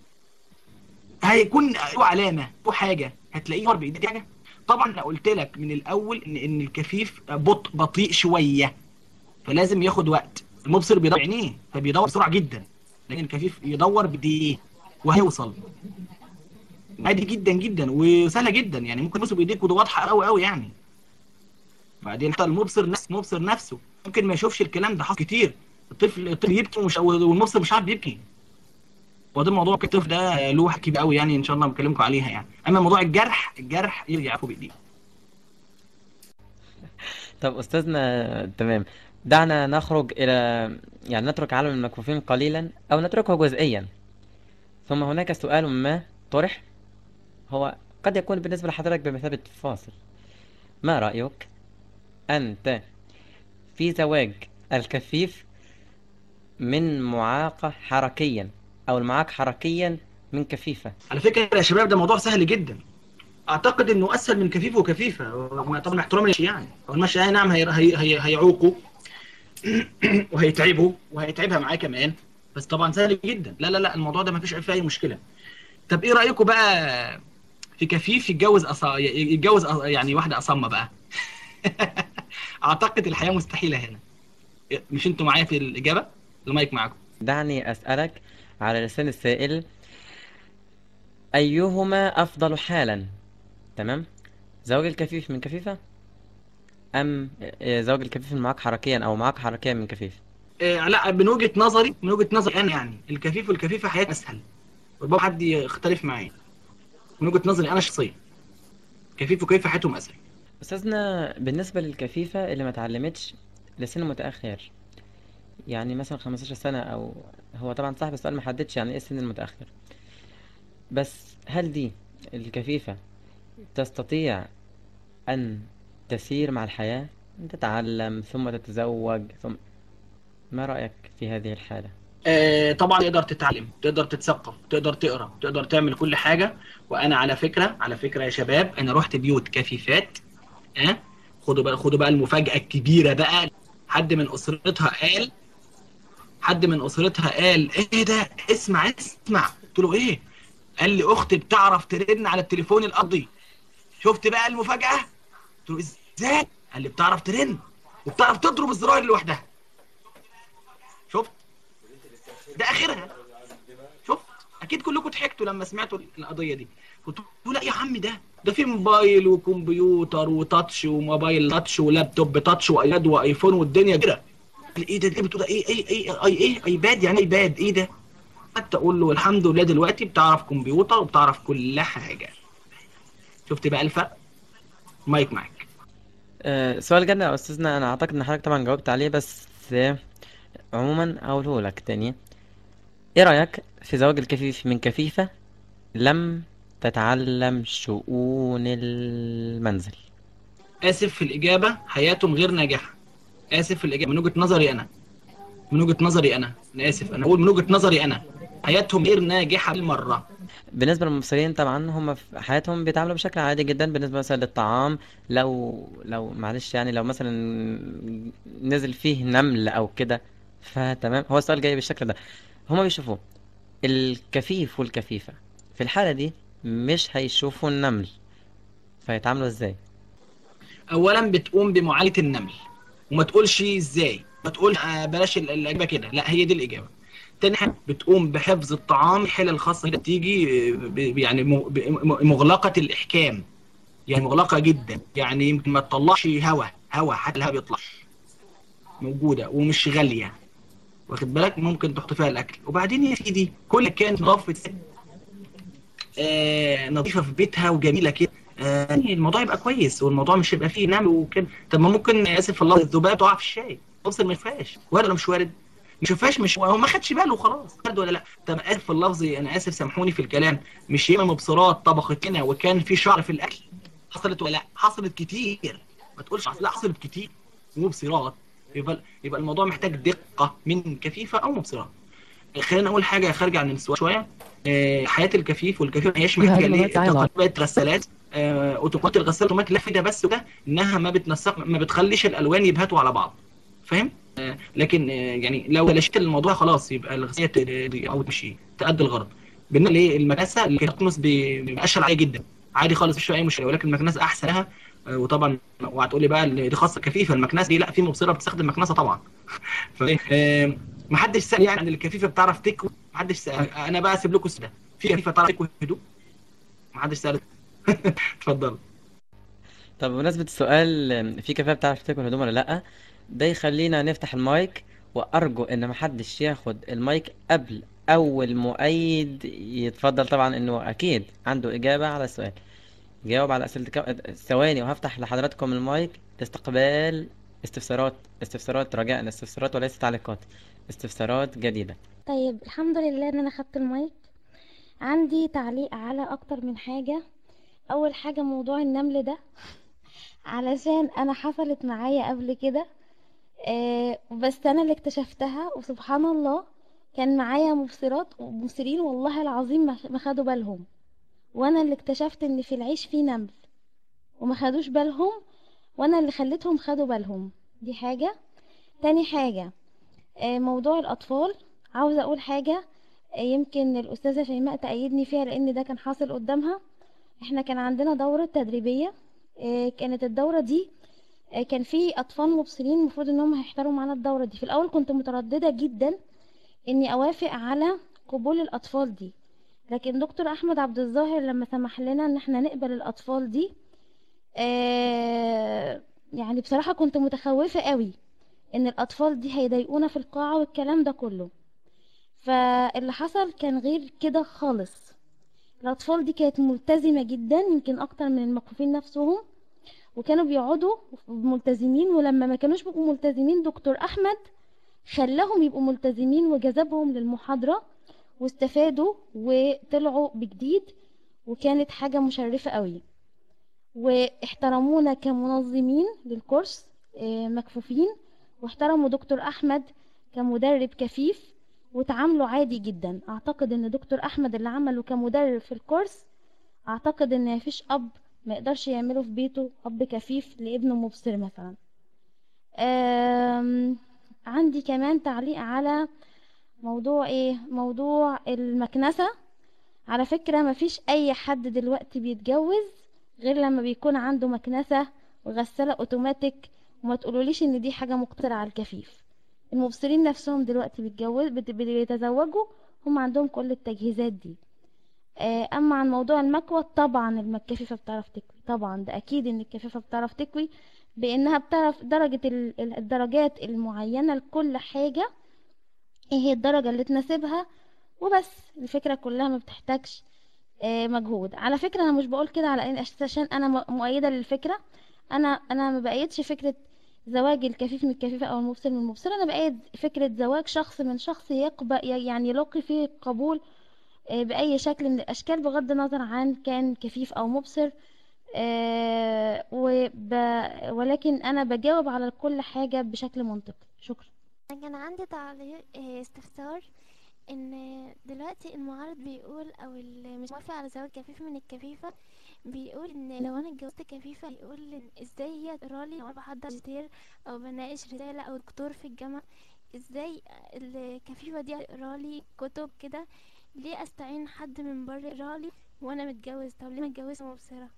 هيكون له علامه له حاجه هتلاقيه دور بايديك حاجه طبعا انا قلت لك من الاول ان ان الكفيف بطء بطيء شويه فلازم ياخد وقت المبصر بيدور بعينيه فبيدور بسرعه جدا لكن الكفيف يدور بايديه وهيوصل عادي جدا جدا وسهله جدا يعني ممكن تبص بايديك وده واضحه قوي قوي يعني بعدين حتى المبصر نفسه المبصر نفسه ممكن ما يشوفش الكلام ده حصل كتير الطفل الطفل يبكي ومش والمبصر مش عارف يبكي وده الموضوع الطفل ده له حكي قوي يعني ان شاء الله بكلمكم عليها يعني اما موضوع الجرح الجرح يرجع يعرفه بايديه طب أستاذنا تمام دعنا نخرج إلى يعني نترك عالم المكفوفين قليلا أو نتركه جزئيا ثم هناك سؤال ما طرح هو قد يكون بالنسبة لحضرتك بمثابة فاصل ما رأيك أنت في زواج الكفيف من معاقة حركيا أو المعاق حركيا من كفيفة على فكره يا شباب ده موضوع سهل جدا اعتقد انه اسهل من كفيف وكفيفه طبعا احترامي للمشي يعني هو المشي يعني نعم هي هي هي هيعوقه وهيتعبه وهيتعبها معاه كمان بس طبعا سهل جدا لا لا لا الموضوع ده ما فيش فيه اي مشكله طب ايه رايكم بقى في كفيف يتجوز أصا... يتجوز أص... يعني واحده اصمه بقى اعتقد الحياه مستحيله هنا مش انتوا معايا في الاجابه المايك معاكم دعني أسألك على لسان السائل أيهما أفضل حالا تمام زواج الكفيف من كفيفة أم آه، زواج الكفيف من معاق حركيا أو معاق حركيا من كفيف إيه لا من وجهه نظري من وجهه نظري انا يعني الكفيف والكفيفه حياه اسهل ربما حد يختلف معايا من وجهه نظري انا شخصيا كفيف وكفيفه حياتهم اسهل أستاذنا بالنسبة للكفيفة اللي ما اتعلمتش لسن متأخر يعني مثلا 15 سنة أو هو طبعا صاحب السؤال ما حددش يعني إيه السن المتأخر بس هل دي الكفيفة تستطيع أن تسير مع الحياة تتعلم ثم تتزوج ثم ما رأيك في هذه الحالة؟ آه طبعا تقدر تتعلم تقدر تتثقف تقدر تقرا تقدر تعمل كل حاجه وانا على فكره على فكره يا شباب انا رحت بيوت كفيفات ها أه؟ خدوا بقى خدوا بقى المفاجاه الكبيره بقى حد من اسرتها قال حد من اسرتها قال ايه ده اسمع اسمع قلت له ايه قال لي اختي بتعرف ترن على التليفون الارضي شفت بقى المفاجاه قلت له ازاي قال لي بتعرف ترن وبتعرف تضرب الزراير لوحدها شفت ده اخرها شفت اكيد كلكم ضحكتوا لما سمعتوا القضيه دي قلت له لا يا عم ده ده في موبايل وكمبيوتر وتاتش وموبايل تاتش ولابتوب تاتش وايباد وايفون والدنيا كده ايه ده ايه بتقول ايه ايه ايه اي ايه ايباد يعني ايباد ايه ده حتى اقول له الحمد لله دلوقتي بتعرف كمبيوتر وبتعرف كل حاجه شفت بقى الفرق مايك معاك أه سؤال جدا يا أستاذنا أنا أعتقد إن حضرتك طبعا جاوبت عليه بس آه، عموما أقوله لك تاني إيه رأيك في زواج الكفيف من كفيفة لم تتعلم شؤون المنزل اسف في الاجابه حياتهم غير ناجحه اسف في الاجابه من وجهه نظري انا من وجهه نظري انا انا اسف انا بقول من وجهه نظري انا حياتهم غير ناجحه بالمره بالنسبة للمبصرين طبعا هم في حياتهم بيتعاملوا بشكل عادي جدا بالنسبة مثلا للطعام لو لو معلش يعني لو مثلا نزل فيه نمل أو كده فتمام هو السؤال جاي بالشكل ده هما بيشوفوا الكفيف والكفيفة في الحالة دي مش هيشوفوا النمل فيتعاملوا ازاي اولا بتقوم بمعالجه النمل وما تقولش ازاي ما تقول آه، بلاش ال- الاجابه كده لا هي دي الاجابه تاني حاجه بتقوم بحفظ الطعام الحيله الخاصه كده بتيجي آه، ب- يعني م- ب- م- مغلقه الاحكام يعني مغلقه جدا يعني يمكن ما تطلعش هوا هوا حتى الهوا بيطلعش موجوده ومش غاليه واخد بالك ممكن تحط فيها الاكل وبعدين يا سيدي كل كانت نظافه آه نظيفه في بيتها وجميله كده آه يعني الموضوع يبقى كويس والموضوع مش هيبقى فيه نمل وكده طب ما ممكن اسف في اللفظ الذبابه تقع في الشاي توصل ما يفهاش وارد ولا مش وارد ما شافهاش مش هو ما خدش باله خلاص وارد ولا لا طب اسف في اللفظ انا اسف سامحوني في الكلام مش ياما مبصرات طبخت لنا وكان في شعر في الاكل حصلت ولا لا حصلت كتير ما تقولش حصل- لا حصلت كتير ومبصرات يبقى يبقى الموضوع محتاج دقه من كفيفه او مبصرات خلينا اقول حاجه خارجه عن السؤال شويه آه، حياه الكفيف والكفيف ما هيش محتاجه ليه تقنيه غسالات آه، اوتومات الغساله اوتومات لا ده بس وده انها ما بتنسق ما بتخليش الالوان يبهتوا على بعض فاهم آه، لكن آه، يعني لو بلشت الموضوع خلاص يبقى الغساله ت- او تمشي تأدي الغرض بالنسبه للمكنسه اللي تكنس ب- بقشره عاليه جدا عادي خالص مفيش اي مشكله ولكن المكنسه احسن لها آه، وطبعا وهتقول لي بقى اللي دي خاصه كفيفه المكنسه دي لا في مبصره بتستخدم مكنسه طبعا ف آه، محدش سأل يعني عن الكفيفه بتعرف تكوي محدش سأل انا بقى اسيب لكم السؤال ده في كفيفه بتعرف تكوي هدوء محدش سأل اتفضل طب بمناسبة السؤال في كفاية بتعرف تاكل هدوم ولا لأ ده يخلينا نفتح المايك وأرجو إن محدش ياخد المايك قبل أول مؤيد يتفضل طبعا إنه أكيد عنده إجابة على السؤال جاوب على أسئلة الك- ثواني وهفتح لحضراتكم المايك لاستقبال استفسارات استفسارات رجاء استفسارات وليس تعليقات استفسارات جديدة طيب الحمد لله ان انا خدت المايك عندي تعليق على اكتر من حاجة اول حاجة موضوع النمل ده علشان انا حصلت معايا قبل كده آه بس انا اللي اكتشفتها وسبحان الله كان معايا مبصرات ومبصرين والله العظيم ما ما خدوا بالهم وانا اللي اكتشفت ان في العيش فيه نمل وما خدوش بالهم وانا اللي خليتهم خدوا بالهم دي حاجة تاني حاجة آه، موضوع الأطفال عاوزة أقول حاجة آه، يمكن الأستاذة شيماء تأيدني فيها لأن ده كان حاصل قدامها احنا كان عندنا دورة تدريبية آه، كانت الدورة دي آه، كان في أطفال مبصرين المفروض إنهم هيحضروا معانا الدورة دي في الأول كنت مترددة جدا إني أوافق على قبول الأطفال دي لكن دكتور أحمد عبد الظاهر لما سمح لنا إن احنا نقبل الأطفال دي آه، يعني بصراحة كنت متخوفة قوي ان الاطفال دي هيضايقونا في القاعة والكلام ده كله فاللي حصل كان غير كده خالص الاطفال دي كانت ملتزمة جدا يمكن اكتر من المكفوفين نفسهم وكانوا بيقعدوا ملتزمين ولما ما كانوش بيبقوا ملتزمين دكتور احمد خلاهم يبقوا ملتزمين وجذبهم للمحاضرة واستفادوا وطلعوا بجديد وكانت حاجة مشرفة قوي واحترمونا كمنظمين للكورس آه، مكفوفين واحترموا دكتور احمد كمدرب كفيف وتعاملوا عادي جدا اعتقد ان دكتور احمد اللي عمله كمدرب في الكورس اعتقد ان مفيش اب ما يقدرش يعمله في بيته اب كفيف لابنه مبصر مثلا أم، عندي كمان تعليق على موضوع ايه موضوع المكنسة على فكرة مفيش اي حد دلوقتي بيتجوز غير لما بيكون عنده مكنسة وغسالة اوتوماتيك وما تقولوليش ان دي حاجة مقتصرة على الكفيف المبصرين نفسهم دلوقتي بيتجوز بت- بيتزوجوا هم عندهم كل التجهيزات دي آه، اما عن موضوع المكوى طبعا الم- الكفيفة بتعرف تكوي طبعا ده اكيد ان الكفيفة بتعرف تكوي بانها بتعرف درجة ال- ال- الدرجات المعينة لكل حاجة ايه هي الدرجة اللي تناسبها وبس الفكرة كلها ما بتحتاجش آه، مجهود على فكرة انا مش بقول كده على ان عشان انا م- مؤيدة للفكرة انا انا ما بأيدش فكرة زواج الكفيف من الكفيفة او المبصر من المبصرة انا بأيد فكرة زواج شخص من شخص يقبل يعني يلقي فيه قبول آه، بأي شكل من الأشكال بغض النظر عن كان كفيف أو مبصر آه، وب... ولكن أنا بجاوب على كل حاجة بشكل منطقي شكرا كان عندي تعليق آه، استفسار ان دلوقتي المعارض بيقول او اللي مش موافق على زواج كفيف من الكفيفة بيقول ان لو انا اتجوزت كفيفة يقول إن ازاي هي تقرالي لو انا بحضر ماجستير او بناقش رسالة او دكتور في الجامعة ازاي الكفيفة دي تقرالي كتب كده ليه استعين حد من بره يقرالي وانا متجوز طب ليه متجوزة مبصرة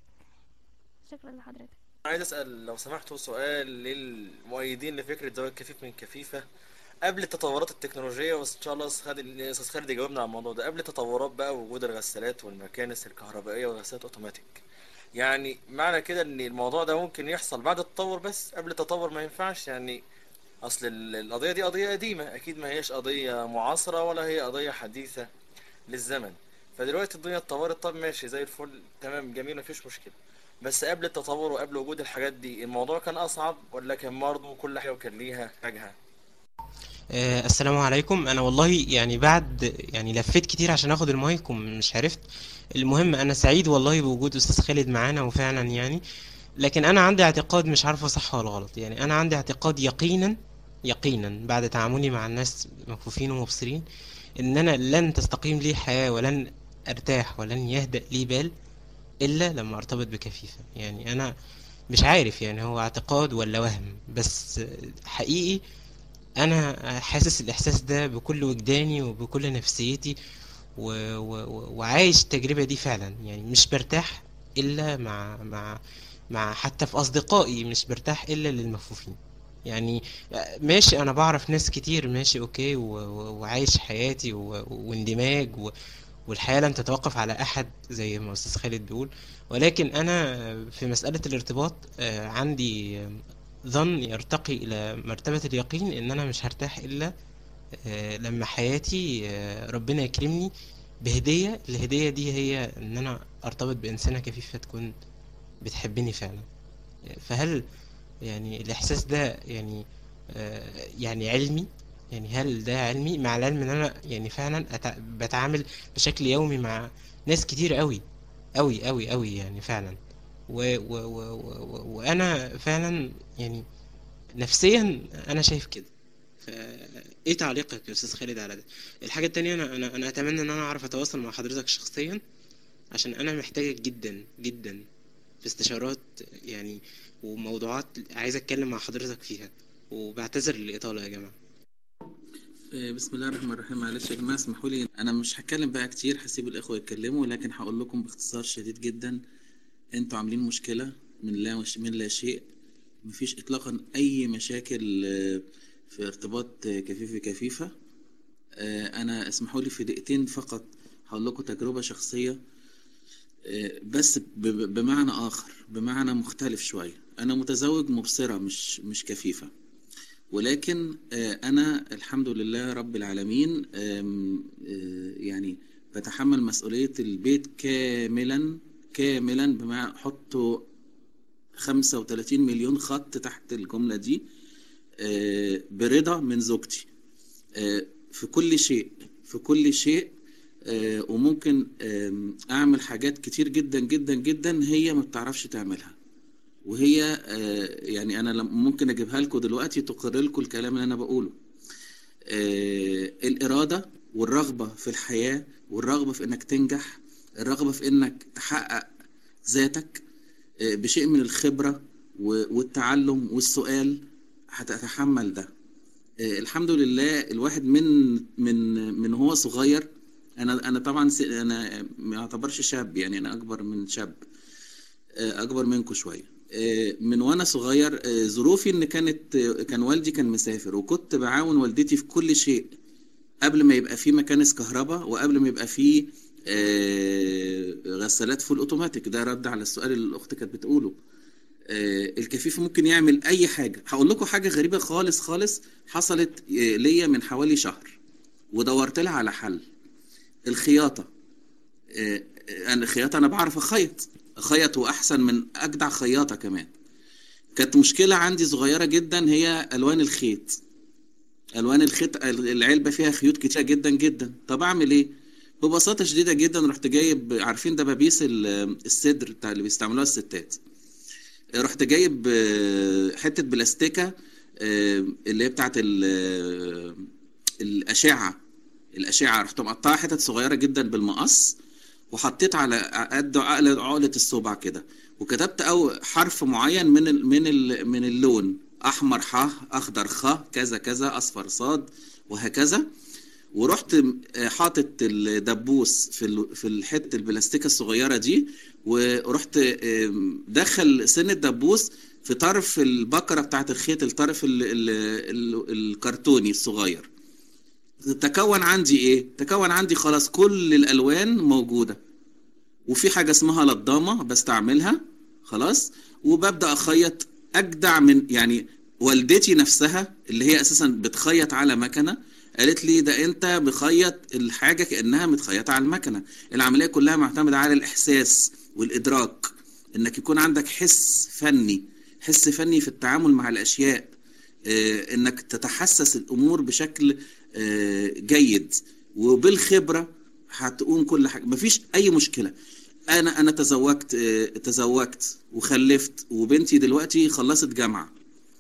شكرا لحضرتك عايز اسال لو سمحتوا سؤال للمؤيدين لفكره زواج كفيف من كفيفه قبل التطورات التكنولوجيه وان شاء الله استاذ خالد استاذ خالد يجاوبنا على الموضوع ده قبل التطورات بقى وجود الغسالات والمكانس الكهربائيه والغسالات اوتوماتيك يعني معنى كده ان الموضوع ده ممكن يحصل بعد التطور بس قبل التطور ما ينفعش يعني اصل ال- القضيه دي قضيه قديمه اكيد ما هيش قضيه معاصره ولا هي قضيه حديثه للزمن فدلوقتي الدنيا اتطورت طب ماشي زي الفل تمام جميل مفيش مشكله بس قبل التطور وقبل وجود الحاجات دي الموضوع كان اصعب ولا كان برضه كل حاجه وكان ليها حاجها آه، السلام عليكم انا والله يعني بعد يعني لفيت كتير عشان اخد المايك ومش عرفت المهم انا سعيد والله بوجود استاذ خالد معانا وفعلا يعني لكن انا عندي اعتقاد مش عارفه صح ولا غلط يعني انا عندي اعتقاد يقينا يقينا بعد تعاملي مع الناس مكفوفين ومبصرين ان انا لن تستقيم لي حياة ولن ارتاح ولن يهدأ لي بال الا لما ارتبط بكفيفة يعني انا مش عارف يعني هو اعتقاد ولا وهم بس حقيقي انا حاسس الاحساس ده بكل وجداني وبكل نفسيتي و... و... و- وعايش التجربة دي فعلا يعني مش برتاح الا مع مع مع حتى في اصدقائي مش برتاح الا للمكفوفين يعني ماشي انا بعرف ناس كتير ماشي اوكي و... و... وعايش حياتي و... واندماج و... والحياة لن تتوقف على احد زي ما استاذ خالد بيقول ولكن انا في مسألة الارتباط آه، عندي آه، ظن يرتقي الى مرتبة اليقين ان انا مش هرتاح الا آه، لما حياتي آه، ربنا يكرمني بهدية الهدية دي هي ان انا ارتبط بانسانة كفيفة تكون بتحبني فعلا فهل يعني الاحساس ده يعني آه، يعني علمي يعني هل ده علمي مع العلم ان انا يعني فعلا أتع- بتعامل بشكل يومي مع ناس كتير قوي قوي قوي قوي يعني فعلا و و و و و وانا فعلا يعني نفسيا انا شايف كده فايه تعليقك يا استاذ خالد على ده الحاجه التانية انا انا انا اتمنى ان انا اعرف اتواصل مع حضرتك شخصيا عشان انا محتاجك جدا جدا في استشارات يعني وموضوعات عايز اتكلم مع حضرتك فيها وبعتذر للاطاله يا جماعه آه، بسم الله الرحمن الرحيم معلش يا جماعه اسمحوا لي انا مش هتكلم بقى كتير هسيب الاخوه يتكلموا لكن هقول لكم باختصار شديد جدا انتوا عاملين مشكله من لا مش من لا شيء مفيش اطلاقا اي مشاكل آه، في ارتباط آه، كفيف بكفيفه آه، انا اسمحوا لي في دقيقتين فقط هقول لكم تجربه شخصيه آه، بس ب- ب- بمعنى آخر بمعنى مختلف شوية أنا متزوج مبصرة مش مش كفيفة ولكن آه، أنا الحمد لله رب العالمين آم، آه، يعني بتحمل مسؤولية البيت كاملا كاملا بمعنى حطوا 35 مليون خط تحت الجملة دي آه، برضا من زوجتي آه، في كل شيء في كل شيء آه، وممكن آم، اعمل حاجات كتير جدا جدا جدا هي ما بتعرفش تعملها وهي آه، يعني انا لم- ممكن اجيبها لكم دلوقتي تقر لكم الكلام اللي انا بقوله آه، الإرادة والرغبة في الحياة والرغبة في إنك تنجح الرغبة في إنك تحقق ذاتك آه، بشيء من الخبرة و- والتعلم والسؤال هتتحمل ده آه، الحمد لله الواحد من من من هو صغير انا انا طبعا س- انا ما اعتبرش شاب يعني انا اكبر من شاب آه، اكبر منكم شويه آه، من وانا صغير آه، ظروفي ان كانت آه، كان والدي كان مسافر وكنت بعاون والدتي في كل شيء قبل ما يبقى في مكانس كهرباء وقبل ما يبقى في آه، غسالات فول اوتوماتيك ده رد على السؤال اللي الاخت كانت بتقوله آه، الكفيف ممكن يعمل اي حاجه هقول لكم حاجه غريبه خالص خالص حصلت آه، ليا من حوالي شهر ودورت لها على حل الخياطه آه، آه، انا الخياطه انا بعرف اخيط اخيط واحسن من اجدع خياطه كمان كانت مشكله عندي صغيره جدا هي الوان الخيط الوان الخيط العلبه فيها خيوط كتيره جدا جدا طب اعمل ايه ببساطه شديده جدا رحت جايب عارفين دبابيس ال- الصدر بتاع اللي بيستعملوها الستات رحت جايب آه، حته بلاستيكه آه، اللي هي بتاعت ال- آه، الاشعه الاشعه رحت مقطعها حتت صغيره جدا بالمقص وحطيت على قد عقله عقله الصبع كده وكتبت او حرف معين من ال من ال من اللون احمر ح اخضر خ كذا كذا اصفر صاد وهكذا ورحت م- آه، حاطط الدبوس في ال- في الحته البلاستيكه الصغيره دي ورحت آم، دخل سن الدبوس في طرف البكره بتاعت الخيط الطرف ال ال ال الكرتوني الصغير تكون عندي ايه تكون عندي خلاص كل الالوان موجوده وفي حاجه اسمها لضامه بستعملها خلاص وببدا اخيط اجدع من يعني والدتي نفسها اللي هي اساسا بتخيط على مكنه قالت لي ده انت بخيط الحاجه كانها متخيطه على المكنه العمليه كلها معتمده على الاحساس والادراك انك يكون عندك حس فني حس فني في التعامل مع الاشياء آه، انك تتحسس الامور بشكل آه، جيد وبالخبره هتقوم كل حاجه مفيش اي مشكله انا انا تزوجت آه، تزوجت وخلفت وبنتي دلوقتي خلصت جامعه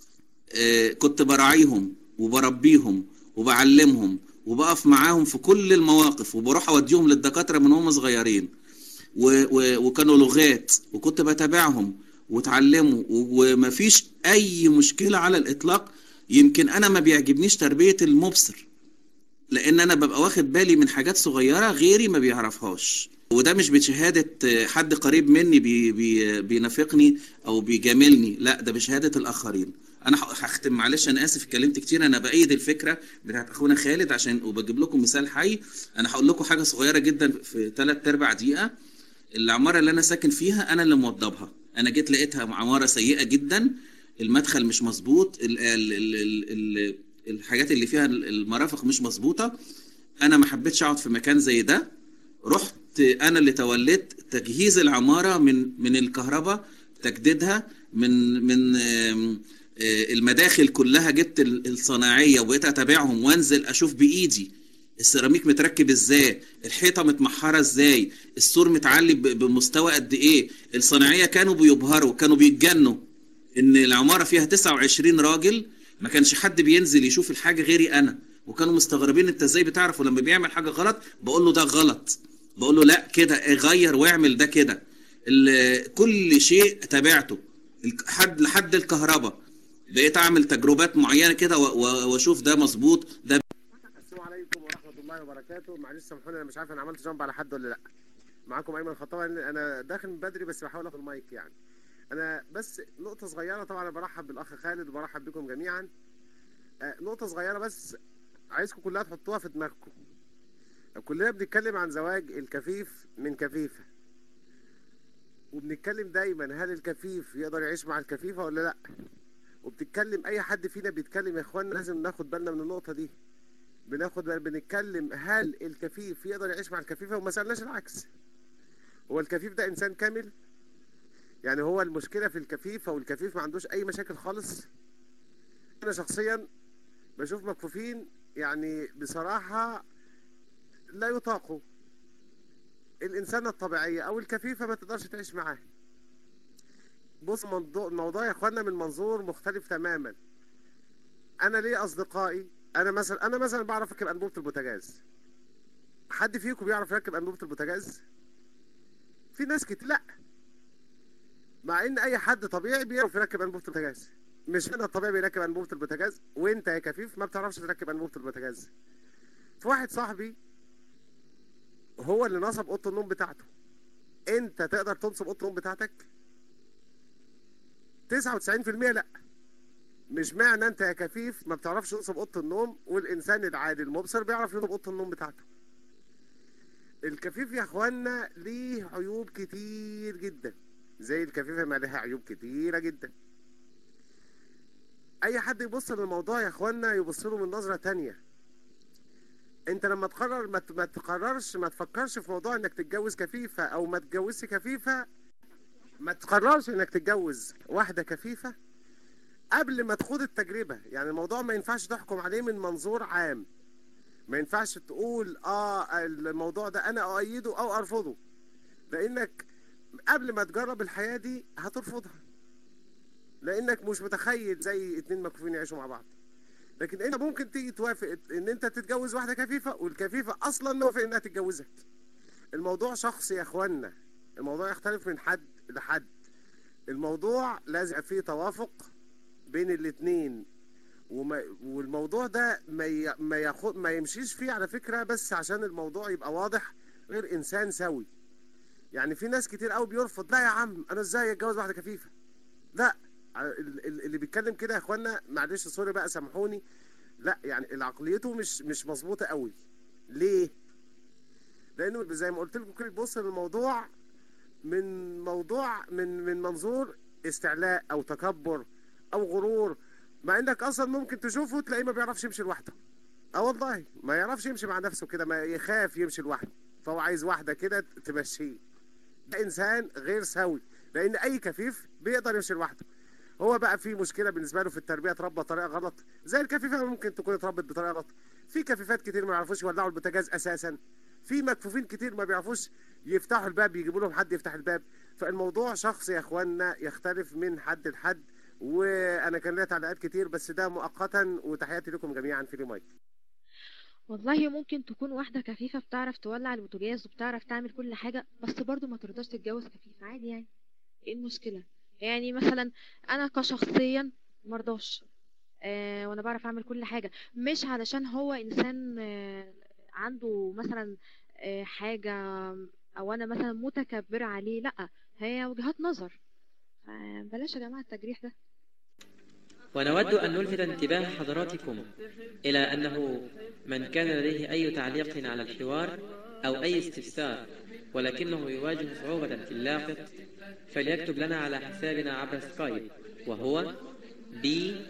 آه، كنت براعيهم وبربيهم وبعلمهم وبقف معاهم في كل المواقف وبروح اوديهم للدكاتره من هم صغيرين و و وكانوا لغات وكنت بتابعهم وتعلموا و- ومفيش اي مشكله على الاطلاق يمكن انا ما بيعجبنيش تربيه المبصر لان انا ببقى واخد بالي من حاجات صغيره غيري ما بيعرفهاش وده مش بشهاده حد قريب مني بي بي بينافقني او بيجاملني لا ده بشهاده الاخرين انا ه- هختم معلش انا اسف اتكلمت كتير انا بايد الفكره بتاعت اخونا خالد عشان وبجيب لكم مثال حي انا هقول لكم حاجه صغيره جدا في ثلاث ارباع دقيقه العماره اللي انا ساكن فيها انا اللي موضبها انا جيت لقيتها عماره سيئه جدا المدخل مش مظبوط ال ال ال ال ال الحاجات اللي فيها المرافق مش مظبوطه انا ما حبيتش اقعد في مكان زي ده رحت انا اللي توليت تجهيز العماره من من الكهرباء تجديدها من من آم، آه، المداخل كلها جبت ال- الصناعيه وبقيت اتابعهم وانزل اشوف بايدي السيراميك متركب ازاي الحيطه متمحره ازاي السور متعلي ب- بمستوى قد ايه الصناعيه كانوا بيبهروا كانوا بيتجنوا ان العماره فيها 29 راجل ما كانش حد بينزل يشوف الحاجه غيري انا وكانوا مستغربين انت ازاي بتعرف ولما بيعمل حاجه غلط بقول له ده غلط بقول له لا كده غير واعمل ده كده ال- كل شيء تابعته الك- حد لحد الكهرباء بقيت اعمل تجربات معينه كده و- و- واشوف ده مظبوط ده السلام عليكم ورحمة الله وبركاته معلش سامحوني انا مش عارف انا عملت جنب على حد ولا لا معاكم ايمن خطاب انا داخل من بدري بس بحاول اخد المايك يعني انا بس نقطة صغيرة طبعا انا برحب بالاخ خالد وبرحب بكم جميعا آه، نقطة صغيرة بس عايزكم كلها تحطوها في دماغكم كلنا بنتكلم عن زواج الكفيف من كفيفة وبنتكلم دايما هل الكفيف يقدر يعيش مع الكفيفة ولا لا وبتتكلم اي حد فينا بيتكلم يا اخوانا لازم ناخد بالنا من النقطة دي بناخد بنتكلم هل الكفيف يقدر يعيش مع الكفيفة وما سألناش العكس هو الكفيف ده إنسان كامل يعني هو المشكلة في الكفيف أو الكفيف ما عندوش أي مشاكل خالص أنا شخصيا بشوف مكفوفين يعني بصراحة لا يطاقوا الإنسانة الطبيعية أو الكفيفة ما تقدرش تعيش معاه بص موضوع الموضوع يا اخوانا من منظور مختلف تماما انا ليه اصدقائي انا مثلا انا مثلا بعرف اركب انبوبه البوتاجاز حد فيكم بيعرف يركب انبوبه البوتاجاز في ناس كتير لا مع ان اي حد طبيعي بيعرف يركب انبوبه البوتاجاز مش انا الطبيعي بيركب انبوبه البوتاجاز وانت يا كفيف ما بتعرفش تركب انبوبه البوتاجاز في واحد صاحبي هو اللي نصب اوضه النوم بتاعته انت تقدر تنصب اوضه النوم بتاعتك 99% لا مش معنى انت يا كفيف ما بتعرفش تنصب اوضه النوم والانسان العادي المبصر بيعرف ينصب اوضه النوم بتاعته الكفيف يا اخوانا ليه عيوب كتير جدا زي الكفيفه ما لها عيوب كتيره جدا اي حد يبص للموضوع يا اخوانا يبص له من نظره تانية انت لما تقرر ما ت- ما تقررش ما تفكرش في موضوع انك تتجوز كفيفه او ما تتجوزش كفيفه ما تقررش انك تتجوز واحده كفيفه قبل ما تخوض التجربه يعني الموضوع ما ينفعش تحكم عليه من منظور عام ما ينفعش تقول اه الموضوع ده انا اؤيده او ارفضه لانك قبل ما تجرب الحياه دي هترفضها لانك مش متخيل زي اتنين مكفوفين يعيشوا مع بعض لكن انت ممكن تيجي توافق ان انت تتجوز واحده كفيفه والكفيفه اصلا موافق انها تتجوزك الموضوع شخصي يا اخوانا الموضوع يختلف من حد لحد الموضوع لازم فيه توافق بين الاتنين وما والموضوع ده ما ي... ما, ياخد... ما يمشيش فيه على فكره بس عشان الموضوع يبقى واضح غير انسان سوي يعني في ناس كتير قوي بيرفض لا يا عم انا ازاي اتجوز واحده كفيفه لا ال- ال- اللي بيتكلم كده يا اخوانا معلش سوري بقى سامحوني لا يعني عقليته مش مش مظبوطه قوي ليه لانه زي ما قلت لكم كده بيبص للموضوع من موضوع من من منظور استعلاء او تكبر او غرور مع انك اصلا ممكن تشوفه تلاقيه ما بيعرفش يمشي لوحده اه والله ما يعرفش يمشي مع نفسه كده ما يخاف يمشي لوحده فهو عايز واحده كده تمشيه ده انسان غير سوي لان اي كفيف بيقدر يمشي لوحده هو بقى في مشكله بالنسبه له في التربيه اتربى بطريقه غلط زي الكفيفه ممكن تكون اتربت بطريقه غلط في كفيفات كتير ما يعرفوش يولعوا البوتاجاز اساسا في مكفوفين كتير ما بيعرفوش يفتحوا الباب يجيبوا لهم حد يفتح الباب فالموضوع شخصي يا اخوانا يختلف من حد لحد وانا كان ليا تعليقات كتير بس ده مؤقتا وتحياتي لكم جميعا في مايك والله ممكن تكون واحدة كفيفة بتعرف تولع البوتاجاز وبتعرف تعمل كل حاجة بس برضو ما ترضاش تتجوز كفيف عادي يعني ايه المشكلة يعني مثلا انا كشخصيا مرضاش آه وانا بعرف اعمل كل حاجة مش علشان هو انسان آه عنده مثلا آه حاجة او انا مثلا متكبرة عليه لا هي وجهات نظر آه بلاش يا جماعة التجريح ده ونود أن نلفت انتباه حضراتكم إلى أنه من كان لديه أي تعليق على الحوار أو أي استفسار ولكنه يواجه صعوبة في اللاقط فليكتب لنا على حسابنا عبر سكايب وهو ب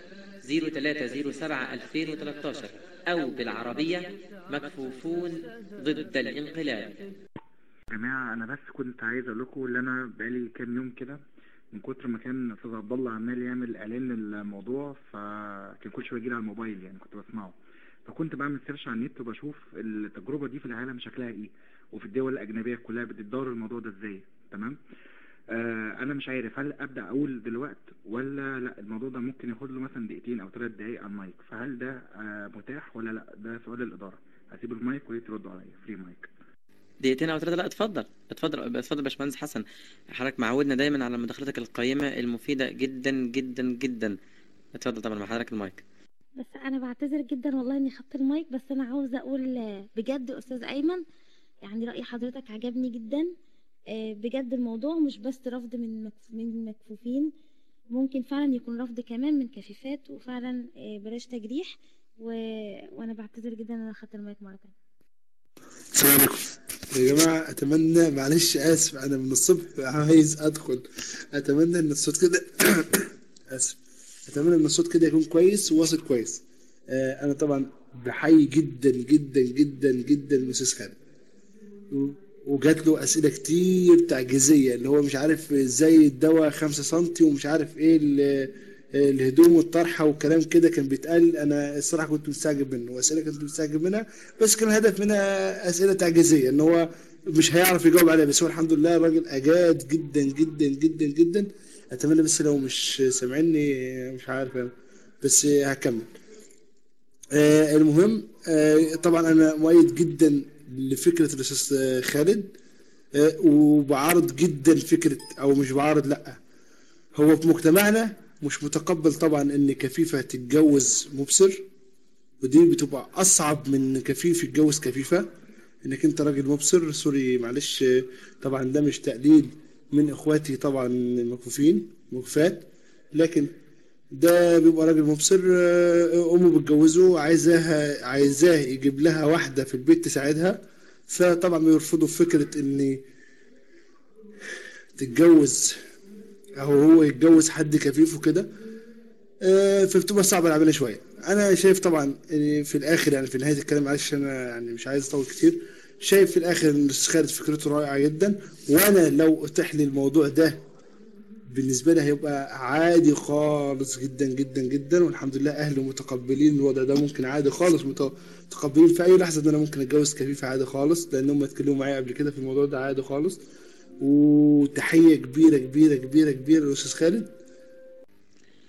0307 2013 أو بالعربية مكفوفون ضد الانقلاب يا جماعة أنا بس كنت عايز أقول لكم اللي أنا بقالي كام يوم كده من كتر ما كان أستاذ عبد الله عمال يعمل إعلان للموضوع فكان كل شوية يجيلي على الموبايل يعني كنت بسمعه فكنت بعمل سيرش على النت وبشوف التجربة دي في العالم شكلها إيه وفي الدول الأجنبية كلها بتدور الموضوع ده إزاي تمام آه أنا مش عارف هل أبدأ أقول دلوقتي ولا لا الموضوع ده ممكن ياخد له مثلا دقيقتين أو ثلاث دقايق على المايك فهل ده آه متاح ولا لا ده سؤال للإدارة هسيب المايك وهي تردوا عليا فري مايك دقيقتين او ثلاثه لا اتفضل اتفضل اتفضل يا باشمهندس حسن حضرتك معودنا دايما على مداخلتك القيمه المفيده جدا جدا جدا اتفضل طبعا مع حضرتك المايك بس انا بعتذر جدا والله اني خدت المايك بس انا عاوزه اقول آه، بجد استاذ ايمن يعني راي حضرتك عجبني جدا آه، بجد الموضوع مش بس رفض من مكف- من مكفوفين ممكن فعلا يكون رفض كمان من كفيفات وفعلا آه، بلاش تجريح و... وانا بعتذر جدا ان انا خدت المايك مره تانية السلام عليكم يا جماعة أتمنى معلش آسف أنا من الصبح عايز أدخل أتمنى إن الصوت كده آسف أتمنى إن الصوت كده يكون كويس وواصل كويس آه أنا طبعا بحيي جدا جدا جدا جدا الأستاذ خالد و- وجات له أسئلة كتير تعجيزية اللي هو مش عارف إزاي الدواء خمسة سنتي ومش عارف إيه ال- الهدوم والطرحة والكلام كده كان بيتقال أنا الصراحة كنت مستعجب منه وأسئلة كنت مستعجب منها بس كان الهدف منها أسئلة تعجيزية إن هو مش هيعرف يجاوب عليها بس هو الحمد لله الراجل أجاد جدا جدا جدا جدا أتمنى بس لو مش سامعني مش عارف أنا بس هكمل آه المهم آه طبعا أنا مؤيد جدا لفكرة الأستاذ خالد آه وبعارض جدا فكرة أو مش بعارض لأ هو في مجتمعنا مش متقبل طبعا ان كفيفة تتجوز مبصر ودي بتبقى اصعب من كفيف يتجوز كفيفة انك انت راجل مبصر سوري معلش آه، طبعا ده مش تقليل من اخواتي طبعا المكفوفين مكفات لكن ده بيبقى راجل مبصر آه، امه بتجوزه عايزاها عايزاه يجيب لها واحدة في البيت تساعدها فطبعا بيرفضوا فكرة ان تتجوز او هو يتجوز حد كفيف وكده آه، فبتبقى صعبه العمليه شويه انا شايف طبعا إن في الاخر يعني في نهايه الكلام معلش انا يعني مش عايز اطول كتير شايف في الاخر ان الاستاذ خالد فكرته رائعه جدا وانا لو اتاح لي الموضوع ده بالنسبه لي هيبقى عادي خالص جدا جدا جدا والحمد لله اهله متقبلين الوضع ده ممكن عادي خالص مت- متقبلين في اي لحظه ان انا ممكن اتجوز كفيفه عادي خالص لان هم اتكلموا معايا قبل كده في الموضوع ده عادي خالص وتحيه كبيره كبيره كبيره كبيره للاستاذ خالد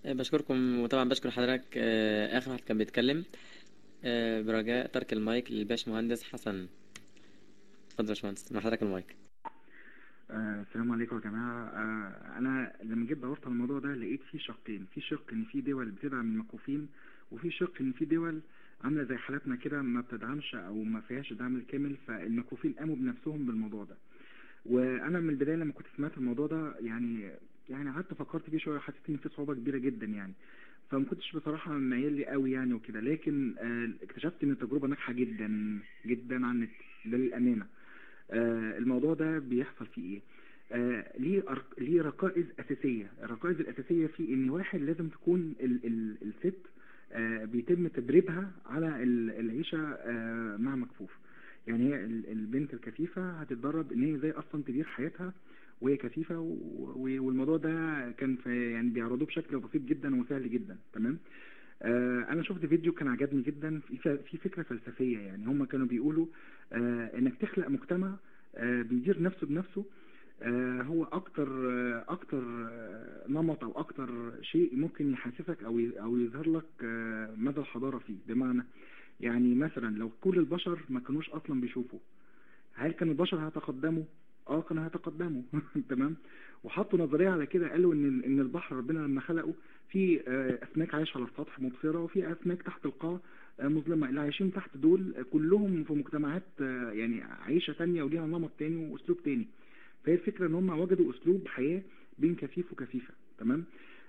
بشكركم وطبعا بشكر حضرتك آه، آخر واحد كان بيتكلم آه، برجاء ترك المايك للباش مهندس حسن اتفضل يا باشمهندس مع حضرتك المايك آه، السلام عليكم يا جماعة آه، أنا لما جيت دورت على الموضوع ده لقيت فيه شقين في شق إن في دول بتدعم المكفوفين وفي شق إن في دول عاملة زي حالاتنا كده ما بتدعمش أو ما فيهاش الدعم الكامل فالمكفوفين قاموا بنفسهم بالموضوع ده وأنا من البداية لما كنت سمعت الموضوع ده يعني يعني قعدت فكرت فيه شوية حسيت إن في صعوبة كبيرة جدا يعني فما كنتش بصراحة ميال لي قوي يعني وكده لكن آه، اكتشفت إن التجربة ناجحة جدا جدا عن النت ده للأمانة آه، الموضوع ده بيحصل فيه ايه آه ليه أرق... ليه ركائز اساسيه الركائز الاساسيه فيه ان واحد لازم تكون ال... ال... الست آه بيتم تدريبها على ال- العيشه آه مع مكفوف يعني هي ال- البنت الكفيفه هتتدرب ان هي ازاي اصلا تدير حياتها وهي كفيفه و... و- والموضوع ده كان في يعني بيعرضوه بشكل بسيط جدا وسهل جدا تمام آه انا شفت فيديو كان عجبني جدا في ف- في فكره فلسفيه يعني هم كانوا بيقولوا آه انك تخلق مجتمع آه بيدير نفسه بنفسه آه هو اكتر آه اكتر آه نمط او اكتر شيء ممكن يحسسك او ي- او يظهر لك آه مدى الحضاره فيه بمعنى يعني مثلا لو كل البشر ما كانوش اصلا بيشوفوا هل كان البشر هيتقدموا اه كانوا هيتقدموا تمام وحطوا نظريه على كده قالوا ان ان البحر ربنا لما خلقه في آه، اسماك عايشه على السطح مبصره وفي اسماك تحت القاع آه، مظلمه اللي عايشين تحت دول آه، كلهم في مجتمعات آه، يعني عيشه تانية وليها نمط تاني واسلوب تاني فهي الفكره ان هم وجدوا اسلوب حياه بين كفيف وكفيفه تمام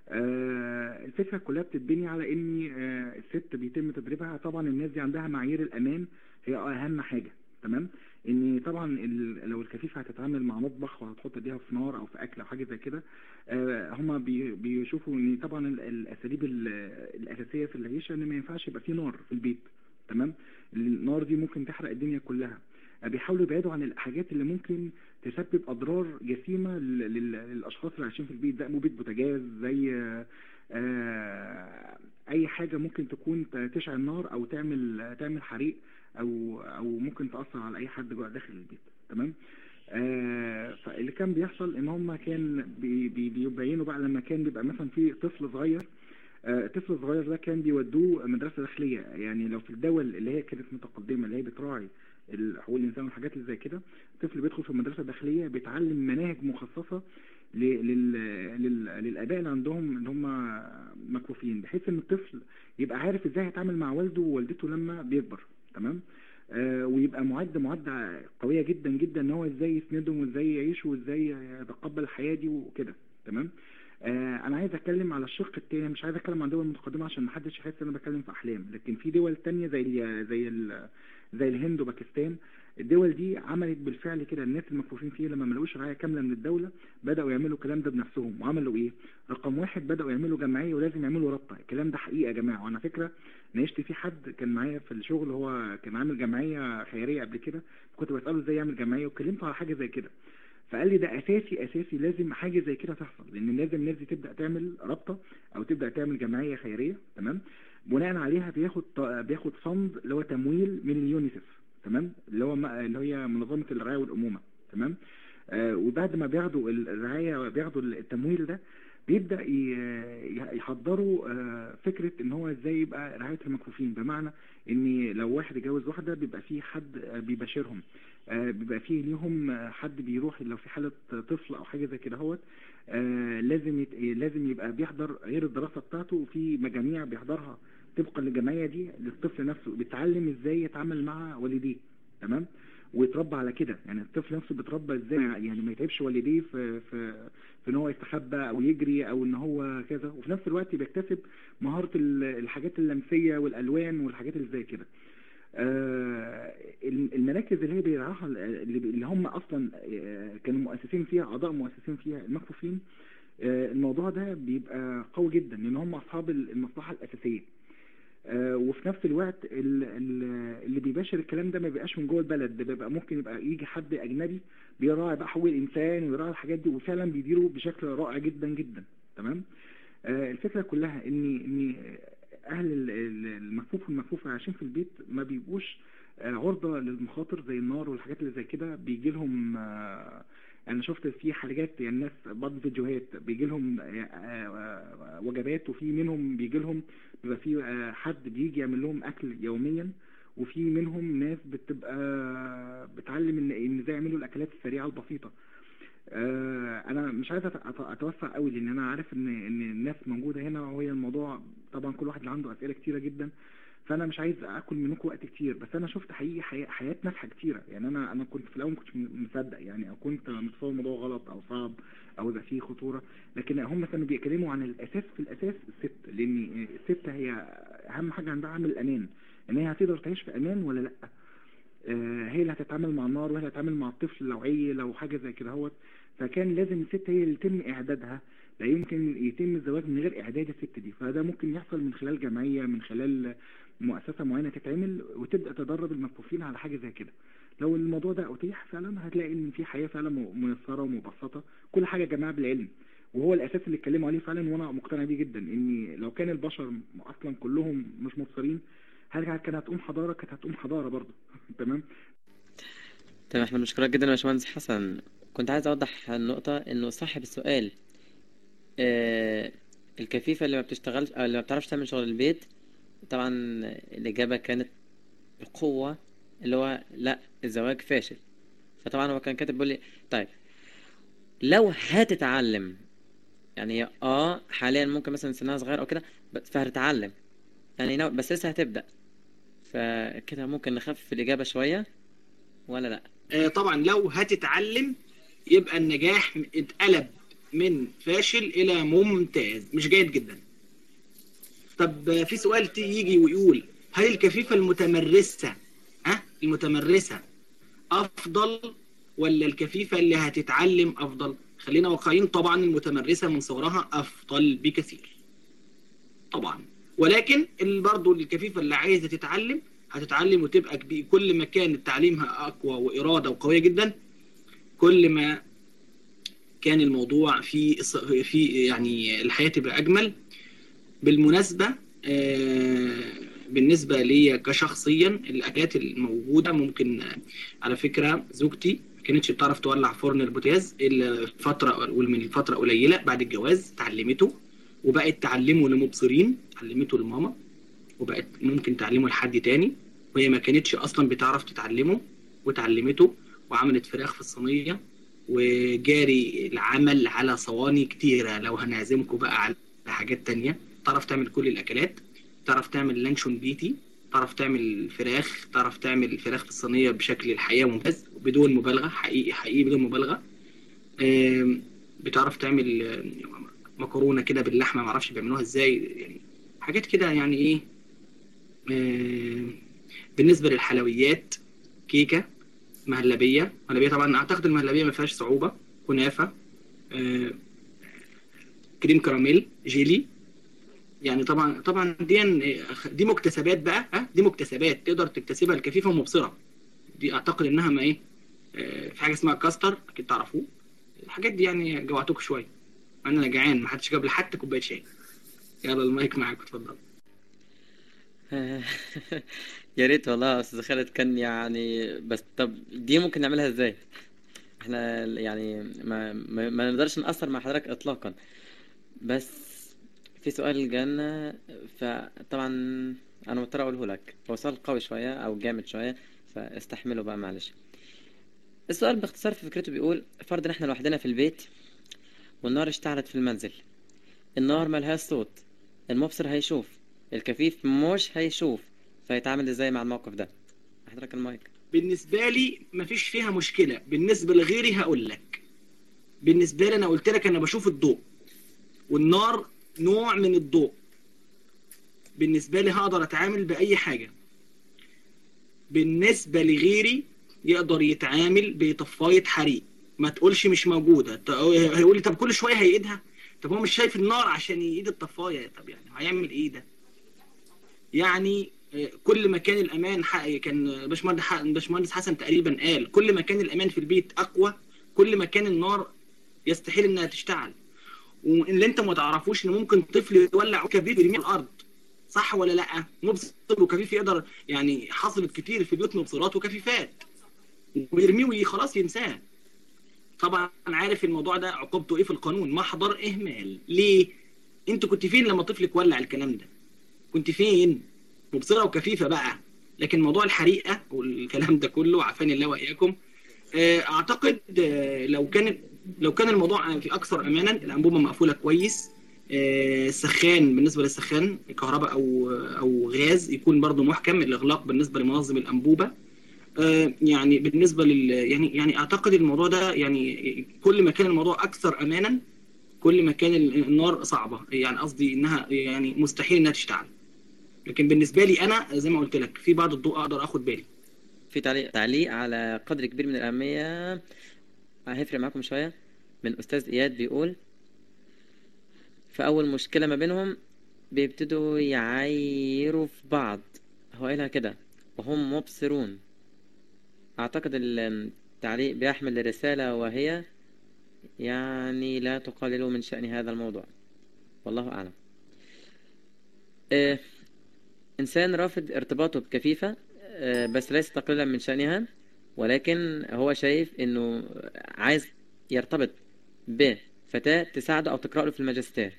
آه الفكره كلها بتتبني على ان آه الست بيتم تدريبها طبعا الناس دي عندها معايير الامان هي اهم حاجه تمام ان طبعا ال- لو الكفيفه هتتعامل مع مطبخ وهتحط ايديها في نار او في اكل او حاجه زي كده آه هما بي بيشوفوا ان طبعا ال- الاساليب ال- الاساسيه في العيشه ان ما ينفعش يبقى في نار في البيت تمام النار دي ممكن تحرق الدنيا كلها آه، بيحاولوا يبعدوا عن الحاجات اللي ممكن تسبب اضرار جسيمه لل- لل- للاشخاص اللي عايشين في البيت زي مبيد بوتاجاز زي آه، آه، اي حاجه ممكن تكون ت- تشعل نار او تعمل تعمل حريق او او ممكن تاثر على اي حد جوه داخل البيت تمام آه فاللي كان بيحصل ان هم كان بي بي بيبينوا بقى لما كان بيبقى مثلا في طفل صغير آه، الطفل الصغير ده كان بيودوه مدرسة داخلية يعني لو في الدول اللي هي كانت متقدمة اللي هي بتراعي ال- حقوق الإنسان والحاجات اللي زي كده الطفل بيدخل في المدرسة الداخلية بيتعلم مناهج مخصصة ل- لل... لل... للآباء اللي عندهم اللي هم مكفوفين بحيث إن الطفل يبقى عارف إزاي يتعامل مع والده ووالدته لما بيكبر تمام آه ويبقى معد معدة قوية جدا جدا ان هو ازاي يسندهم وازاي يعيشوا وازاي يتقبل الحياة دي وكده تمام آه انا عايز اتكلم على الشق التاني مش عايز اتكلم عن دول متقدمة عشان محدش يحس ان انا بتكلم في احلام لكن في دول تانية زي ال زي ال زي الهند وباكستان الدول دي عملت بالفعل كده الناس المكفوفين فيها لما ما لقوش رعايه كامله من الدوله بداوا يعملوا الكلام ده بنفسهم وعملوا ايه رقم واحد بداوا يعملوا جمعيه ولازم يعملوا رابطه الكلام ده حقيقه يا جماعه وانا فكره ناقشت في حد كان معايا في الشغل هو كان عامل جمعيه خيريه قبل كده كنت بساله ازاي يعمل جمعيه وكلمته على حاجه زي كده فقال لي ده اساسي اساسي لازم حاجه زي كده تحصل لان لازم الناس دي تبدا تعمل رابطه او تبدا تعمل جمعيه خيريه تمام بناء عليها بياخد بياخد فند اللي هو تمويل من اليونيسف تمام اللي هو ما- اللي هي منظمه الرعايه والامومه تمام آه وبعد ما بياخدوا الرعايه بياخدوا التمويل ده بيبدا ي- يحضروا آه، فكره ان هو ازاي يبقى رعايه المكفوفين بمعنى ان لو واحد اتجوز واحده بيبقى في حد آه، بيباشرهم آه، بيبقى فيه ليهم آه، حد بيروح لو في حاله طفل او حاجه زي كده هوت آه، لازم يت... لازم يبقى بيحضر غير الدراسه بتاعته وفي مجاميع بيحضرها طبقا للجمعيه دي للطفل نفسه بيتعلم ازاي يتعامل مع والديه تمام ويتربى على كده يعني الطفل نفسه بيتربى ازاي يعني ما يتعبش والديه في في في ان هو يستخبى او يجري او ان هو كذا وفي نفس الوقت بيكتسب مهارة ال- الحاجات اللمسية والالوان والحاجات اللي زي كده آه، المراكز اللي هي بيرعاها اللي اللي هم اصلا آه، كانوا مؤسسين فيها اعضاء مؤسسين فيها المكفوفين آه، الموضوع ده بيبقى قوي جدا لان هم اصحاب المصلحة الاساسية آه، وفي نفس الوقت ال- ال- اللي بيباشر الكلام ده ما بيبقاش من جوه البلد ده بيبقى ممكن يبقى يجي حد اجنبي بيراعي بقى حقوق الانسان ويراعي الحاجات دي وفعلا بيديروا بشكل رائع جدا جدا تمام آه، الفكره كلها ان ان اهل ال- ال- المكفوف والمكفوفه اللي عايشين في البيت ما بيبقوش آه، عرضه للمخاطر زي النار والحاجات اللي زي كده بيجي لهم انا شفت في حاجات يعني ناس بعض فيديوهات بيجي لهم وجبات وفي منهم بيجي لهم بيبقى في آه، حد بيجي يعمل لهم اكل يوميا وفي منهم ناس بتبقى بتعلم ان ان ازاي يعملوا الاكلات السريعه البسيطه آه، انا مش عايز أت- أت- اتوسع قوي لان انا عارف ان ان الناس موجوده هنا وهي الموضوع طبعا كل واحد عنده اسئله كتيره جدا فانا مش عايز اكل منكم وقت كتير بس انا شفت حقيقي حياة, حياه ناجحه كتيره يعني انا انا كنت في الاول ما كنتش مصدق يعني او كنت متصور الموضوع غلط او صعب او اذا فيه خطوره لكن هم كانوا بيتكلموا عن الاساس في الاساس الست لان الست هي اهم حاجه عندها عامل الامان ان هي هتقدر تعيش في امان ولا لا آه، هي اللي هتتعامل مع النار وهي اللي هتتعامل مع الطفل لو عي لو حاجه زي كده هوت فكان لازم الست هي اللي يتم اعدادها لا يمكن يتم الزواج من غير اعداد الست دي فده ممكن يحصل من خلال جمعيه من خلال مؤسسه معينه تتعمل وتبدا تدرب المكفوفين على حاجه زي كده لو الموضوع ده اتيح فعلا هتلاقي ان في حياه فعلا م- ميسره ومبسطه كل حاجه يا جماعه بالعلم وهو الاساس اللي اتكلموا عليه فعلا وانا مقتنع بيه جدا ان لو كان البشر اصلا كلهم مش مبصرين هل كانت هتقوم حضاره كانت هتقوم حضاره برضه تمام تمام احنا بنشكرك جدا يا باشمهندس حسن كنت عايز اوضح النقطة انه صاحب السؤال آه الكفيفة اللي ما بتشتغلش او اللي ما بتعرفش تعمل شغل البيت طبعا الإجابة كانت بقوة اللي هو لا الزواج فاشل فطبعا هو كان كاتب بيقول لي طيب لو هتتعلم يعني هي اه حاليا ممكن مثلا سنها صغير او كده بس- فهتتعلم يعني نو- بس لسه هتبدأ فكده ممكن نخفف الإجابة شوية ولا لا آه، طبعا لو هتتعلم يبقى النجاح اتقلب من فاشل الى ممتاز مش جيد جدا طب آه، في سؤال تي- يجي ويقول هل الكفيفة المتمرسة ها المتمرسة افضل ولا الكفيفة اللي هتتعلم افضل خلينا واقعيين طبعا المتمرسة من صغرها افضل بكثير طبعا ولكن ال- برضه الكفيفة اللي عايزة تتعلم هتتعلم وتبقى كبير كل ما كانت تعليمها اقوى واراده وقويه جدا كل ما كان الموضوع في في يعني الحياه تبقى اجمل بالمناسبه آه، بالنسبه لي كشخصيا الاكلات الموجوده ممكن آه، على فكره زوجتي ما كانتش بتعرف تولع فرن البوتاز الا فتره من فتره قليله بعد الجواز اتعلمته وبقت تعلمه لمبصرين علمته لماما وبقت ممكن تعلمه لحد تاني وهي ما كانتش اصلا بتعرف تتعلمه وتعلمته وعملت فراخ في الصينيه وجاري العمل على صواني كتيره لو هنعزمكم بقى على حاجات تانية تعرف تعمل كل الاكلات تعرف تعمل لانشون بيتي تعرف تعمل فراخ تعرف تعمل فراخ في الصينيه بشكل الحقيقه ممتاز بدون مبالغه حقيقي حقيقي بدون مبالغه آم، بتعرف تعمل آم، مكرونه كده باللحمه معرفش بيعملوها ازاي يعني حاجات كده يعني ايه آه، بالنسبه للحلويات كيكه مهلبيه مهلبيه طبعا اعتقد المهلبيه ما فيهاش صعوبه كنافه آه، كريم كراميل جيلي يعني طبعا طبعا دي دي مكتسبات بقى ها دي مكتسبات تقدر تكتسبها الكفيفه ومبصره دي اعتقد انها ما ايه آه، في حاجه اسمها كاستر اكيد تعرفوه الحاجات دي يعني جوعتكم شويه انا جعان ما حدش جاب لي حتى كوبايه شاي يلا المايك معاك اتفضل يا ريت والله يا استاذ خالد كان يعني بس طب دي ممكن نعملها ازاي احنا يعني ما ما, ما نقدرش نأثر مع حضرتك اطلاقا بس في سؤال جانا فطبعا انا مضطر اقوله لك هو سؤال قوي شويه او جامد شويه فاستحمله بقى معلش السؤال باختصار في فكرته بيقول فرض ان احنا لوحدنا في البيت والنار اشتعلت في المنزل النار ملهاش صوت المبصر هيشوف الكفيف مش هيشوف فيتعامل ازاي مع الموقف ده حضرتك المايك بالنسبه لي مفيش فيها مشكله بالنسبه لغيري هقول لك بالنسبه لي انا قلت لك انا بشوف الضوء والنار نوع من الضوء بالنسبه لي هقدر اتعامل باي حاجه بالنسبه لغيري يقدر يتعامل بطفايه حريق ما تقولش مش موجوده ت- هيقول لي طب كل شويه هيقيدها طب هو مش شايف النار عشان يقيد الطفايه طب يعني هيعمل ايه ده يعني آه، كل ما كان الامان حق كان باشمهندس ح- باشمهندس حسن تقريبا قال كل ما كان الامان في البيت اقوى كل ما كان النار يستحيل انها تشتعل واللي انت ما تعرفوش ان ممكن طفل يولع كبريت يرميه على الارض صح ولا لا مبصر وكفيف يقدر يعني حصلت كتير في بيوت مبصرات وكفيفات ويرميه وخلاص ينساه طبعا عارف الموضوع ده عقوبته ايه في القانون محضر اهمال ليه انت كنت فين لما طفلك ولع الكلام ده كنت فين مبصره وكفيفه بقى لكن موضوع الحريقه والكلام ده كله عافاني الله واياكم آه، اعتقد آه، لو كان لو كان الموضوع في اكثر امانا الانبوبه مقفوله كويس آه، السخان بالنسبه للسخان كهرباء او او غاز يكون برضو محكم الاغلاق بالنسبه لمنظم الانبوبه آه، يعني بالنسبه لل يعني يعني اعتقد الموضوع ده يعني كل ما كان الموضوع اكثر امانا كل ما كان ال- النار صعبه يعني قصدي انها يعني مستحيل انها تشتعل لكن بالنسبه لي انا زي ما قلت لك في بعض الضوء اقدر اخد بالي في تعليق تعليق على قدر كبير من الأهمية هيفرق معاكم شوية من أستاذ إياد بيقول في أول مشكلة ما بينهم بيبتدوا يعايروا في بعض هو قايلها كده وهم مبصرون أعتقد التعليق بيحمل رسالة وهي يعني لا تقللوا من شأن هذا الموضوع والله أعلم آه، إنسان رافض ارتباطه بكفيفة آه، بس ليس تقليلا من شأنها ولكن هو شايف إنه عايز يرتبط بفتاة تساعده أو تقرأ له في الماجستير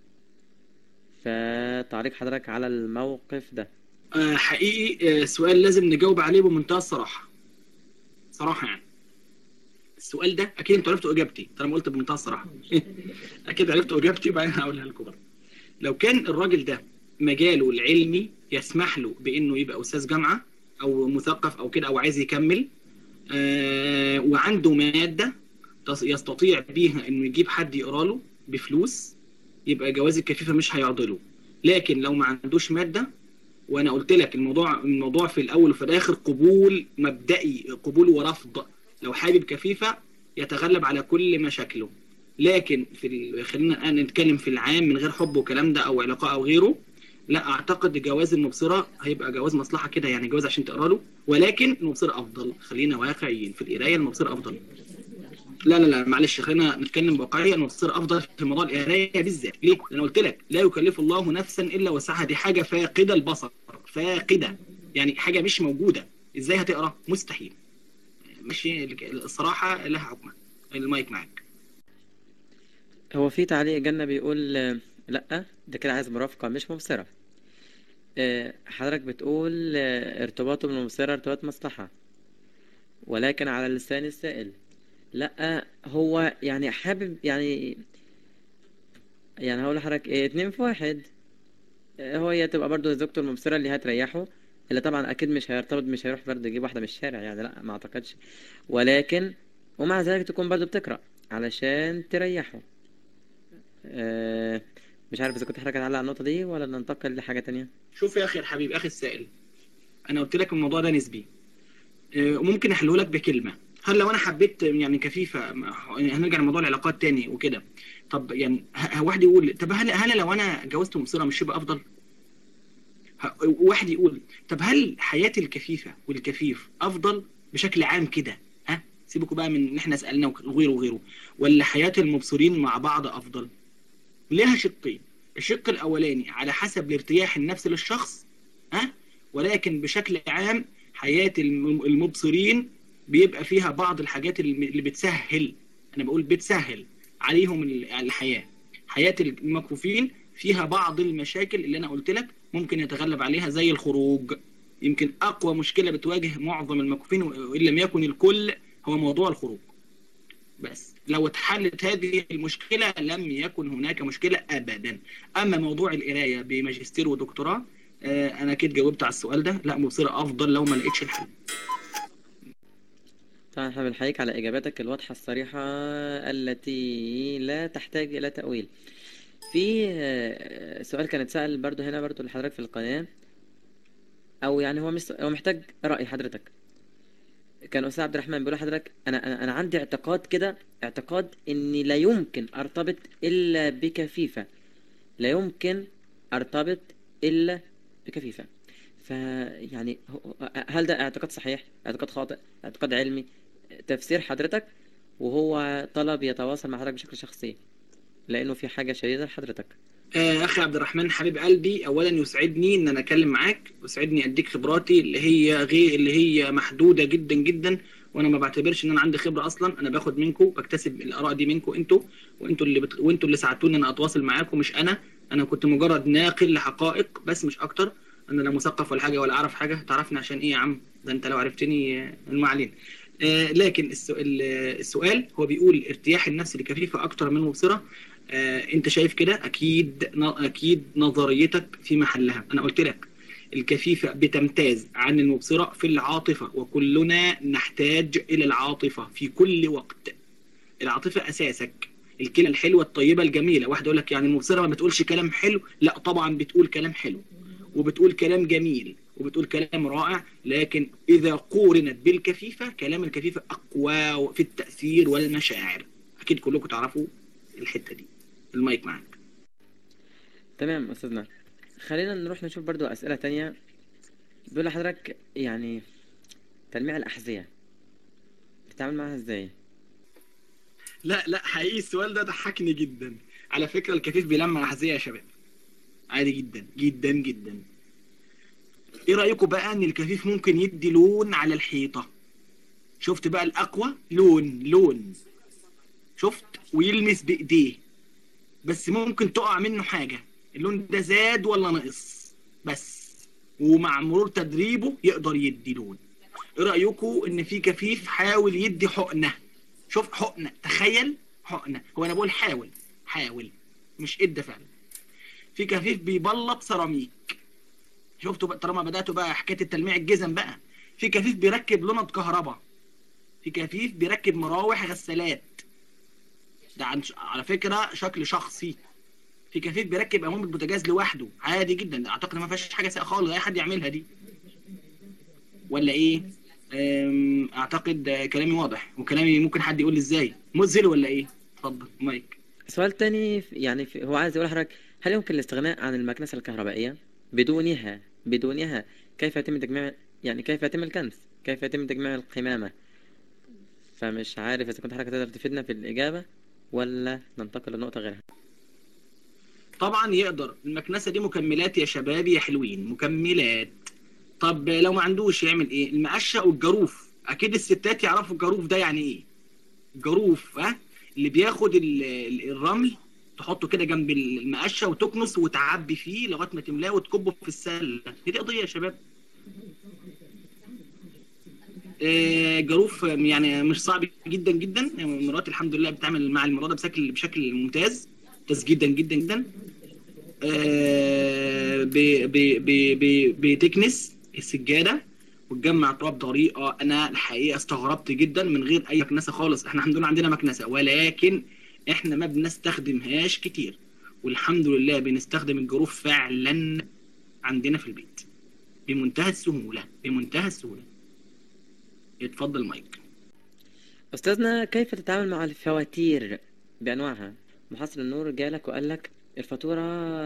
فتعليق حضرتك على الموقف ده آه، حقيقي آه، سؤال لازم نجاوب عليه بمنتهى الصراحه صراحه يعني السؤال ده اكيد انتوا عرفتوا اجابتي طالما قلت بمنتهى الصراحه اكيد عرفتوا اجابتي وبعدين هقولها لكم برضه لو كان الراجل ده مجاله العلمي يسمح له بانه يبقى استاذ جامعه او مثقف او كده او عايز يكمل آه وعنده ماده تص- يستطيع بيها انه يجيب حد يقرا له بفلوس يبقى جواز الكفيفه مش هيعضله لكن لو ما عندوش ماده وانا قلت لك الموضوع الموضوع في الاول وفي الاخر قبول مبدئي قبول ورفض لو حابب كفيفه يتغلب على كل مشاكله لكن في ال... خلينا الان نتكلم في العام من غير حب والكلام ده او علاقه او غيره لا اعتقد جواز المبصره هيبقى جواز مصلحه كده يعني جواز عشان تقرا له ولكن المبصره افضل خلينا واقعيين في القرايه المبصره افضل لا لا لا معلش خلينا نتكلم بواقعيه المبصره افضل في موضوع القرايه بالذات ليه؟ لان قلت لك لا يكلف الله نفسا الا وسعها دي حاجه فاقده البصر فاقده يعني حاجه مش موجوده ازاي هتقرا؟ مستحيل ماشي الصراحه لها حكمه المايك معاك هو في تعليق جنة بيقول آه، لأ ده كده عايز مرافقة مش مبصرة آه، حضرتك بتقول آه، ارتباطه بالمبصرة ارتباط مصلحة ولكن على لسان السائل لأ هو يعني حابب يعني يعني هقول لحضرتك ايه اتنين في واحد آه، هو هي تبقى برضه زوجته المبصرة اللي هتريحه اللي طبعا أكيد مش هيرتبط مش هيروح برضه يجيب واحدة من الشارع يعني لأ ما أعتقدش ولكن ومع ذلك تكون برضه بتقرأ علشان تريحه آه، مش عارف اذا كنت حضرتك هتعلق على النقطة دي ولا ننتقل لحاجة تانية شوف يا اخي الحبيب اخي السائل انا قلت لك الموضوع ده نسبي آه، وممكن احله لك بكلمه هل لو انا حبيت يعني كفيفه ما- هنرجع لموضوع العلاقات تاني وكده طب يعني ه- واحد يقول طب هل هل لو انا جوزت مبصره مش يبقى افضل؟ ه- واحد يقول طب هل حياه الكفيفه والكفيف افضل بشكل عام كده؟ ها؟ سيبكوا بقى من ان احنا سالنا وغيره وغيره ولا حياه المبصرين مع بعض افضل؟ لها شقين الشق الاولاني على حسب الارتياح النفسي للشخص ها ولكن بشكل عام حياة الم- المبصرين بيبقى فيها بعض الحاجات الم- اللي بتسهل انا بقول بتسهل عليهم ال- الحياة حياة المكفوفين فيها بعض المشاكل اللي انا قلت لك ممكن يتغلب عليها زي الخروج يمكن اقوى مشكلة بتواجه معظم المكفوفين وان لم يكن الكل هو موضوع الخروج بس لو اتحلت هذه المشكلة لم يكن هناك مشكلة أبدا أما موضوع القراية بماجستير ودكتوراه آه، أنا أكيد جاوبت على السؤال ده لا مبصرة أفضل لو ما لقيتش الحل طبعا احنا بنحييك على إجاباتك الواضحة الصريحة التي لا تحتاج إلى تأويل في آه، سؤال كان اتسأل برضو هنا برضو لحضرتك في القناة أو يعني هو مش هو محتاج رأي حضرتك كان أستاذ عبد الرحمن بيقول لحضرتك أنا أنا أنا عندي اعتقاد كده اعتقاد إني لا يمكن أرتبط إلا بكفيفة لا يمكن أرتبط إلا بكفيفة فيعني هو- هل ده اعتقاد صحيح اعتقاد خاطئ اعتقاد علمي تفسير حضرتك وهو طلب يتواصل مع حضرتك بشكل شخصي لأنه في حاجة شديدة لحضرتك آه، أخي عبد الرحمن حبيب قلبي أولا يسعدني إن أنا أتكلم معاك يسعدني أديك خبراتي اللي هي غير اللي هي محدودة جدا جدا وانا ما بعتبرش ان انا عندي خبره اصلا انا باخد منكم بكتسب الاراء دي منكم انتوا وانتوا اللي بت... وانتوا اللي ساعدتوني ان اتواصل معاكم مش انا انا كنت مجرد ناقل لحقائق بس مش اكتر انا لا مثقف ولا حاجه ولا اعرف حاجه تعرفني عشان ايه يا عم ده انت لو عرفتني آه، ما علينا آه لكن السؤال السؤال هو بيقول ارتياح النفس لكفيفه اكتر من مبصره آه انت شايف كده اكيد اكيد نظريتك في محلها انا قلت لك الكفيفة بتمتاز عن المبصرة في العاطفة وكلنا نحتاج إلى العاطفة في كل وقت العاطفة أساسك الكلمة الحلوة الطيبة الجميلة واحد يقول لك يعني المبصرة ما بتقولش كلام حلو لا طبعا بتقول كلام حلو وبتقول كلام جميل وبتقول كلام رائع لكن إذا قورنت بالكفيفة كلام الكفيفة أقوى في التأثير والمشاعر أكيد كلكم تعرفوا الحتة دي المايك معاك تمام أستاذنا خلينا نروح نشوف برضو أسئلة تانية بيقول لحضرتك يعني تلميع الأحذية بتتعامل معاها ازاي؟ لا لا حقيقي السؤال ده ضحكني جدا على فكرة الكفيف بيلمع أحذية يا شباب عادي جدا جدا جدا ايه رأيكم بقى ان الكفيف ممكن يدي لون على الحيطة شفت بقى الأقوى لون لون شفت ويلمس بإيديه بس ممكن تقع منه حاجة اللون ده زاد ولا نقص بس ومع مرور تدريبه يقدر يدي لون ايه رايكم ان في كفيف حاول يدي حقنه شوف حقنه تخيل حقنه هو انا بقول حاول حاول مش ادى فعلا في كفيف بيبلط سيراميك شفتوا بقى طالما بداتوا بقى حكايه التلميع الجزم بقى في كفيف بيركب لمض كهرباء في كفيف بيركب مراوح غسالات ده عن على فكره شكل شخصي في كفيف بيركب انبوبه بوتاجاز لوحده عادي جدا اعتقد ما فيهاش حاجه سيئه خالص اي حد يعملها دي ولا ايه أم، اعتقد كلامي واضح وكلامي ممكن حد يقول لي ازاي مذهل ولا ايه اتفضل مايك سؤال تاني في- يعني في هو عايز يقول لحضرتك هل يمكن الاستغناء عن المكنسة الكهربائية بدونها بدونها كيف يتم تجميع يعني كيف يتم الكنس كيف يتم تجميع القمامة فمش عارف إذا كنت حضرتك تقدر تفيدنا في الإجابة ولا ننتقل لنقطة غيرها طبعا يقدر المكنسه دي مكملات يا شباب يا حلوين مكملات طب لو ما عندوش يعمل ايه المقشه والجاروف اكيد الستات يعرفوا الجاروف ده يعني ايه الجاروف ها اللي بياخد ال- ال- الرمل تحطه كده جنب المقشه وتكنس وتعبي فيه لغايه ما تملاه وتكبه في السله دي قضيه يا شباب آه، جاروف يعني مش صعب جدا جدا مراتي الحمد لله بتعمل مع الموضوع ده بشكل بشكل ممتاز ممتاز جدا جدا جدا آه، ب- ب- ب- ب- بتكنس السجاده وتجمع تراب بطريقه انا الحقيقه استغربت جدا من غير اي مكنسه خالص احنا الحمد لله عندنا مكنسه ولكن احنا ما بنستخدمهاش كتير والحمد لله بنستخدم الجروف فعلا عندنا في البيت بمنتهى السهوله بمنتهى السهوله اتفضل مايك أستاذنا كيف تتعامل مع الفواتير بأنواعها محصل النور جالك وقال لك الفاتورة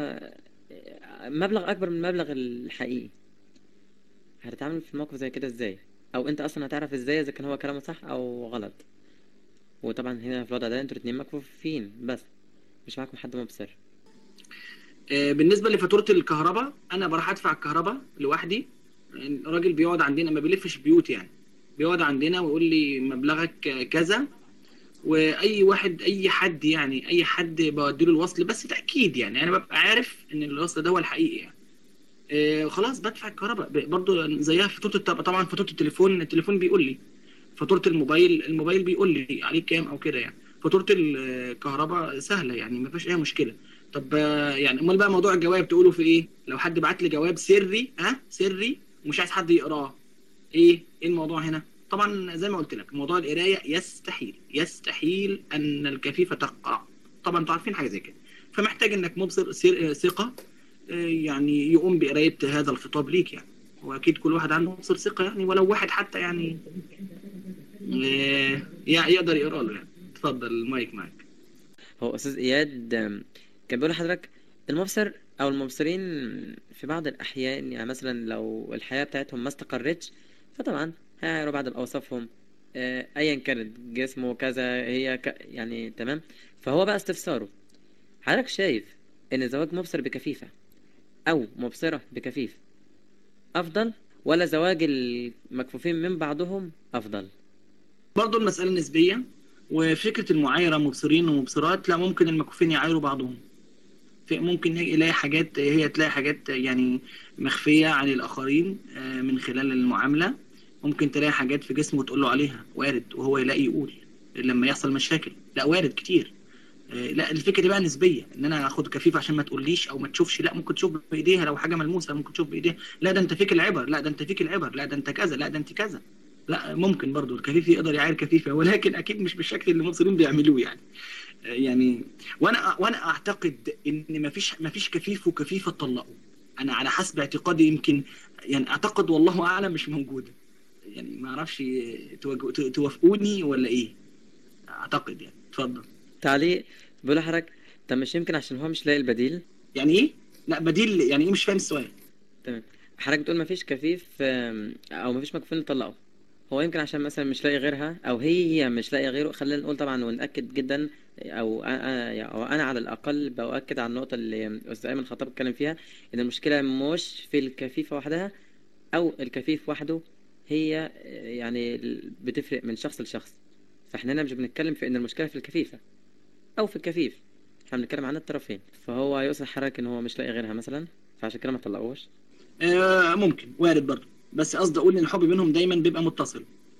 مبلغ أكبر من المبلغ الحقيقي هتتعامل في موقف زي كده ازاي او انت اصلا هتعرف ازاي اذا كان هو كلامه صح او غلط وطبعا هنا في الوضع ده انتوا الاتنين مكفوفين بس مش معاكم حد مبصر آه، بالنسبه لفاتوره الكهرباء انا بروح ادفع الكهرباء لوحدي الراجل بيقعد عندنا ما بيلفش بيوت يعني بيقعد عندنا ويقول لي مبلغك كذا واي واحد اي حد يعني اي حد بوديله الوصل بس تاكيد يعني انا ببقى عارف ان الوصل ده هو الحقيقي يعني آه خلاص بدفع الكهرباء ب- برضو زيها فاتوره الت- طبعا فاتوره التليفون التليفون بيقول لي فاتوره الموبايل الموبايل بيقول لي عليه كام او كده يعني فاتوره الكهرباء سهله يعني ما فيش اي مشكله طب آه، يعني امال بقى موضوع الجواب تقولوا في ايه لو حد بعت لي جواب سري ها سري ومش عايز حد يقراه ايه ايه الموضوع هنا طبعا زي ما قلت لك موضوع القرايه يستحيل يستحيل ان الكفيفه تقرا طبعا انتوا عارفين حاجه زي كده فمحتاج انك مبصر سر- ثقه آه، يعني يقوم بقرايه هذا الخطاب ليك يعني واكيد كل واحد عنده مبصر ثقه يعني ولو واحد حتى يعني آه، يع- يقدر يقرا له يعني اتفضل المايك معاك هو استاذ اياد آم، كان بيقول لحضرتك المبصر او المبصرين في بعض الاحيان يعني مثلا لو الحياه بتاعتهم ما استقرتش فطبعا هيعروا بعض باوصافهم آه، ايا كانت جسمه كذا هي ك... يعني تمام فهو بقى استفساره حضرتك شايف ان زواج مبصر بكفيفه او مبصره بكفيف افضل ولا زواج المكفوفين من بعضهم افضل برضه المسألة نسبية وفكرة المعايرة مبصرين ومبصرات لا ممكن المكفوفين يعايروا بعضهم في ممكن يلاقي حاجات هي تلاقي حاجات يعني مخفية عن الآخرين آه، من خلال المعاملة ممكن تلاقي حاجات في جسمه وتقول له عليها وارد وهو يلاقي يقول لما يحصل مشاكل لا وارد كتير آه، لا الفكرة دي بقى نسبية ان انا اخد كفيف عشان ما تقوليش او ما تشوفش لا ممكن تشوف بايديها لو حاجة ملموسة ممكن تشوف بايديها لا ده انت فيك العبر لا ده انت فيك العبر لا ده انت كذا لا ده انت كذا لا ممكن برضو الكفيف يقدر يعاير كفيفة ولكن اكيد مش بالشكل اللي المصريين بيعملوه يعني آه، يعني وانا وانا اعتقد ان مفيش مفيش كفيف وكفيفة اتطلقوا انا على حسب اعتقادي يمكن يعني اعتقد والله اعلم مش موجودة يعني ما اعرفش توج- ت- توافقوني ولا ايه اعتقد يعني اتفضل تعليق بيقول لحضرتك طب مش يمكن عشان هو مش لاقي البديل يعني ايه لا بديل يعني ايه مش فاهم السؤال تمام حضرتك بتقول مفيش كفيف آم، او مفيش مكفوفين يطلقوا هو يمكن عشان مثلا مش لاقي غيرها او هي مش لاقي غيره خلينا نقول طبعا ونأكد جدا او انا او انا على الاقل باؤكد على النقطه اللي استاذ ايمن خطاب اتكلم فيها ان المشكله مش في الكفيفه وحدها او الكفيف وحده هي آه، يعني ال- بتفرق من شخص لشخص فاحنا هنا مش بنتكلم في ان المشكله في الكفيفه او في الكفيف احنا بنتكلم عن الطرفين فهو يقصد حضرتك ان هو مش لاقي غيرها مثلا فعشان كده ما طلقوش آه ممكن وارد برضه بس قصدي اقول ان الحب بينهم دايما بيبقى متصل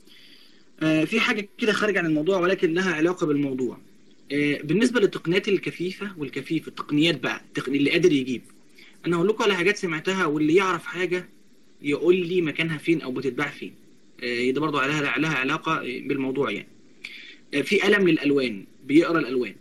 آه في حاجه كده خارج عن الموضوع ولكن لها علاقه بالموضوع آه بالنسبه للتقنيات الكفيفه والكفيف التقنيات بقى التقني اللي قادر يجيب انا هقول لكم على حاجات سمعتها واللي يعرف حاجه يقول لي مكانها فين او بتتباع فين آه ده برضه لها لها علاقه بالموضوع يعني آه في قلم للالوان بيقرا الالوان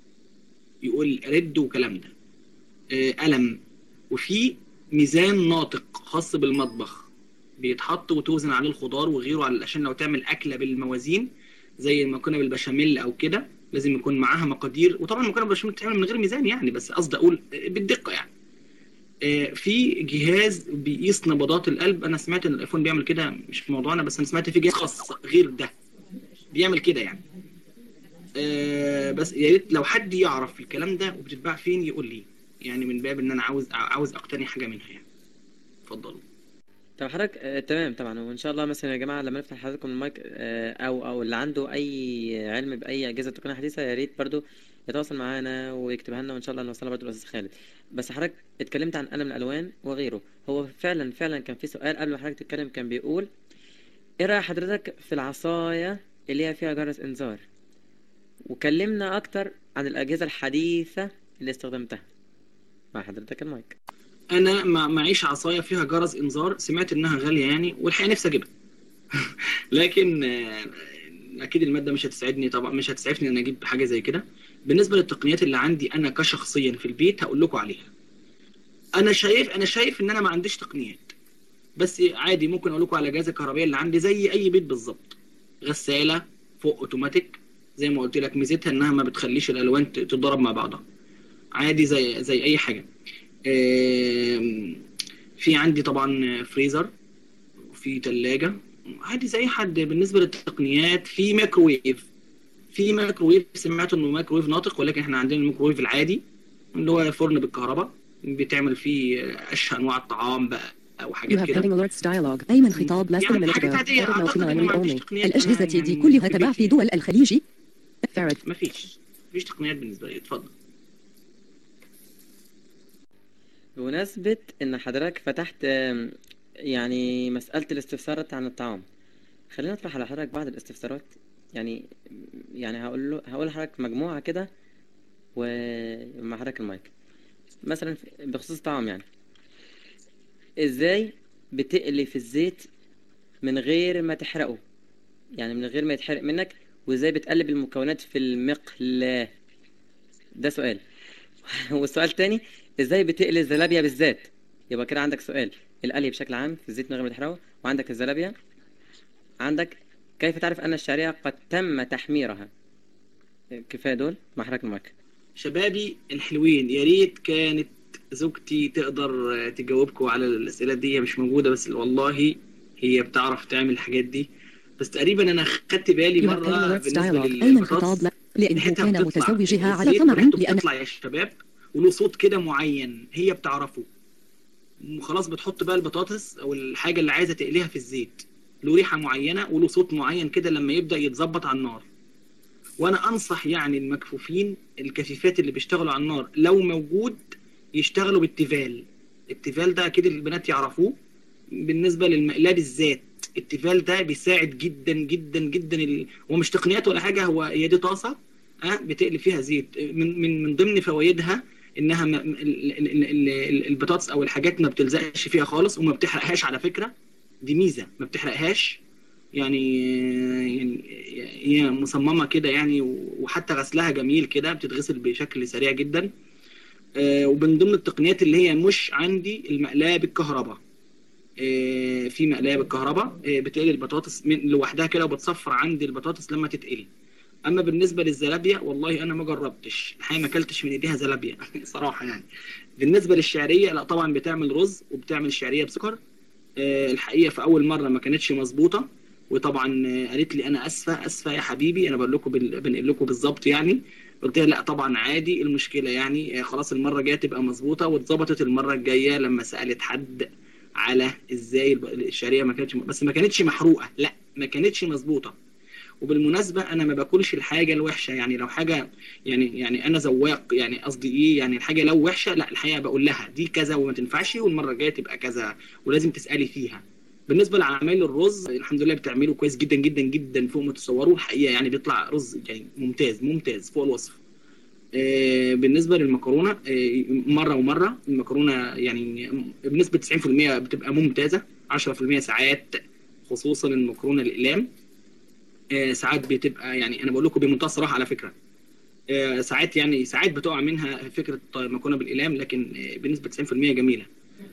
يقول رد وكلام ده آه قلم وفي ميزان ناطق خاص بالمطبخ بيتحط وتوزن عليه الخضار وغيره على عشان لو تعمل اكله بالموازين زي المكرونه بالبشاميل او كده لازم يكون معاها مقادير وطبعا المكرونه بالبشاميل بتتعمل من غير ميزان يعني بس قصدي اقول بالدقه يعني آه، في جهاز بيقيس نبضات القلب انا سمعت ان الايفون بيعمل كده مش في موضوعنا بس انا سمعت في جهاز خاص غير ده بيعمل كده يعني آه، بس يا ريت لو حد يعرف الكلام ده وبتتباع فين يقول لي يعني من باب ان انا عاوز عاوز اقتني حاجه منها يعني اتفضلوا طب حضرتك آه تمام طبعا وان شاء الله مثلا يا جماعه لما نفتح حضراتكم المايك آه او او اللي عنده اي علم باي اجهزه تقنيه حديثه يا ريت برضو يتواصل معانا ويكتبها لنا وان شاء الله نوصلها برضو للاستاذ خالد بس حضرتك اتكلمت عن قلم الالوان وغيره هو فعلا فعلا كان في سؤال قبل ما حضرتك تتكلم كان بيقول ايه راي حضرتك في العصايه اللي هي فيها جرس انذار وكلمنا اكتر عن الاجهزه الحديثه اللي استخدمتها مع حضرتك المايك انا ما معيش عصايه فيها جرس انذار سمعت انها غاليه يعني والحقيقه نفسي اجيبها لكن آه، اكيد الماده مش هتساعدني طبعا مش هتسعفني ان اجيب حاجه زي كده بالنسبه للتقنيات اللي عندي انا كشخصيا في البيت هقول لكم عليها انا شايف انا شايف ان انا ما عنديش تقنيات بس عادي ممكن اقول لكم على الاجهزه الكهربائيه اللي عندي زي اي بيت بالظبط غساله فوق اوتوماتيك زي ما قلت لك ميزتها انها ما بتخليش الالوان ت- تتضرب مع بعضها عادي زي زي اي حاجه آم، في عندي طبعا فريزر وفي تلاجة عادي زي اي حد بالنسبه للتقنيات في ميكروويف في ميكروويف سمعت انه ميكروويف ناطق ولكن احنا عندنا الميكروويف العادي اللي هو فرن بالكهرباء بتعمل فيه اشهى انواع الطعام بقى او You حاجات have كده pending alerts dialog أيمن خطاب less than a يعني minute حاجات ago عادية، Added now أعتقد to إن ما memory عنديش only تقنيات الأجهزة يعني دي كلها تباع في دول الخليج Farad مفيش مفيش تقنيات بالنسبه لي اتفضل بمناسبة إن حضرتك فتحت آم، يعني مسألة الاستفسارات عن الطعام خلينا نطرح على حضرتك بعض الاستفسارات يعني يعني هقول له هقول لحضرتك مجموعة كده ومع حضرتك المايك مثلا في- بخصوص الطعام يعني ازاي بتقلي في الزيت من غير ما تحرقه يعني من غير ما يتحرق منك وازاي بتقلب المكونات في المقلاة ده سؤال والسؤال تاني ازاي بتقلي الزلابيا بالذات يبقى كده عندك سؤال القلي بشكل عام في الزيت من غير ما تحرقه وعندك الزلابيا عندك كيف تعرف ان الشعرية قد تم تحميرها كفاية دول مع حضرتك المايك شبابي الحلوين يا ريت كانت زوجتي تقدر تجاوبكم على الاسئله دي هي مش موجوده بس والله هي بتعرف تعمل الحاجات دي بس تقريبا انا خدت بالي You have مره pending alerts بالنسبه dialog أيمن للبطاطس خطاب لا لأنه ريحتها كان بتطلع متزوجها على الزيت طمع ريحته لأن بتطلع يا شباب وله صوت كده معين هي بتعرفه وخلاص بتحط بقى البطاطس او الحاجه اللي عايزه تقليها في الزيت له ريحه معينه وله صوت معين كده لما يبدا يتظبط على النار وانا انصح يعني المكفوفين الكفيفات اللي بيشتغلوا على النار لو موجود يشتغلوا بالتيفال التيفال ده اكيد البنات يعرفوه بالنسبه للمقلاه بالذات التيفال ده بيساعد جدا جدا جدا ال... هو مش تقنيات ولا حاجه هو هي دي طاسه ها بتقلي فيها زيت من من من ضمن فوائدها انها م... ال- ال- ال- ال- البطاطس او الحاجات ما بتلزقش فيها خالص وما بتحرقهاش على فكره دي ميزه ما بتحرقهاش يعني يعني هي مصممه كده يعني وحتى غسلها جميل كده بتتغسل بشكل سريع جدا آه، ومن ضمن التقنيات اللي هي مش عندي المقلاة بالكهرباء آه، في مقلاة بالكهرباء آه، بتقلي البطاطس من لوحدها كده وبتصفر عندي البطاطس لما تتقلي اما بالنسبه للزلابيا والله انا ما جربتش الحقيقه ما اكلتش من ايديها زلابيا صراحه يعني بالنسبه للشعريه لا طبعا بتعمل رز وبتعمل شعريه بسكر آه، الحقيقه في اول مره ما كانتش مظبوطه وطبعا آه، قالت لي انا اسفه اسفه يا حبيبي انا بقول لكم بال... بنقل لكم بالظبط يعني قلت لها لا طبعا عادي المشكله يعني آه، خلاص المره الجايه تبقى مظبوطه واتظبطت المره الجايه لما سالت حد على ازاي الب- الشعريه ما كانتش بس ما كانتش محروقه لا ما كانتش مظبوطه وبالمناسبه انا ما باكلش الحاجه الوحشه يعني لو حاجه يعني يعني انا ذواق يعني قصدي ايه يعني الحاجه لو وحشه لا الحقيقه بقول لها دي كذا وما تنفعش والمره الجايه تبقى كذا ولازم تسالي فيها بالنسبه لعمايل الرز الحمد لله بتعمله كويس جدا جدا جدا فوق ما تتصوروا الحقيقه يعني بيطلع رز يعني ممتاز ممتاز فوق الوصف آه، بالنسبه للمكرونه آه، مره ومره المكرونه يعني بنسبه 90% بتبقى ممتازه 10% ساعات خصوصا المكرونه الاقلام آه، ساعات بتبقى يعني انا بقول لكم بمنتهى الصراحه على فكره آه، ساعات يعني ساعات بتقع منها فكره مكرونه بالاقلام لكن آه، بنسبه 90% جميله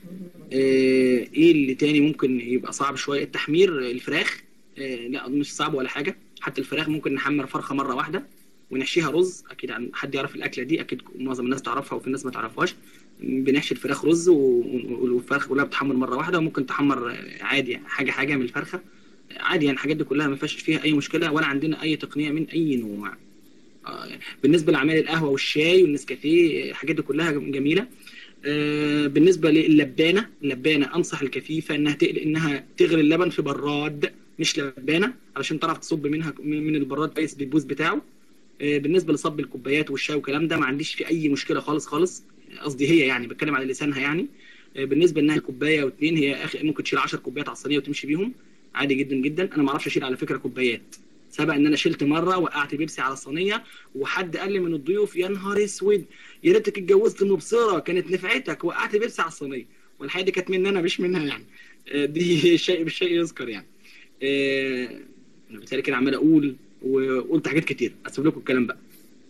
آه، ايه اللي تاني ممكن يبقى صعب شويه التحمير آه، الفراخ آه، لا مش صعب ولا حاجه حتى الفراخ ممكن نحمر فرخه مره واحده ونحشيها رز اكيد عن حد يعرف الاكله دي اكيد معظم الناس تعرفها وفي ناس ما تعرفهاش بنحشي الفراخ رز و- و- والفراخ كلها بتحمر مره واحده وممكن تحمر آه، عادي يعني حاجه حاجه من الفرخه عادي يعني الحاجات دي كلها ما فيهاش فيها اي مشكله ولا عندنا اي تقنيه من اي نوع آه، بالنسبه لاعمال القهوه والشاي والنسكافيه الحاجات دي كلها جميله آه، بالنسبه للبانه اللبانه انصح الكفيفه انها تقل انها تغلي اللبن في براد مش لبانه علشان تعرف تصب منها من من البراد كويس بالبوز بتاعه آه، بالنسبه لصب الكوبايات والشاي والكلام ده ما عنديش فيه اي مشكله خالص خالص قصدي هي يعني بتكلم على لسانها يعني آه، بالنسبه انها كوبايه واثنين هي اخي ممكن تشيل 10 كوبايات على الصينيه وتمشي بيهم عادي جدا جدا انا ما اعرفش اشيل على فكره كوبايات سبق ان انا شلت مره وقعت بيبسي على الصينيه وحد قال لي من الضيوف يا نهار اسود يا ريتك اتجوزت مبصره كانت نفعتك وقعت بيبسي على الصينيه والحقيقه دي كانت مني انا مش منها يعني آه، دي شيء مش شيء يذكر يعني آه، انا بالتالي كده عمال اقول وقلت حاجات كتير اسيب لكم الكلام بقى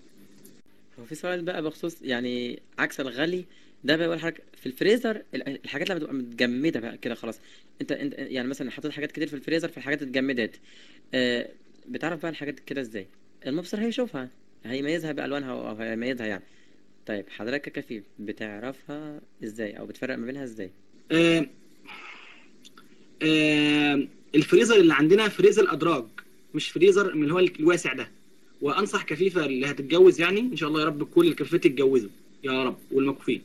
هو في سؤال بقى بخصوص يعني عكس الغلي ده بقى اول حاجه في الفريزر ال- الحاجات اللي بتبقى متجمده بقى كده خلاص انت انت يعني مثلا حطيت حاجات كتير في الفريزر فالحاجات اتجمدت آه بتعرف بقى الحاجات كده ازاي المبصر هيشوفها هيميزها بالوانها او هيميزها يعني طيب حضرتك ككفيف بتعرفها ازاي او بتفرق ما بينها ازاي آه، آه، الفريزر اللي عندنا فريزر ادراج مش فريزر من اللي هو الواسع ده وانصح كفيفه اللي هتتجوز يعني ان شاء الله يا رب كل الكفيفات يتجوزوا يا رب والمكفوفين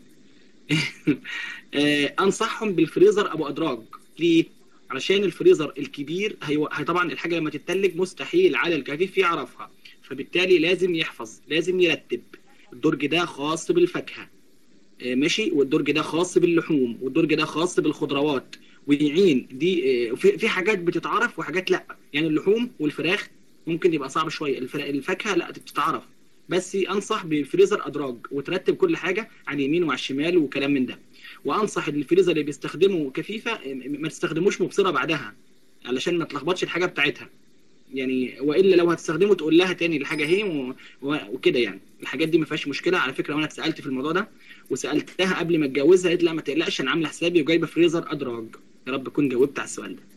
آه، انصحهم بالفريزر ابو ادراج ليه علشان الفريزر الكبير هي هي طبعا الحاجه لما تتلج مستحيل على الكفيف يعرفها فبالتالي لازم يحفظ لازم يرتب الدرج ده خاص بالفاكهه آه، ماشي والدرج ده خاص باللحوم والدرج ده خاص بالخضروات ويعين دي آه، في في حاجات بتتعرف وحاجات لا يعني اللحوم والفراخ ممكن يبقى صعب شويه الفرا- الفاكهه لا بتتعرف بس انصح بالفريزر ادراج وترتب كل حاجه على اليمين وعلى الشمال وكلام من ده وانصح الفريزر اللي بيستخدمه كفيفه آه، م- ما تستخدموش مبصره بعدها علشان ما تلخبطش الحاجه بتاعتها يعني والا لو هتستخدمه تقول لها تاني الحاجه اهي و- و- وكده يعني الحاجات دي ما فيهاش مشكله على فكره وانا اتسالت في الموضوع ده وسالتها قبل ما اتجوزها قالت لا ما تقلقش انا عامله حسابي وجايبه فريزر ادراج يا رب اكون جاوبت على السؤال ده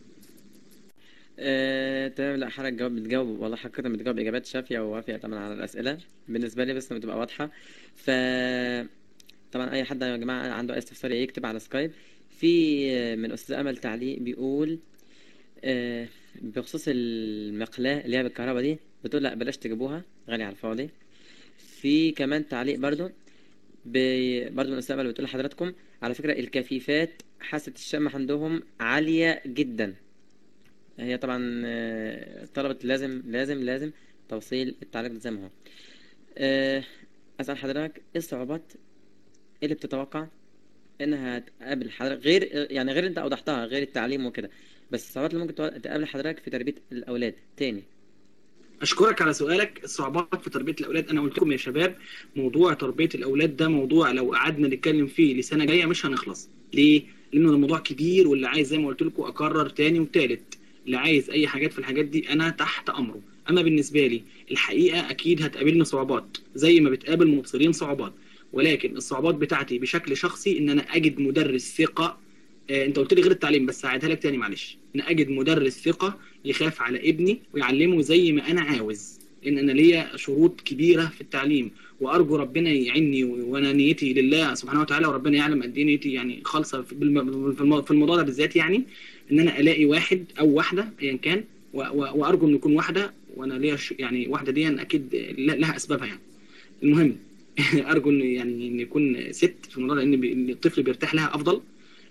آه، تمام لا حضرتك جواب بتجاوب والله حقيقة بتجاوب إجابات شافية ووافية طبعا على الأسئلة بالنسبة لي بس بتبقى واضحة ف طبعا أي حد يا جماعة عنده أي استفسار يكتب على سكايب في آه، من أستاذ أمل تعليق بيقول آه، بخصوص المقلاة اللي هي بالكهرباء دي بتقول لا بلاش تجيبوها غالية على الفاضي في كمان تعليق برضو ب... برضو من أستاذ أمل بتقول لحضراتكم على فكرة الكفيفات حاسة الشم عندهم عالية جدا هي طبعا آه، طلبت لازم لازم لازم توصيل التعليق ده زي ما هو آه، أسأل حضرتك إيه الصعوبات اللي بتتوقع إنها تقابل حضرتك غير يعني غير أنت أوضحتها غير التعليم وكده بس الصعوبات اللي ممكن تو- تقابل حضرتك في تربية الأولاد تاني اشكرك على سؤالك الصعوبات في تربيه الاولاد انا قلت لكم يا شباب موضوع تربيه الاولاد ده موضوع لو قعدنا نتكلم فيه لسنه جايه مش هنخلص ليه لانه ده موضوع كبير واللي عايز زي ما قلت لكم اكرر تاني وتالت اللي عايز اي حاجات في الحاجات دي انا تحت امره اما بالنسبه لي الحقيقه اكيد هتقابلني صعوبات زي ما بتقابل مبصرين صعوبات ولكن الصعوبات بتاعتي بشكل شخصي ان انا اجد مدرس ثقه آه، انت قلت لي غير التعليم بس هعيدها لك تاني معلش ان اجد مدرس ثقه يخاف على ابني ويعلمه زي ما انا عاوز ان انا ليا شروط كبيره في التعليم وارجو ربنا يعيني وانا نيتي لله سبحانه وتعالى وربنا يعلم قد ايه نيتي يعني خالصه في بالم- في الم- في الموضوع ده بالذات يعني ان انا الاقي واحد او واحده ايا كان و- و- وارجو ان يكون واحده وانا ليا ش- يعني واحده دي اكيد لها اسبابها يعني المهم ارجو ان يعني ان يكون ست في الموضوع ده، لان بي- إن الطفل بيرتاح لها افضل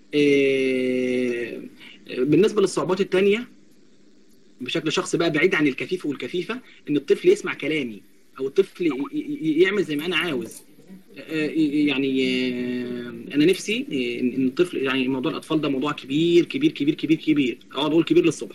إيه، بالنسبه للصعوبات التانية بشكل شخصي بقى بعيد عن الكفيف والكفيفه ان الطفل يسمع كلامي او الطفل ي- ي- يعمل زي ما انا عاوز آه، يعني آه، انا نفسي آه، ان إن الطفل يعني موضوع الاطفال ده موضوع كبير كبير كبير كبير كبير اقعد اقول كبير للصبح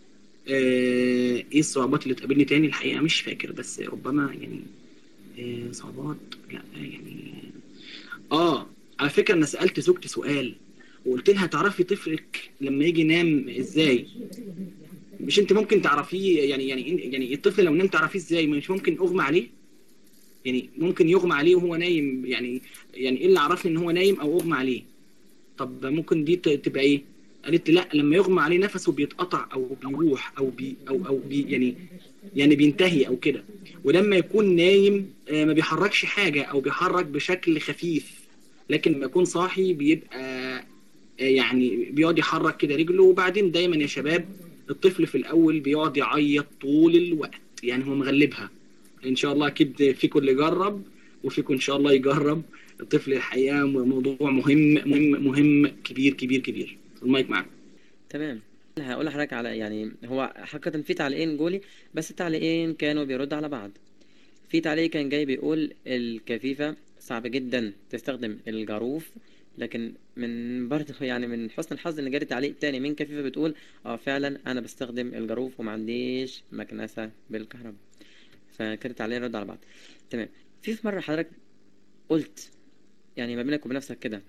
آه، ايه الصعوبات اللي تقابلني تاني الحقيقه مش فاكر بس ربما يعني آه، صعوبات لا يعني اه على فكره انا سالت زوجتي سؤال وقلت لها تعرفي طفلك لما يجي ينام ازاي مش انت ممكن تعرفيه يعني يعني يعني الطفل لو نام تعرفيه ازاي مش ممكن اغمى عليه يعني ممكن يغمى عليه وهو نايم يعني يعني ايه اللي عرفني ان هو نايم او اغمى عليه طب ممكن دي ت- تبقى ايه قالت لي لا لما يغمى عليه نفسه بيتقطع او بيروح او بي او او بي يعني يعني بينتهي او كده ولما يكون نايم آه، ما بيحركش حاجه او بيحرك بشكل خفيف لكن لما يكون صاحي بيبقى آه، يعني بيقعد يحرك كده رجله وبعدين دايما يا شباب الطفل في الاول بيقعد يعيط طول الوقت يعني هو مغلبها ان شاء الله اكيد فيكم اللي جرب وفيكم ان شاء الله يجرب الطفل الحقيقه موضوع مهم مهم مهم كبير كبير كبير المايك معاك تمام هقول لحضرتك على يعني هو حقيقة في تعليقين جولي بس التعليقين كانوا بيردوا على بعض في تعليق كان جاي بيقول الكفيفة صعب جدا تستخدم الجاروف لكن من برضه يعني من حسن الحظ ان جالي تعليق تاني من كفيفة بتقول اه فعلا انا بستخدم الجاروف وما عنديش مكنسة بالكهرباء فكده التعليقين ردوا على بعض تمام في في مرة حضرتك قلت يعني ما بينك وبين نفسك كده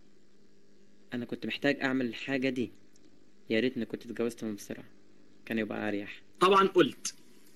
انا كنت محتاج اعمل الحاجة دي يا ريتني كنت اتجوزت من بسرعة كان يبقى اريح طبعا قلت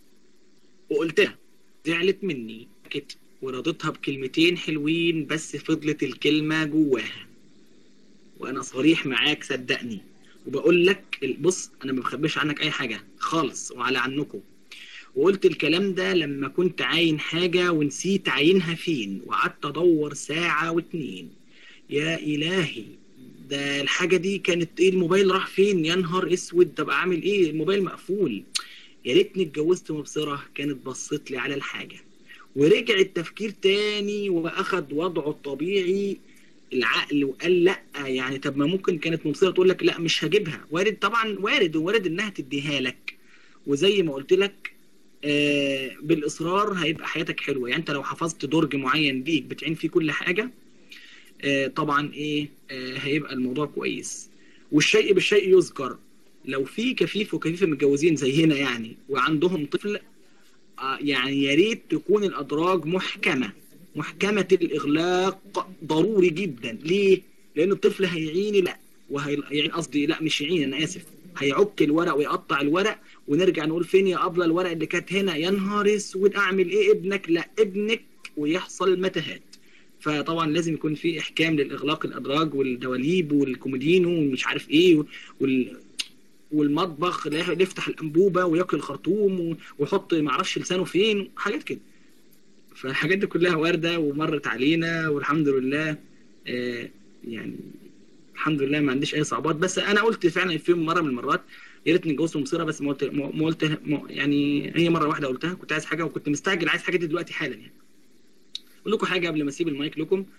وقلتها زعلت مني سكت ورضيتها بكلمتين حلوين بس فضلت الكلمة جواها وانا صريح معاك صدقني وبقول لك بص انا ما بخبيش عنك اي حاجة خالص وعلى عنكم وقلت الكلام ده لما كنت عاين حاجة ونسيت عاينها فين وقعدت ادور ساعة واتنين يا الهي ده الحاجة دي كانت ايه الموبايل راح فين يا نهار اسود طب اعمل ايه الموبايل مقفول يا ريتني اتجوزت مبصرة كانت بصت لي على الحاجة ورجع التفكير تاني واخد وضعه الطبيعي العقل وقال لا يعني طب ما ممكن كانت مبصرة تقول لك لا مش هجيبها وارد طبعا وارد وارد انها تديها لك وزي ما قلت لك آه بالاصرار هيبقى حياتك حلوه يعني انت لو حفظت درج معين ليك بتعين فيه كل حاجه آه طبعا ايه آه هيبقى الموضوع كويس والشيء بالشيء يذكر لو في كفيف وكفيفه متجوزين زي هنا يعني وعندهم طفل آه يعني يا ريت تكون الادراج محكمه محكمه الاغلاق ضروري جدا ليه؟ لان الطفل هيعين لا وهيعين قصدي لا مش يعين انا اسف هيعك الورق ويقطع الورق ونرجع نقول فين يا ابله الورق اللي كانت هنا يا نهار اسود اعمل ايه ابنك لا ابنك ويحصل متاهات فطبعا لازم يكون في احكام للاغلاق الادراج والدواليب والكومودينو ومش عارف ايه وال والمطبخ لا يفتح الانبوبه وياكل الخرطوم ويحط معرفش لسانه فين حاجات كده فالحاجات دي كلها وارده ومرت علينا والحمد لله آه يعني الحمد لله ما عنديش اي صعوبات بس انا قلت فعلا في مره من المرات يا ريتني اتجوزت مصيره بس ما قلت ما قلت يعني هي مره واحده قلتها كنت عايز حاجه وكنت مستعجل عايز حاجه دي دلوقتي حالا يعني اقول لكم حاجه قبل ما اسيب المايك لكم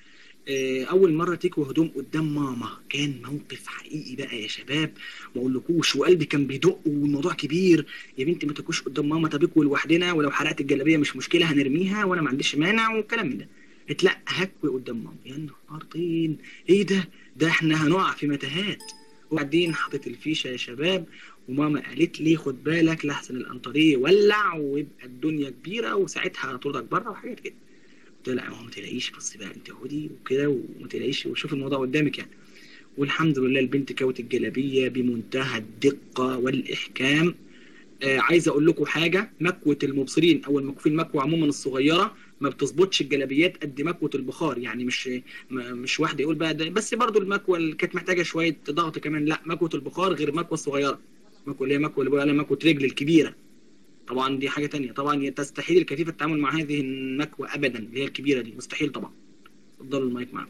آه، اول مره تكوي هدوم قدام ماما كان موقف حقيقي بقى يا شباب ما اقولكوش وقلبي كان بيدق والموضوع كبير يا بنتي ما تكوش قدام ماما طب اكوي لوحدنا ولو حرقت الجلابيه مش مشكله هنرميها وانا ما عنديش مانع والكلام من ده قلت لا هكوي قدام ماما يا نهار طين ايه ده ده احنا هنقع في متاهات وبعدين حطيت الفيشه يا شباب وماما قالت لي خد بالك لحسن الانطريه يولع ويبقى الدنيا كبيره وساعتها هطردك بره وحاجات كده قلت لها لا ما هو ما تلاقيش بصي بقى انت هدي وكده وما تلاقيش وشوف الموضوع قدامك يعني والحمد لله البنت كوت الجلابيه بمنتهى الدقه والاحكام آه عايز اقول لكم حاجه مكوه المبصرين او المكفوفين المكوه عموما الصغيره ما بتظبطش الجلابيات قد مكوه البخار يعني مش م- مش واحد يقول بقى ده بس برضو المكوه اللي كانت محتاجه شويه ضغط كمان لا مكوه البخار غير المكوه الصغيره مكوه اللي هي مكوه اللي بيقول عليها مكوه رجل الكبيره طبعا دي حاجه تانية طبعا تستحيل الكفيف التعامل مع هذه المكوه ابدا اللي هي الكبيره دي مستحيل طبعا اتفضلوا المايك معاكم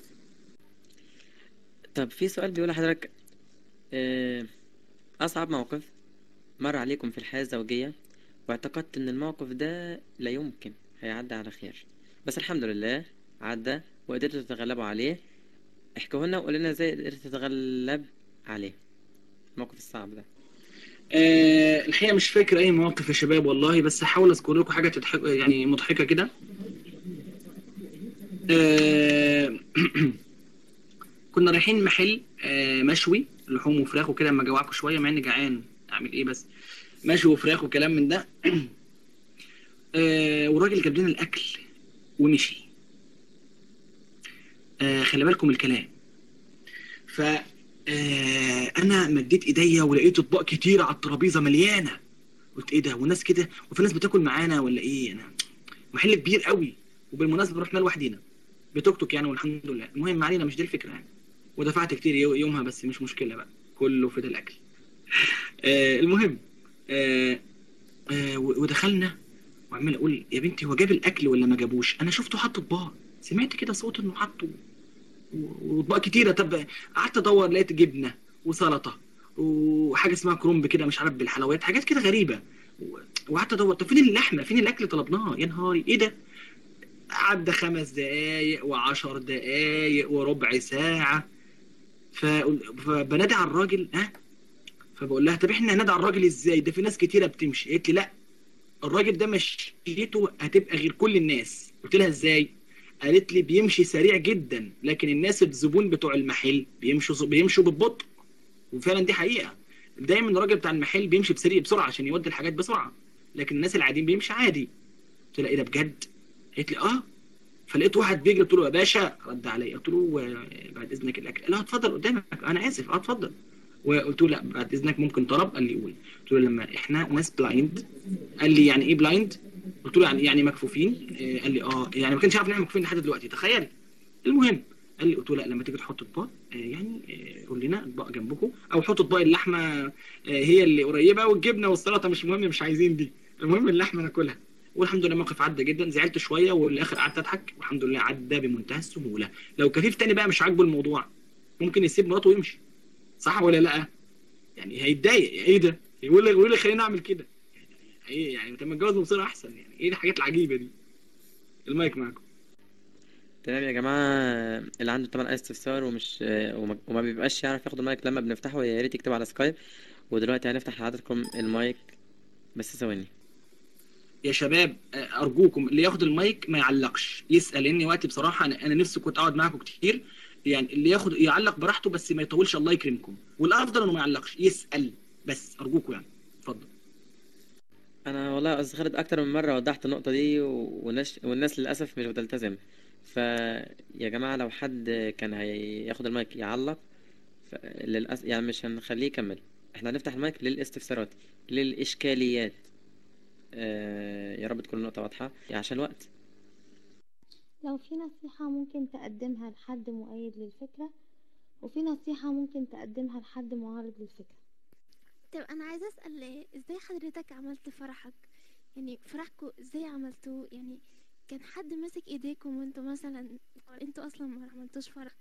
طب في سؤال بيقول لحضرتك آه، أصعب موقف مر عليكم في الحياة الزوجية واعتقدت إن الموقف ده لا يمكن هيعدي على خير بس الحمد لله عدى وقدرتوا تتغلبوا عليه احكوا لنا وقولوا لنا ازاي قدرت تتغلب عليه الموقف الصعب ده آه الحقيقه مش فاكر اي مواقف يا شباب والله بس هحاول اذكر لكم حاجه تضحك يعني مضحكه كده آه كنا رايحين محل آه مشوي لحوم وفراخ وكده اما جوعكم شويه مع اني جعان اعمل ايه بس مشوي وفراخ وكلام من ده آه والراجل جاب لنا الاكل ومشي آه خلي بالكم من الكلام ف آه انا مديت ايديا ولقيت اطباق كتير على الترابيزه مليانه قلت ايه ده والناس كده وفي ناس بتاكل معانا ولا ايه انا محل كبير قوي وبالمناسبه رحنا لوحدينا بتوك توك يعني والحمد لله المهم ما علينا مش دي الفكره يعني ودفعت كتير يو- يومها بس مش مشكله بقى كله في ده الاكل آه المهم آه آه و- ودخلنا وعمال اقول يا بنتي هو جاب الاكل ولا ما جابوش انا شفته حط اطباق سمعت كده صوت انه حطه و- واطباق كتيره طب قعدت ادور لقيت جبنه وسلطه وحاجه اسمها كرومب كده مش عارف بالحلويات حاجات كده غريبه و- وقعدت ادور طب فين اللحمه فين الاكل طلبناه يا نهاري ايه ده عدى خمس دقايق وعشر دقايق وربع ساعة فقل- فبنادي على الراجل ها فبقول لها طب احنا هنادي على الراجل ازاي ده في ناس كتيرة بتمشي قالت لي لا الراجل ده مشيته هتبقى غير كل الناس قلت لها ازاي قالت لي بيمشي سريع جدا لكن الناس الزبون بتوع المحل بيمشوا بيمشوا بالبطء وفعلا دي حقيقة دايما الراجل بتاع المحل بيمشي بسريع بسرعة عشان يودي الحاجات بسرعة لكن الناس العاديين بيمشي عادي قلت لها ايه ده بجد قالت لي اه فلقيت واحد بيجري قلت له يا باشا رد عليا قلت له آه، بعد اذنك الاكل قال له اتفضل قدامك انا اسف اه اتفضل وقلت له لا بعد اذنك ممكن طلب قال لي قول قلت له لما احنا ناس بلايند قال لي يعني ايه بلايند قلت له يعني يعني مكفوفين آه، قال لي اه يعني ما كانش عارف ان احنا مكفوفين لحد دلوقتي تخيل المهم قال لي قلت له لا لما تيجي تحط اطباق آه، يعني آه، قول لنا اطباق جنبكم او حط اطباق اللحمه آه، هي اللي قريبه والجبنه والسلطه مش مهم مش عايزين دي المهم اللحمه ناكلها والحمد لله الموقف عدى جدا زعلت شويه والاخر قعدت اضحك والحمد لله عدى بمنتهى السهوله لو كفيف تاني بقى مش عاجبه الموضوع ممكن يسيب مراته ويمشي صح ولا لا يعني هيتضايق ايه ده يقول لي يقول لي خليني اعمل كده يعني ايه يعني طب ما اتجوز بصير احسن يعني ايه الحاجات العجيبه دي المايك معاكم تمام يا جماعة اللي عنده طبعا أي استفسار ومش وما, وما بيبقاش يعرف ياخد المايك لما بنفتحه يا ريت يكتبه على سكايب ودلوقتي هنفتح لحضراتكم المايك بس ثواني يا شباب آه، ارجوكم اللي ياخد المايك ما يعلقش يسال لاني وقتي بصراحه انا انا نفسي كنت اقعد معاكم كتير يعني اللي ياخد يعلق براحته بس ما يطولش الله يكرمكم والافضل انه ما يعلقش يسال بس ارجوكم يعني اتفضل أنا والله يا أستاذ خالد أكتر من مرة وضحت النقطة دي و- والناس والناس للأسف مش بتلتزم فيا جماعة لو حد كان هياخد المايك يعلق ف... للأس... يعني مش هنخليه يكمل احنا هنفتح المايك للاستفسارات للإشكاليات آه... يا رب تكون النقطة واضحة عشان الوقت لو في نصيحة ممكن تقدمها لحد مؤيد للفكرة وفي نصيحة ممكن تقدمها لحد معارض للفكرة طب انا عايزه اسال ازاي حضرتك عملت فرحك يعني فرحكوا ازاي عملتوه يعني كان حد ماسك ايديكم وانتوا مثلا انتوا اصلا ما عملتوش فرح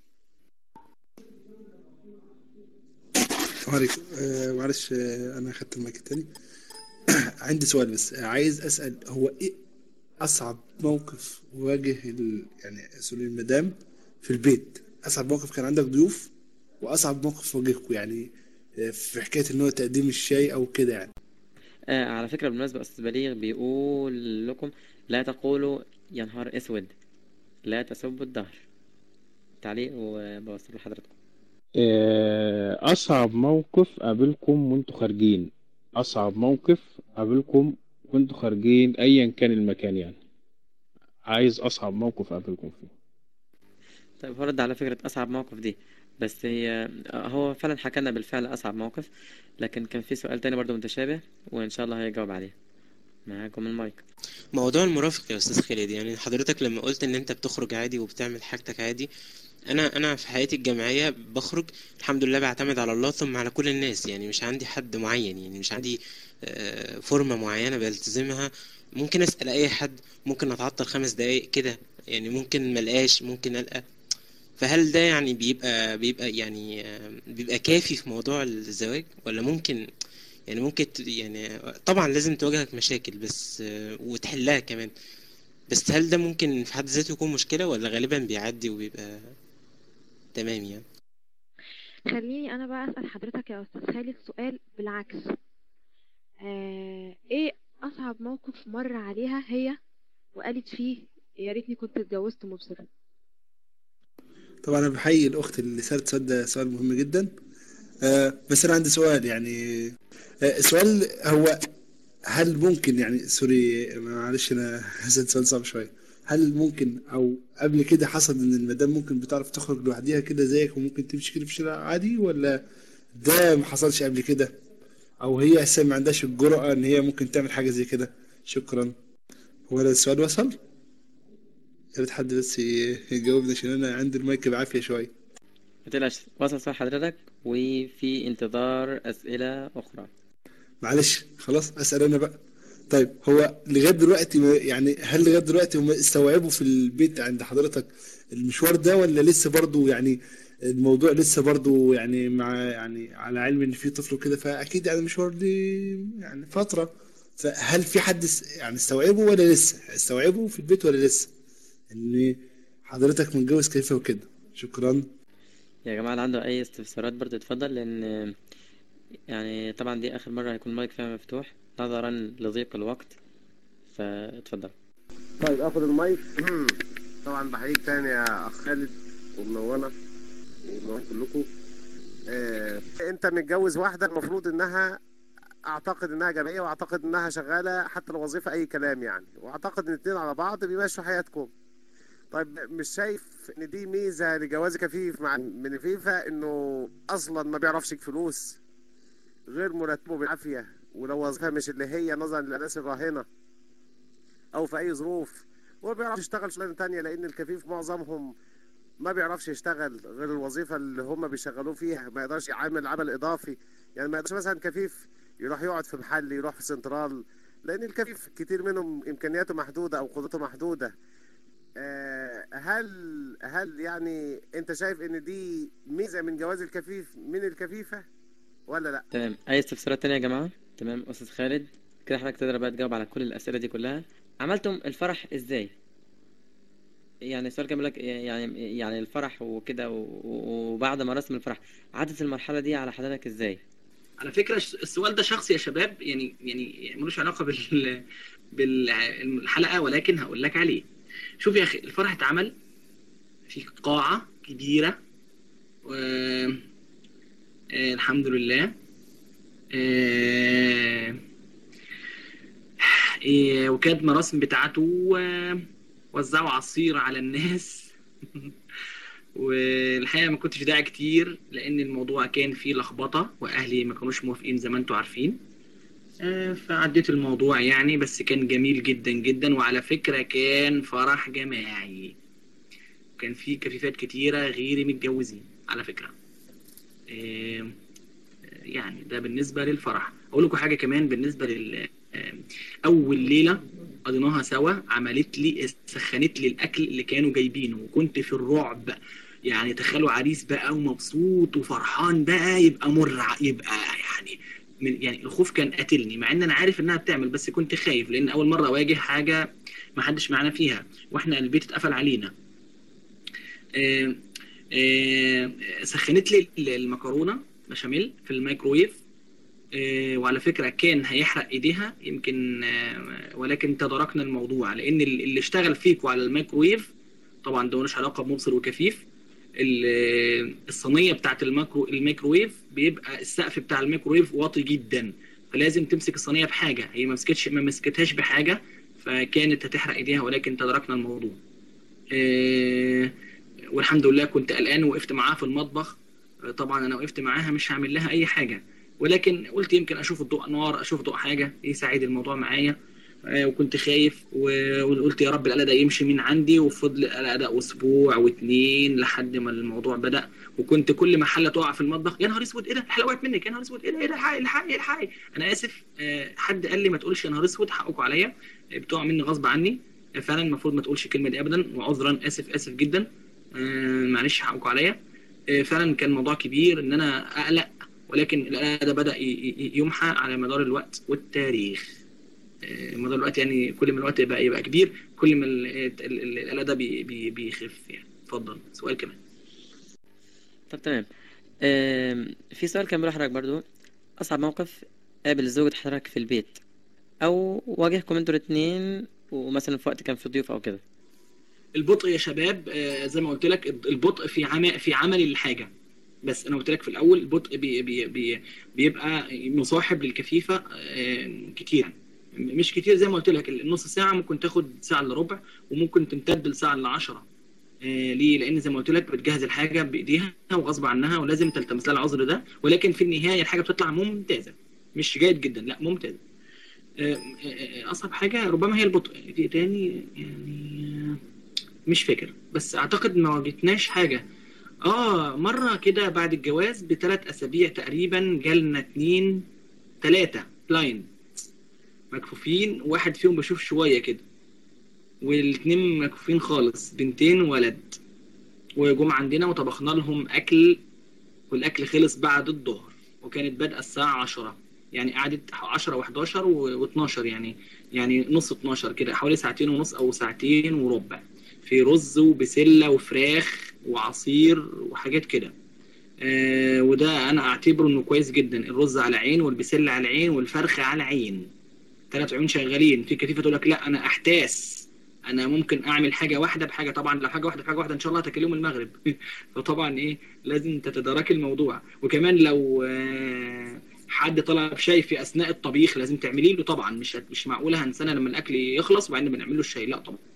السلام عليكم آه معلش آه انا خدت المايك التاني عندي سؤال بس آه عايز اسال هو ايه اصعب موقف واجه ال... يعني سوري المدام في البيت اصعب موقف كان عندك ضيوف واصعب موقف واجهكم يعني آه، في حكايه ان هو تقديم الشاي او كده يعني آه على فكرة بالمناسبة أستاذ بليغ بيقول لكم لا تقولوا يا نهار أسود لا تسبوا الدهر تعليق وبوصل لحضرتك آه، أصعب موقف قابلكم وانتوا خارجين أصعب موقف قابلكم وانتوا خارجين أيا كان المكان يعني عايز أصعب موقف قابلكم فيه طيب هرد على فكرة أصعب موقف دي بس هي هو فعلا حكى لنا بالفعل أصعب موقف لكن كان في سؤال تاني برضو متشابه وإن شاء الله هيجاوب عليه معاكم المايك موضوع المرافق يا استاذ خالد يعني حضرتك لما قلت ان انت بتخرج عادي وبتعمل حاجتك عادي انا انا في حياتي الجامعيه بخرج الحمد لله بعتمد على الله ثم على كل الناس يعني مش عندي حد معين يعني مش عندي آه، فورمه معينه بلتزمها ممكن اسال اي حد ممكن اتعطل خمس دقايق كده يعني ممكن ملقاش ممكن القى فهل ده يعني بيبقى بيبقى يعني آه، بيبقى كافي في موضوع الزواج ولا ممكن يعني ممكن ت- يعني طبعا لازم تواجهك مشاكل بس آه، وتحلها كمان بس هل ده ممكن في حد ذاته يكون مشكلة ولا غالبا بيعدي وبيبقى تمام يعني خليني انا بقى اسال حضرتك يا استاذ خالد سؤال بالعكس آه ايه اصعب موقف مر عليها هي وقالت فيه يا ريتني كنت اتجوزت مبصرا طبعا انا بحيي الاخت اللي سالت السؤال ده سؤال مهم جدا آه بس انا عندي سؤال يعني آه السؤال هو هل ممكن يعني سوري معلش انا هسأل سؤال صعب شويه هل ممكن او قبل كده حصل ان المدام ممكن بتعرف تخرج لوحديها كده زيك وممكن تمشي كده في الشارع عادي ولا ده ما حصلش قبل كده او هي اساسا ما عندهاش الجرأة ان هي ممكن تعمل حاجه زي كده شكرا هو ده السؤال وصل يا ريت حد بس ي- يجاوبني عشان انا عندي المايك بعافيه شويه ما تقلقش وصل سؤال حضرتك وفي انتظار أسئلة أخرى معلش خلاص اسال انا بقى طيب هو لغايه دلوقتي ما- يعني هل لغايه دلوقتي هم استوعبوا في البيت عند حضرتك المشوار ده ولا لسه برضو يعني الموضوع لسه برضو يعني مع يعني على علم ان في طفل وكده فاكيد يعني المشوار دي يعني فتره فهل في حد اس- يعني استوعبوا ولا لسه استوعبوا في البيت ولا لسه ان حضرتك متجوز كيف وكده شكرا يا جماعة اللي عنده أي استفسارات برضه اتفضل لأن يعني طبعا دي آخر مرة هيكون المايك فيها مفتوح نظرا لضيق الوقت فاتفضل طيب اخد المايك طبعا بحييك تاني يا اخ خالد ومنورنا ومنور كلكم آه، انت متجوز واحده المفروض انها اعتقد انها جمعيه واعتقد انها شغاله حتى لو وظيفه اي كلام يعني واعتقد ان الاتنين على بعض بيمشوا حياتكم طيب مش شايف ان دي ميزه لجواز كفيف مع من فيفا انه اصلا ما بيعرفش يجيب فلوس غير مرتبه بالعافيه ولو وظيفه مش اللي هي نظرا للناس الراهنه او في اي ظروف هو بيعرف يشتغل شغلانه تانية لان الكفيف معظمهم ما بيعرفش يشتغل غير الوظيفه اللي هم بيشغلوه فيها ما يقدرش يعمل عمل اضافي يعني ما يقدرش مثلا كفيف يروح يقعد في محل يروح في سنترال لان الكفيف كتير منهم امكانياته محدوده او قدرته محدوده آه، هل هل يعني انت شايف ان دي ميزه من جواز الكفيف من الكفيفه ولا لا تمام أي استفسارات تانية يا جماعة تمام أستاذ خالد كده حضرتك تقدر بقى تجاوب على كل الأسئلة دي كلها عملتم الفرح إزاي؟ يعني السؤال كان بيقول لك يعني يعني الفرح وكده و- و- وبعد ما رسم الفرح عدت المرحلة دي على حضرتك إزاي؟ على فكرة الس- السؤال ده شخصي يا شباب يعني يعني ملوش علاقة بال بالحلقة ولكن هقول لك عليه شوف يا أخي الفرح اتعمل في قاعة كبيرة و... آه الحمد لله آه إيه، وكانت مراسم بتاعته آه، وزعوا عصير على الناس والحقيقه ما كنتش داعي كتير لان الموضوع كان فيه لخبطه واهلي ما كانوش موافقين زي ما انتوا عارفين آه، فعديت الموضوع يعني بس كان جميل جدا جدا وعلى فكره كان فرح جماعي كان فيه كفيفات كتيره غيري متجوزين على فكره آه، يعني ده بالنسبه للفرح اقول لكم حاجه كمان بالنسبه لل آه، اول ليله قضيناها سوا عملت لي سخنت لي الاكل اللي كانوا جايبينه وكنت في الرعب يعني تخيلوا عريس بقى ومبسوط وفرحان بقى يبقى مرع يبقى يعني من يعني الخوف كان قاتلني مع ان انا عارف انها بتعمل بس كنت خايف لان اول مره اواجه حاجه ما حدش معانا فيها واحنا البيت اتقفل علينا آه، آه، سخنت لي المكرونه بشاميل في الميكرويف آه، وعلى فكره كان هيحرق ايديها يمكن آه، ولكن تداركنا الموضوع لان ال- اللي اشتغل فيكوا على الميكرويف طبعا ده ملوش علاقه بمبصر وكفيف ال- الصينيه بتاعت الميكرو الميكرويف بيبقى السقف بتاع الميكرويف واطي جدا فلازم تمسك الصينيه بحاجه هي ما مسكتش ما مسكتهاش بحاجه فكانت هتحرق ايديها ولكن تداركنا الموضوع آه، والحمد لله كنت قلقان وقفت معاها في المطبخ آه، طبعا انا وقفت معاها مش هعمل لها اي حاجه ولكن قلت يمكن اشوف الضوء نار اشوف ضوء حاجه يساعد الموضوع معايا آه، وكنت خايف و- وقلت يا رب القلق ده يمشي من عندي وفضل القلق ده اسبوع واتنين لحد ما الموضوع بدا وكنت كل ما حله تقع في المطبخ يا نهار اسود ايه ده الحله وقعت منك يا نهار اسود ايه ده ايه ده الحقي الحقي الحقي انا اسف آه، حد قال لي ما تقولش يا نهار اسود حقكم عليا آه، بتقع مني غصب عني آه، فعلا المفروض ما تقولش الكلمه دي ابدا وعذرا اسف اسف جدا آه، معلش حقكم عليا آه، فعلا كان موضوع كبير ان انا اقلق ولكن القلق ده بدا ي- ي- يمحى على مدار الوقت والتاريخ آه، مدار الوقت يعني كل ما الوقت يبقى يبقى كبير كل ما ال- ال- ال- القلق ده بي- بي- بيخف يعني اتفضل سؤال كمان طب تمام آم، في سؤال كان بيقول لحضرتك برضو أصعب موقف قابل زوجة حضرتك في البيت أو واجهكم انتوا الاتنين ومثلا في وقت كان في ضيوف أو كده البطء يا شباب آه، زي ما قلت لك البطء في عمل في عمل الحاجه بس انا قلت لك في الاول البطء بي بي بي بيبقى مصاحب للكفيفه آه، كتير مش كتير زي ما قلت لك النص ساعه ممكن تاخد ساعه الا ربع وممكن تمتد لساعه الا 10 آه، ليه؟ لان زي ما قلت لك بتجهز الحاجه بايديها وغصب عنها ولازم تلتمس لها العذر ده ولكن في النهايه الحاجه بتطلع ممتازه مش جيد جدا لا ممتازه آه، آه، آه، اصعب حاجه ربما هي البطء في إيه تاني يعني آه، مش فاكر بس اعتقد ما واجهتناش حاجه اه مره كده بعد الجواز بثلاث اسابيع تقريبا جالنا اتنين تلاتة بلايند مكفوفين واحد فيهم بشوف شويه كده والاتنين مكفوفين خالص بنتين وولد وجم عندنا وطبخنا لهم اكل والاكل خلص بعد الظهر وكانت بادئه الساعه 10 يعني قعدت 10 و11 و12 يعني يعني نص 12 كده حوالي ساعتين ونص او ساعتين وربع في رز وبسله وفراخ وعصير وحاجات كده آه وده انا اعتبره انه كويس جدا الرز على عين والبسله على عين والفرخه على عين ثلاث عيون شغالين في كتيفه تقول لك لا انا احتاس انا ممكن اعمل حاجه واحده بحاجه طبعا لو حاجه واحده بحاجه واحده ان شاء الله هتاكل يوم المغرب فطبعا ايه لازم تتدارك الموضوع وكمان لو آه، حد طلب شاي في اثناء الطبيخ لازم تعملي له طبعا مش هت- مش معقوله هنسانا لما الاكل يخلص وبعدين بنعمل له الشاي لا طبعا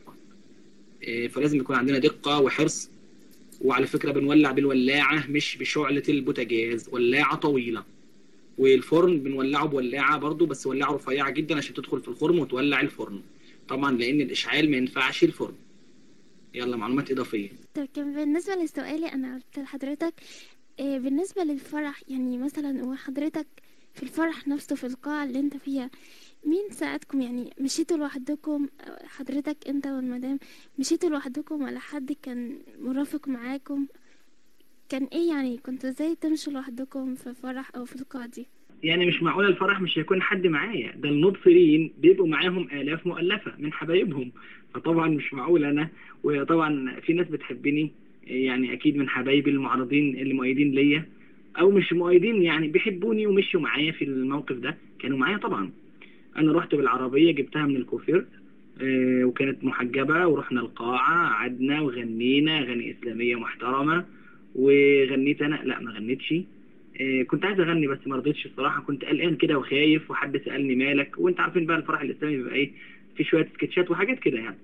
آه، فلازم يكون عندنا دقه وحرص وعلى فكره بنولع بالولاعه مش بشعله البوتاجاز ولاعه طويله والفرن بنولعه بولاعه برضو بس ولاعه رفيعه جدا عشان تدخل في الفرن وتولع الفرن طبعا لان الاشعال ما ينفعش الفرن يلا معلومات اضافيه طب كان بالنسبة لسؤالي أنا قلت لحضرتك آه، بالنسبة للفرح يعني مثلا وحضرتك في الفرح نفسه في القاعة اللي انت فيها مين ساعدكم يعني مشيتوا لوحدكم أو حضرتك انت والمدام مشيتوا لوحدكم ولا حد كان مرافق معاكم كان ايه يعني كنتوا ازاي تمشوا لوحدكم في فرح او في القاعة دي يعني مش معقول الفرح مش هيكون حد معايا ده المبصرين بيبقوا معاهم آلاف مؤلفة من حبايبهم فطبعا مش معقول أنا وطبعا في ناس بتحبني يعني أكيد من حبايبي المعارضين اللي مؤيدين ليا أو مش مؤيدين يعني بيحبوني ومشوا معايا في الموقف ده كانوا معايا طبعا أنا رحت بالعربية جبتها من الكوفير آه، وكانت محجبة ورحنا القاعة قعدنا وغنينا أغاني إسلامية محترمة وغنيت أنا لا ما غنيتش آه، كنت عايز اغني بس ما رضيتش الصراحه كنت قلقان كده وخايف وحد سالني مالك وانت عارفين بقى الفرح الاسلامي بيبقى ايه في شويه سكتشات وحاجات كده يعني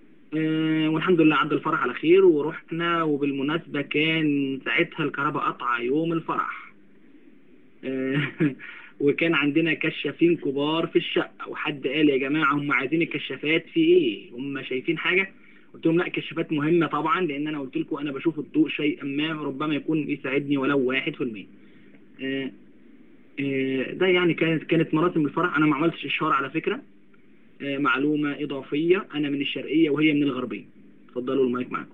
آه، والحمد لله عدى الفرح على خير ورحنا وبالمناسبه كان ساعتها الكهرباء قطع يوم الفرح آه، وكان عندنا كشافين كبار في الشقه وحد قال يا جماعه هم عايزين الكشافات في ايه هم شايفين حاجه قلت لهم لا الكشافات مهمه طبعا لان انا قلت لكم انا بشوف الضوء شيئا ما ربما يكون يساعدني ولو واحد في المية آه، آه، ده يعني كانت كانت مراسم الفرح انا ما عملتش الشهر على فكره آه، معلومه اضافيه انا من الشرقيه وهي من الغربيه اتفضلوا المايك معاكم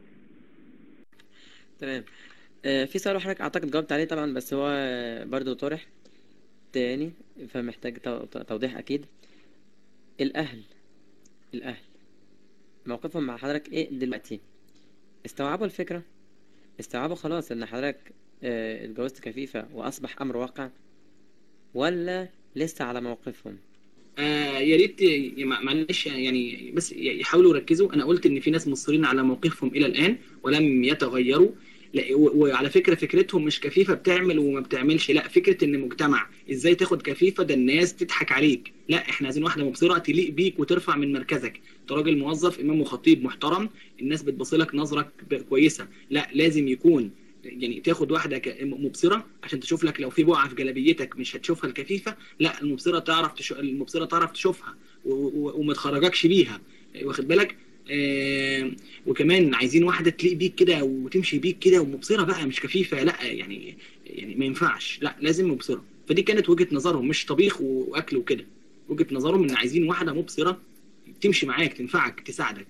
تمام آه، في سؤال حضرتك اعتقد جاوبت عليه طبعا بس هو برضو طرح تاني فمحتاج تو- تو- توضيح اكيد الاهل الاهل موقفهم مع حضرتك ايه دلوقتي استوعبوا الفكرة استوعبوا خلاص ان حضرتك آه، اتجوزت كفيفة واصبح امر واقع ولا لسه على موقفهم آه يا ريت ي- مع- معلش يعني بس ي- يحاولوا يركزوا انا قلت ان في ناس مصرين على موقفهم الى الان ولم يتغيروا لا و- وعلى فكره فكرتهم مش كفيفه بتعمل وما بتعملش لا فكره ان مجتمع ازاي تاخد كفيفه ده الناس تضحك عليك لا احنا عايزين واحده مبصره تليق بيك وترفع من مركزك انت راجل موظف امام وخطيب محترم الناس بتبصلك نظره ب- كويسه لا لازم يكون يعني تاخد واحده ك- مبصره عشان تشوف لك لو في بقعه في جلابيتك مش هتشوفها الكفيفه لا المبصره تعرف تش... المبصره تعرف تشوفها و... و... وما تخرجكش بيها واخد بالك آه وكمان عايزين واحده تليق بيك كده وتمشي بيك كده ومبصره بقى مش كفيفه لا يعني يعني ما ينفعش لا لازم مبصره فدي كانت وجهه نظرهم مش طبيخ واكل وكده وجهه نظرهم ان عايزين واحده مبصره تمشي معاك تنفعك تساعدك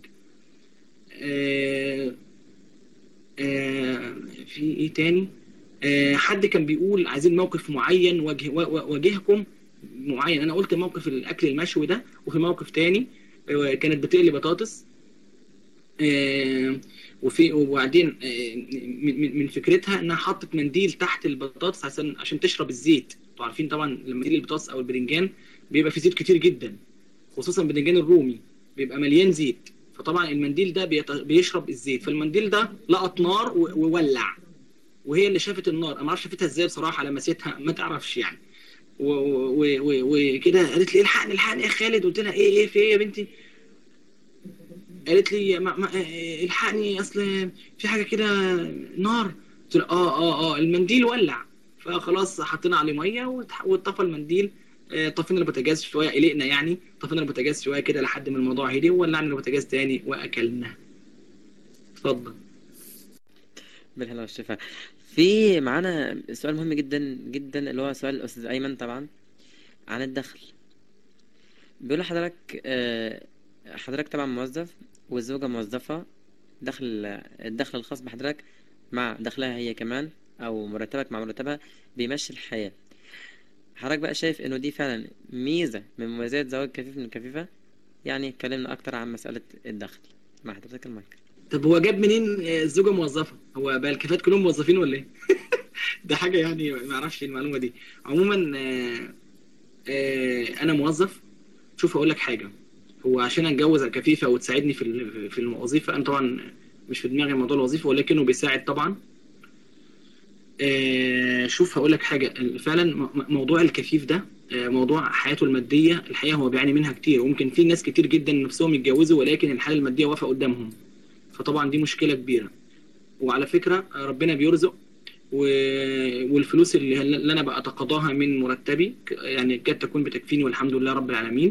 آه آه في ايه تاني آه حد كان بيقول عايزين موقف معين واجه وا- وا- واجهكم معين انا قلت موقف الاكل المشوي ده وفي موقف تاني آه، كانت بتقلي بطاطس آه، وفي وبعدين آه، من من- من فكرتها انها حطت منديل تحت البطاطس عشان عشان تشرب الزيت انتوا عارفين طبعا لما تقلي البطاطس او البرنجان بيبقى فيه زيت كتير جدا خصوصا البرنجان الرومي بيبقى مليان زيت فطبعا المنديل ده بيت- بيشرب الزيت فالمنديل ده لقط نار و- وولع وهي اللي شافت النار انا ما اعرفش شافتها ازاي بصراحه لمستها ما تعرفش يعني و- و- و- وكده قالت لي الحقني الحقني يا خالد قلت لها ايه ايه في ايه يا بنتي قالت لي ما ما إيه، الحقني اصل في حاجه كده نار قلت لها اه اه اه المنديل ولع فخلاص حطينا عليه ميه واتح- واتطفى المنديل آه، طفينا البوتاجاز شويه قلقنا يعني طفينا البوتاجاز شويه كده لحد ما الموضوع هدي وولعنا البوتاجاز تاني واكلنا اتفضل بالهلا والشفا في معانا سؤال مهم جدا جدا اللي هو سؤال الأستاذ أيمن طبعا عن الدخل بيقول لحضرتك آه، حضرتك طبعا موظف والزوجة موظفة دخل الدخل الخاص بحضرتك مع دخلها هي كمان أو مرتبك مع مرتبها بيمشي الحياة حضرتك بقى شايف إنه دي فعلا ميزة من مميزات زواج كفيف من كفيفة يعني اتكلمنا أكتر عن مسألة الدخل مع حضرتك المايك طب هو جاب منين آه، الزوجه موظفه هو بقى الكفات كلهم موظفين ولا ايه ده حاجه يعني ما اعرفش المعلومه دي عموما آه، آه، انا موظف شوف اقول لك حاجه هو عشان اتجوز الكفيفه وتساعدني في ال- في الوظيفه انا طبعا مش في دماغي موضوع الوظيفه ولكنه بيساعد طبعا آه، شوف هقول لك حاجه فعلا م- م- موضوع الكفيف ده آه، موضوع حياته الماديه الحقيقه هو بيعاني منها كتير وممكن في ناس كتير جدا نفسهم يتجوزوا ولكن الحاله الماديه واقفه قدامهم فطبعا دي مشكله كبيره وعلى فكره آه، ربنا بيرزق و... والفلوس اللي, اللي انا بتقاضاها من مرتبي ك- يعني قد تكون بتكفيني والحمد لله رب العالمين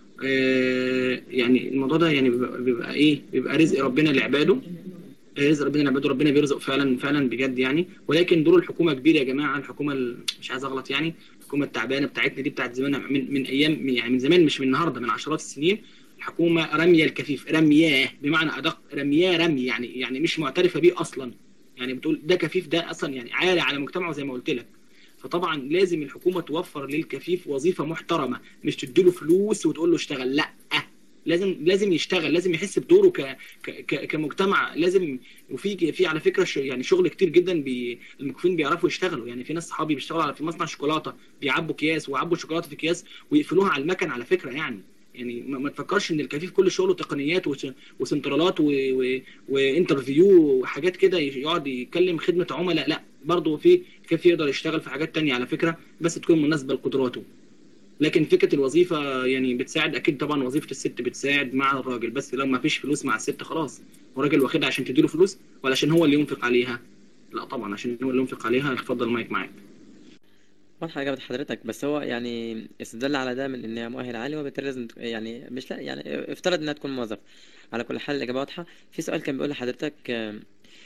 آه، يعني الموضوع ده يعني بيبقى, بيبقى ايه بيبقى رزق ربنا لعباده رزق ربنا لعباده ربنا بيرزق فعلا فعلا بجد يعني ولكن دور الحكومه كبير يا جماعه الحكومه ال- مش عايز اغلط يعني الحكومه التعبانه بتاعتنا دي بتاعت زمان من, من ايام يعني من زمان مش من النهارده من عشرات السنين الحكومه رميه الكفيف رمياه بمعنى ادق رمياه رمي يعني يعني مش معترفه بيه اصلا يعني بتقول ده كفيف ده اصلا يعني عالي على مجتمعه زي ما قلت لك فطبعا لازم الحكومه توفر للكفيف وظيفه محترمه مش تديله فلوس وتقول له اشتغل لا لازم لازم يشتغل لازم يحس بدوره ك ك ك كمجتمع لازم وفي في على فكره ش يعني شغل كتير جدا بي المكفوفين بيعرفوا يشتغلوا يعني في ناس صحابي بيشتغلوا على في مصنع شوكولاته بيعبوا اكياس ويعبوا شوكولاته في اكياس ويقفلوها على المكن على فكره يعني يعني ما, ما تفكرش ان الكفيف كل شغله تقنيات وس- وسنترالات و- و- وانترفيو وحاجات كده يقعد يتكلم خدمه عملاء لا برضه في كيف يقدر يشتغل في حاجات تانية على فكره بس تكون مناسبه لقدراته لكن فكره الوظيفه يعني بتساعد اكيد طبعا وظيفه الست بتساعد مع الراجل بس لو ما فيش فلوس مع الست خلاص والراجل واخدها عشان تديله فلوس ولا عشان هو اللي ينفق عليها لا طبعا عشان هو اللي ينفق عليها اتفضل المايك معاك واضحة إجابة حضرتك بس هو يعني استدل على ده من إنها مؤهل عالي وبالتالي لازم تك- يعني مش لا يعني افترض إنها تكون موظف على كل حال الإجابة واضحة في سؤال كان بيقول لحضرتك آم،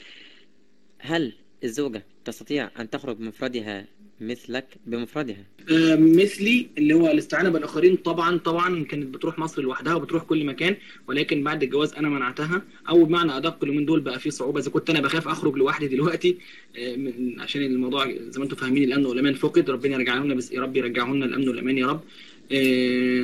هل الزوجة تستطيع أن تخرج بمفردها مثلك بمفردها آه، مثلي اللي هو الاستعانه بالاخرين طبعا طبعا كانت بتروح مصر لوحدها وبتروح كل مكان ولكن بعد الجواز انا منعتها او بمعنى ادق اليومين دول بقى في صعوبه اذا كنت انا بخاف اخرج لوحدي دلوقتي آه، من- عشان الموضوع زي ما انتم فاهمين الامن والامان فقد ربنا يرجعه لنا بس يا رب يرجعه لنا الامن والامان يا رب آه،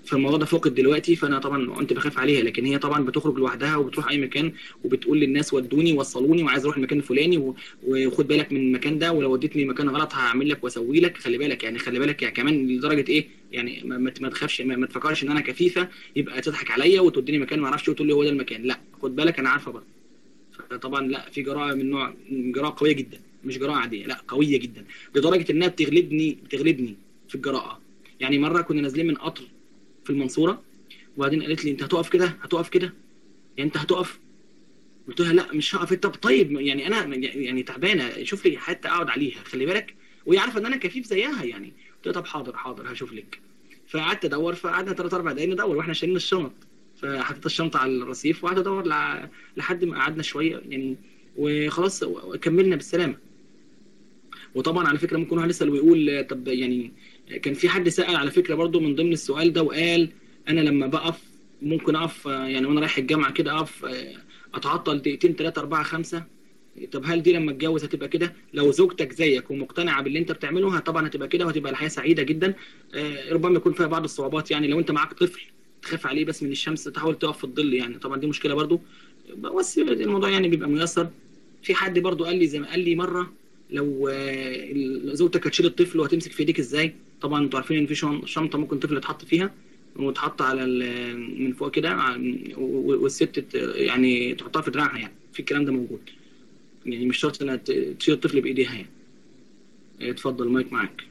فالموضوع ده فقد دلوقتي فانا طبعا كنت بخاف عليها لكن هي طبعا بتخرج لوحدها وبتروح اي مكان وبتقول للناس ودوني وصلوني وعايز اروح المكان الفلاني و- وخد بالك من المكان ده ولو وديتني مكان غلط هعمل لك واسوي لك خلي بالك يعني خلي بالك يعني كمان لدرجه ايه يعني ما, ما ما تخافش ما, ما تفكرش ان انا كفيفه يبقى تضحك عليا وتوديني مكان ما اعرفش وتقول لي هو ده المكان لا خد بالك انا عارفه برضه طبعا لا في جراءه من نوع جراءه قويه جدا مش جراءه عاديه لا قويه جدا لدرجه انها بتغلبني بتغلبني في الجراءه يعني مره كنا نازلين من قطر في المنصوره وبعدين قالت لي انت هتقف كده هتقف كده يعني انت هتقف قلت لها لا مش هقف طب طيب يعني انا يعني تعبانه شوف لي حتى اقعد عليها خلي بالك وهي عارفه ان انا كفيف زيها يعني قلت لها طب حاضر حاضر هشوف لك فقعدت ادور فقعدنا ثلاث اربع دقايق ندور واحنا شايلين الشنط فحطيت الشنطه على الرصيف وقعدت ادور لع- لحد ما قعدنا شويه يعني وخلاص كملنا بالسلامه وطبعا على فكره ممكن واحد يسال ويقول طب يعني كان في حد سال على فكره برضو من ضمن السؤال ده وقال انا لما بقف ممكن اقف آه، يعني وانا رايح الجامعه كده اقف آه، اتعطل دقيقتين ثلاثه اربعه خمسه طب هل دي لما اتجوز هتبقى كده لو زوجتك زيك ومقتنعه باللي انت بتعمله ه- طبعا هتبقى كده وهتبقى الحياه سعيده جدا آه، ربما يكون فيها بعض الصعوبات يعني لو انت معاك طفل تخاف عليه بس من الشمس تحاول تقف في الظل يعني طبعا دي مشكله برضو بس الموضوع يعني بيبقى ميسر في حد برضو قال لي زي ما قال لي مره لو آه، ال- زوجتك هتشيل الطفل وهتمسك في ايديك ازاي طبعا انتوا عارفين ان في شن- شنطه ممكن الطفل يتحط فيها وتحط على ال- من فوق كده ع- و- والست ت- يعني تحطها في دراعها يعني في الكلام ده موجود يعني مش شرط انها ت- تشيل الطفل بايديها يعني آه، اتفضل المايك معاك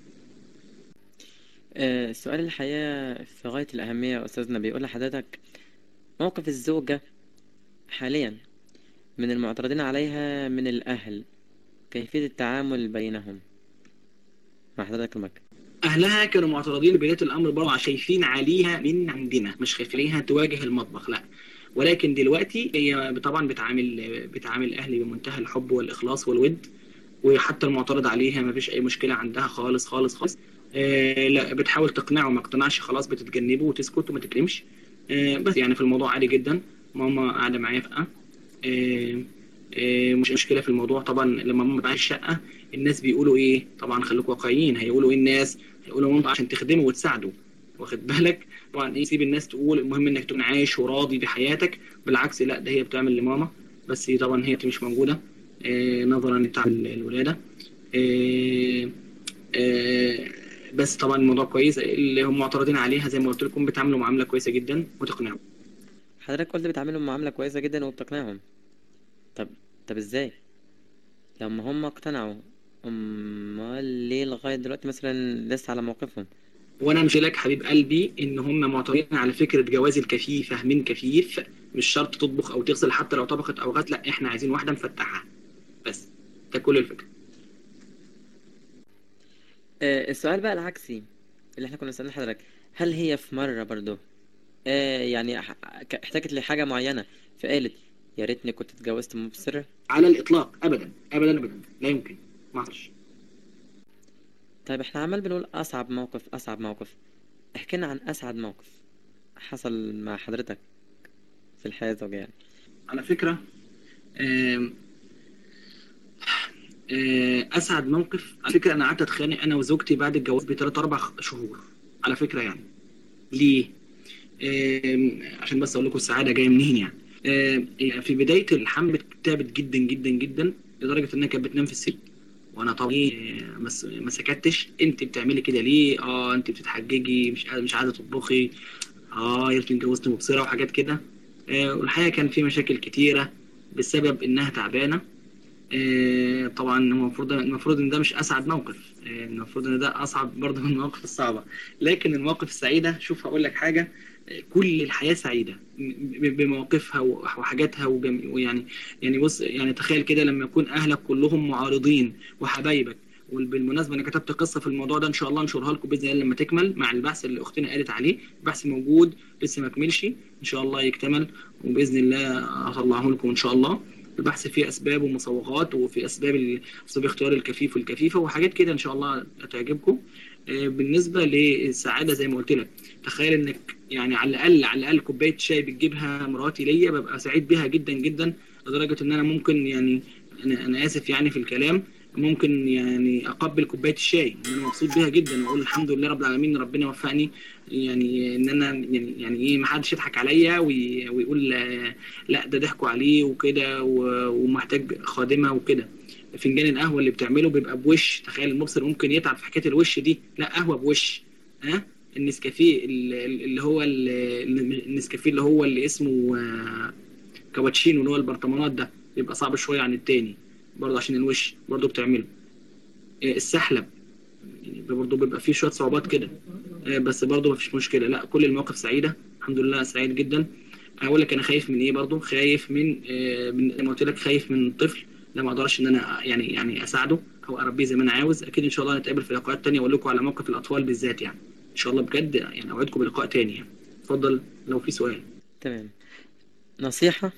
آه، سؤال الحقيقة في غاية الأهمية يا أستاذنا بيقول لحضرتك موقف الزوجة حاليا من المعترضين عليها من الأهل كيفية التعامل بينهم مع حضرتك المايك اهلها كانوا معترضين لبدايه الامر برضه شايفين عليها من عندنا مش خايفين عليها تواجه المطبخ لا ولكن دلوقتي هي طبعا بتعامل بتعامل اهلي بمنتهى الحب والاخلاص والود وحتى المعترض عليها ما فيش اي مشكله عندها خالص خالص خالص آه لا بتحاول تقنعه ما اقتنعش خلاص بتتجنبه وتسكت وما تكلمش آه بس يعني في الموضوع عادي جدا ماما قاعده معايا في آه آه مش مشكله في الموضوع طبعا لما ماما معايا الشقه الناس بيقولوا ايه طبعا خليكم واقعيين هيقولوا ايه الناس هيقولوا ماما عشان تخدمه وتساعده واخد بالك طبعا ايه سيب الناس تقول المهم انك تكون عايش وراضي بحياتك بالعكس لا ده هي بتعمل لماما بس هي طبعا هي مش موجوده آه نظرا لتعب الولاده آه آه بس طبعا الموضوع كويس اللي هم معترضين عليها زي ما قلت لكم بيتعاملوا معامله كويسه جدا وتقنعهم حضرتك قلت بتعاملهم معاملة كويسة جدا وبتقنعهم طب طب ازاي لما هم اقتنعوا امال ليه لغاية دلوقتي مثلا لسه على موقفهم وانا مش لك حبيب قلبي ان هم معترضين على فكره جواز الكفيفه من كفيف مش شرط تطبخ او تغسل حتى لو طبخت او غسل لا احنا عايزين واحده مفتحه بس ده كل الفكره آه السؤال بقى العكسي اللي احنا كنا سألنا حضرتك هل هي في مرة برضو آه يعني ح- ك- احتاجت لحاجة معينة فقالت يا ريتني كنت اتجوزت مبصرة على الاطلاق ابدا ابدا ابدا لا يمكن ما اعرفش طيب احنا عمال بنقول أصعب موقف أصعب موقف احكي لنا عن أسعد موقف حصل مع حضرتك في الحياة الزوجية يعني على فكره آم، آه، اسعد موقف على فكره انا قعدت اتخانق انا وزوجتي بعد الجواز بثلاث اربع شهور على فكره يعني ليه؟ آم، عشان بس اقول لكم السعاده جايه منين يعني آم، في بدايه الحمل تعبت جدا جدا جدا لدرجه انها كانت بتنام في السرير وانا طبعا إيه، مس- ما سكتش انت بتعملي كده ليه اه انت بتتحججي مش مش عايزه تطبخي اه يا ريتني اتجوزت مبصره وحاجات كده آه، والحقيقه كان في مشاكل كتيره بسبب انها تعبانه آه، طبعا المفروض المفروض ان ده مش اسعد موقف آه، المفروض ان ده اصعب برضه من المواقف الصعبه لكن المواقف السعيده شوف هقول لك حاجه آه، كل الحياه سعيده ب- بمواقفها وحاجاتها وجم- ويعني يعني بص يعني تخيل كده لما يكون اهلك كلهم معارضين وحبايبك وبالمناسبه انا كتبت قصه في الموضوع ده ان شاء الله انشرها لكم باذن الله لما تكمل مع البحث اللي اختنا قالت عليه البحث موجود لسه ما كملش ان شاء الله يكتمل وباذن الله هطلعه لكم ان شاء الله البحث فيه اسباب ومصوغات وفي اسباب ال- اسباب اختيار الكفيف والكفيفه وحاجات كده ان شاء الله هتعجبكم آه، بالنسبه للسعاده زي ما قلت لك تخيل انك يعني على الاقل على الاقل كوبايه شاي بتجيبها مراتي ليا ببقى سعيد بيها جدا جدا لدرجه ان انا ممكن يعني انا انا اسف يعني في الكلام ممكن يعني اقبل كوبايه الشاي انا مبسوط بيها جدا واقول الحمد لله رب العالمين ربنا وفقني يعني ان انا يعني يعني ايه ما حدش يضحك عليا وي- ويقول آه، لا ده ضحكوا عليه وكده و- ومحتاج خادمه وكده فنجان القهوه اللي بتعمله بيبقى بوش تخيل المبصر ممكن يتعب في حكايه الوش دي لا قهوه بوش ها النسكافيه ال- ال- اللي هو ال- ال- النسكافيه اللي هو اللي اسمه آه، كابتشينو اللي هو البرطمانات ده بيبقى صعب شويه عن التاني برضه عشان الوش برضه بتعمله آه، السحلب يعني برضه بيبقى فيه شويه صعوبات كده آه، بس برضه مفيش مشكله لا كل المواقف سعيده الحمد لله سعيد جدا اقول لك انا خايف من ايه برضه خايف من آه، من زي ما قلت لك خايف من طفل لا ما اقدرش ان انا يعني يعني اساعده او اربيه زي ما انا عاوز اكيد ان شاء الله نتقابل في لقاءات تانية واقول لكم على موقف الاطفال بالذات يعني ان شاء الله بجد يعني اوعدكم بلقاء تاني يعني اتفضل لو في سؤال تمام نصيحة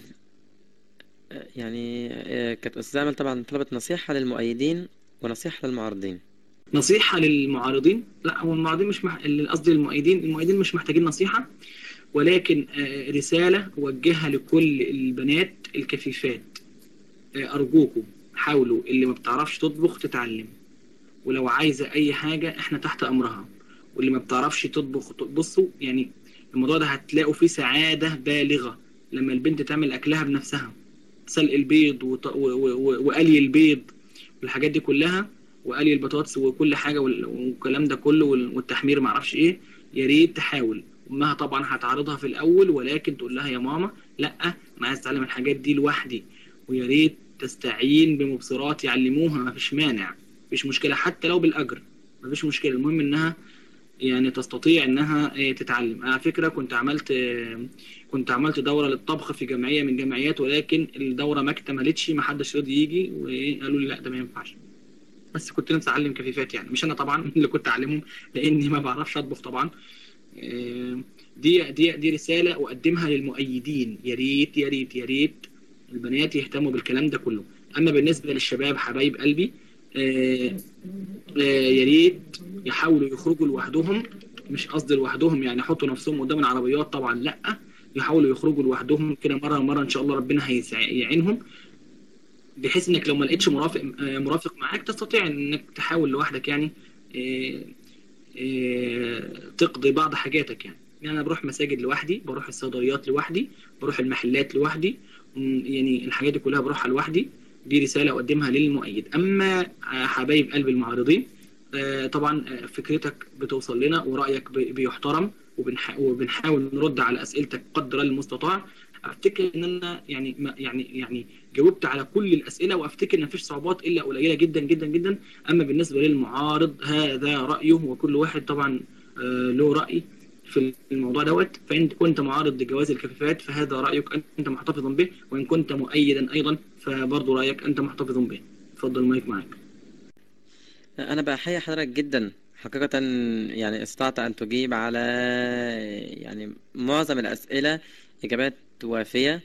آه، يعني آه، كانت أستاذ أمل طبعا طلبت نصيحة للمؤيدين ونصيحة للمعارضين نصيحة للمعارضين لا هو المعارضين مش مح... اللي قصدي المؤيدين المؤيدين مش محتاجين نصيحة ولكن آه، رسالة أوجهها لكل البنات الكفيفات آه، أرجوكم حاولوا اللي ما بتعرفش تطبخ تتعلم ولو عايزة أي حاجة إحنا تحت أمرها واللي ما بتعرفش تطبخ بصوا يعني الموضوع ده هتلاقوا فيه سعادة بالغة لما البنت تعمل أكلها بنفسها سلق البيض وط... و... و... و... وقلي البيض والحاجات دي كلها وقلي البطاطس وكل حاجه وال- والكلام ده كله وال- والتحمير ما اعرفش ايه يا ريت تحاول امها طبعا هتعرضها في الاول ولكن تقول لها يا ماما لا انا عايز اتعلم الحاجات دي لوحدي ويا ريت تستعين بمبصرات يعلموها ما فيش مانع مفيش مشكله حتى لو بالاجر ما فيش مشكله المهم انها يعني تستطيع انها آه، تتعلم انا على فكره كنت عملت آه، كنت عملت دوره للطبخ في جمعيه من الجمعيات ولكن الدوره ما اكتملتش ما حدش رضي يجي وقالوا لي لا ده ما ينفعش بس كنت نفسي اعلم كفيفات يعني مش انا طبعا اللي كنت اعلمهم لاني ما بعرفش اطبخ طبعا آه، دي دي دي رساله اقدمها للمؤيدين يا ريت يا ريت يا ريت البنات يهتموا بالكلام ده كله اما بالنسبه للشباب حبايب قلبي آه، آه، يا ريت يحاولوا يخرجوا لوحدهم مش قصدي لوحدهم يعني يحطوا نفسهم قدام العربيات طبعا لا يحاولوا يخرجوا لوحدهم كده مره مره ان شاء الله ربنا هيعينهم بحيث انك لو ما لقيتش مرافق آه، مرافق معاك تستطيع انك تحاول لوحدك يعني آه، آه، تقضي بعض حاجاتك يعني يعني انا بروح مساجد لوحدي بروح الصيدليات لوحدي بروح المحلات لوحدي م، يعني الحاجات دي كلها بروحها لوحدي دي رساله اقدمها للمؤيد اما آه، حبايب قلب المعارضين آه، طبعا آه، فكرتك بتوصل لنا ورايك بي- بيحترم وبنح- وبنحاول نرد على اسئلتك قدر المستطاع افتكر ان انا يعني ما يعني يعني جاوبت على كل الاسئله وافتكر ان مفيش صعوبات الا قليله جدا جدا جدا اما بالنسبه للمعارض هذا رايه وكل واحد طبعا آه، له راي في الموضوع دوت فان كنت معارض لجواز الكفافات فهذا رايك انت محتفظ به وان كنت مؤيدا ايضا فبرضه رايك انت محتفظ به اتفضل المايك معاك أنا بحيي حضرتك جدا حقيقة يعني استطعت أن تجيب على يعني معظم الأسئلة إجابات وافية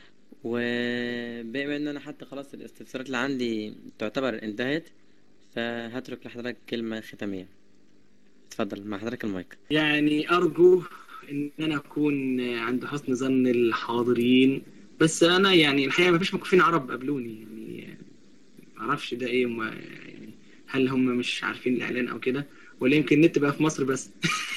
وبما إن أنا حتى خلاص الاستفسارات اللي عندي تعتبر انتهت فهترك لحضرتك كلمة ختامية اتفضل مع حضرتك المايك يعني ارجو ان انا اكون عند حسن ظن الحاضرين بس انا يعني الحقيقه ما فيش مكفين عرب قابلوني يعني ما اعرفش ده ايه وما يعني هل هم مش عارفين الاعلان او كده ولا يمكن النت بقى في مصر بس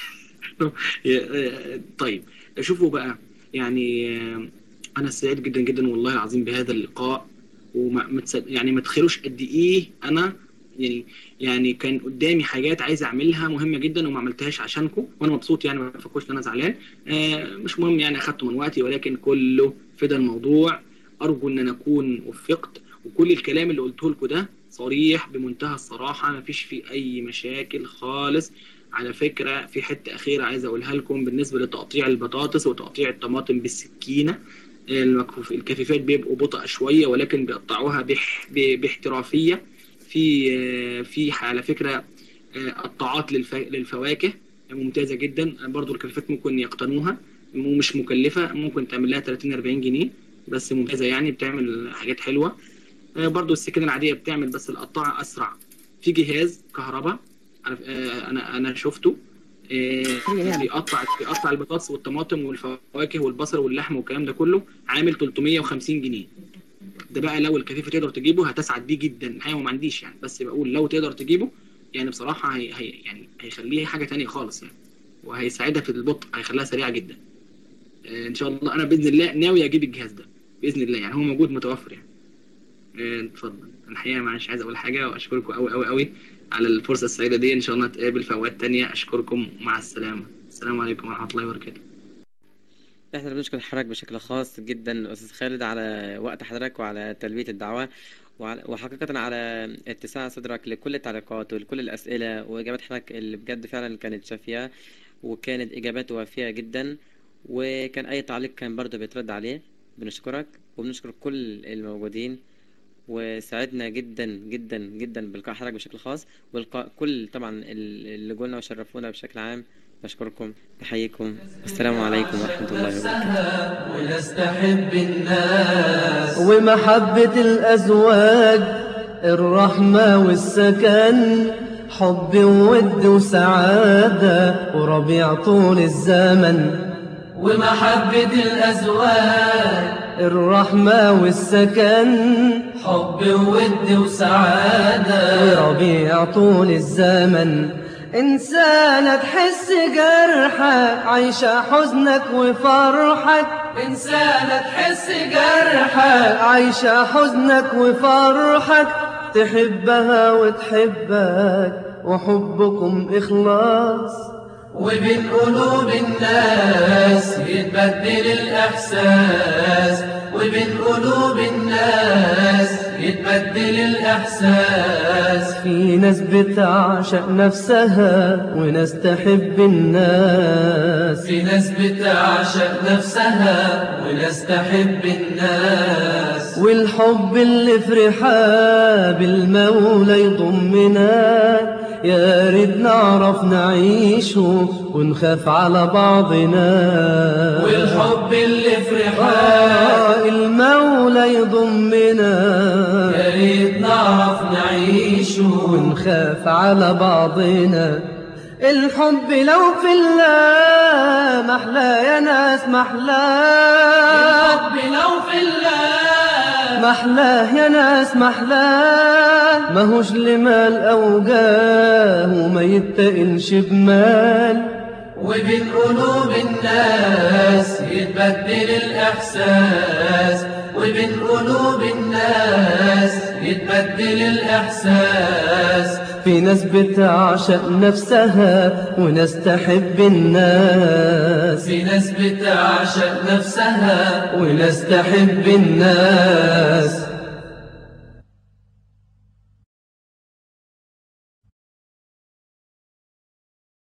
يا- طيب شوفوا بقى يعني آه، انا سعيد جدا جدا والله العظيم بهذا اللقاء وما ما تس- يعني ما تخيلوش قد ايه انا يعني يعني كان قدامي حاجات عايز اعملها مهمه جدا وما عملتهاش عشانكم وانا مبسوط يعني ما تفكروش ان انا زعلان آه مش مهم يعني اخدته من وقتي ولكن كله فدا الموضوع ارجو ان انا اكون وفقت وكل الكلام اللي قلته لكم ده صريح بمنتهى الصراحه ما فيش فيه اي مشاكل خالص على فكره في حته اخيره عايز اقولها لكم بالنسبه لتقطيع البطاطس وتقطيع الطماطم بالسكينه المكفوف الكفيفات بيبقوا بطأ شويه ولكن بيقطعوها بح ب- باحترافيه في آه، في على فكره آه، قطاعات للف- للفواكه ممتازه جدا برضو الكفيفات ممكن يقتنوها ومش مكلفه ممكن تعمل لها 30 40 جنيه بس ممتازه يعني بتعمل حاجات حلوه آه، برضو السكينه العاديه بتعمل بس القطاعه اسرع في جهاز كهرباء أنا- آه، انا انا شفته آه، بيقطع بيقطع البطاطس والطماطم والفواكه والبصل واللحم والكلام ده كله عامل 350 جنيه ده بقى لو الكفيف تقدر تجيبه هتسعد بيه جدا الحقيقه ما عنديش يعني بس بقول لو تقدر تجيبه يعني بصراحه هي, هي يعني هيخليه حاجه تانية خالص يعني وهيساعدها في البطء هيخليها سريعه جدا آه، ان شاء الله انا باذن الله ناوي اجيب الجهاز ده باذن الله يعني هو موجود متوفر يعني آه، اتفضل أنا الحقيقه مش عايز اقول حاجه واشكركم قوي قوي قوي على الفرصه السعيده دي ان شاء الله نتقابل في اوقات تانية اشكركم مع السلامه السلام عليكم ورحمه الله وبركاته احنا بنشكر حضرتك بشكل خاص جدا استاذ خالد على وقت حضرتك وعلى تلبية الدعوة وعلى- وحقيقة على اتساع صدرك لكل التعليقات ولكل الأسئلة وإجابات حضرتك اللي بجد فعلا كانت شافية وكانت إجابات وافية جدا وكان أي تعليق كان برضه بيترد عليه بنشكرك وبنشكر كل الموجودين وسعدنا جدا جدا جدا بلقاء حضرتك بشكل خاص ولقاء كل طبعا ال- اللي قلنا وشرفونا بشكل عام بشكركم بحييكم السلام عليكم ورحمة الله وبركاته ونستحب الناس ومحبة الأزواج الرحمة والسكن حب وود وسعادة وربيع طول الزمن ومحبة الأزواج الرحمة والسكن حب وود وسعادة وربيع طول الزمن إنسانة تحس جرحك عايشة حزنك وفرحك إنسانة تحس جرحك عايشة حزنك وفرحك تحبها وتحبك وحبكم إخلاص وبين قلوب الناس يتبدل الإحساس وبين قلوب الناس يتبدل الإحساس في ناس بتعشق نفسها وناس تحب الناس في ناس بتعشق نفسها وناس تحب الناس والحب اللي فرحة بالمولى يضمنا يا ريت نعرف نعيشه ونخاف على بعضنا والحب اللي فرحة المولى يضمنا يا ريت نعرف نعيشه ونخاف على بعضنا الحب لو في الله محلى يا ناس محلى الحب لو في الله محلاه يا ناس محلاه ماهوش لمال أو جاه وما يتقلش بمال وبين قلوب الناس يتبدل الإحساس وبين قلوب الناس يتبدل الإحساس في ناس بتعشق نفسها وناس تحب الناس في ناس بتعشق نفسها وناس تحب الناس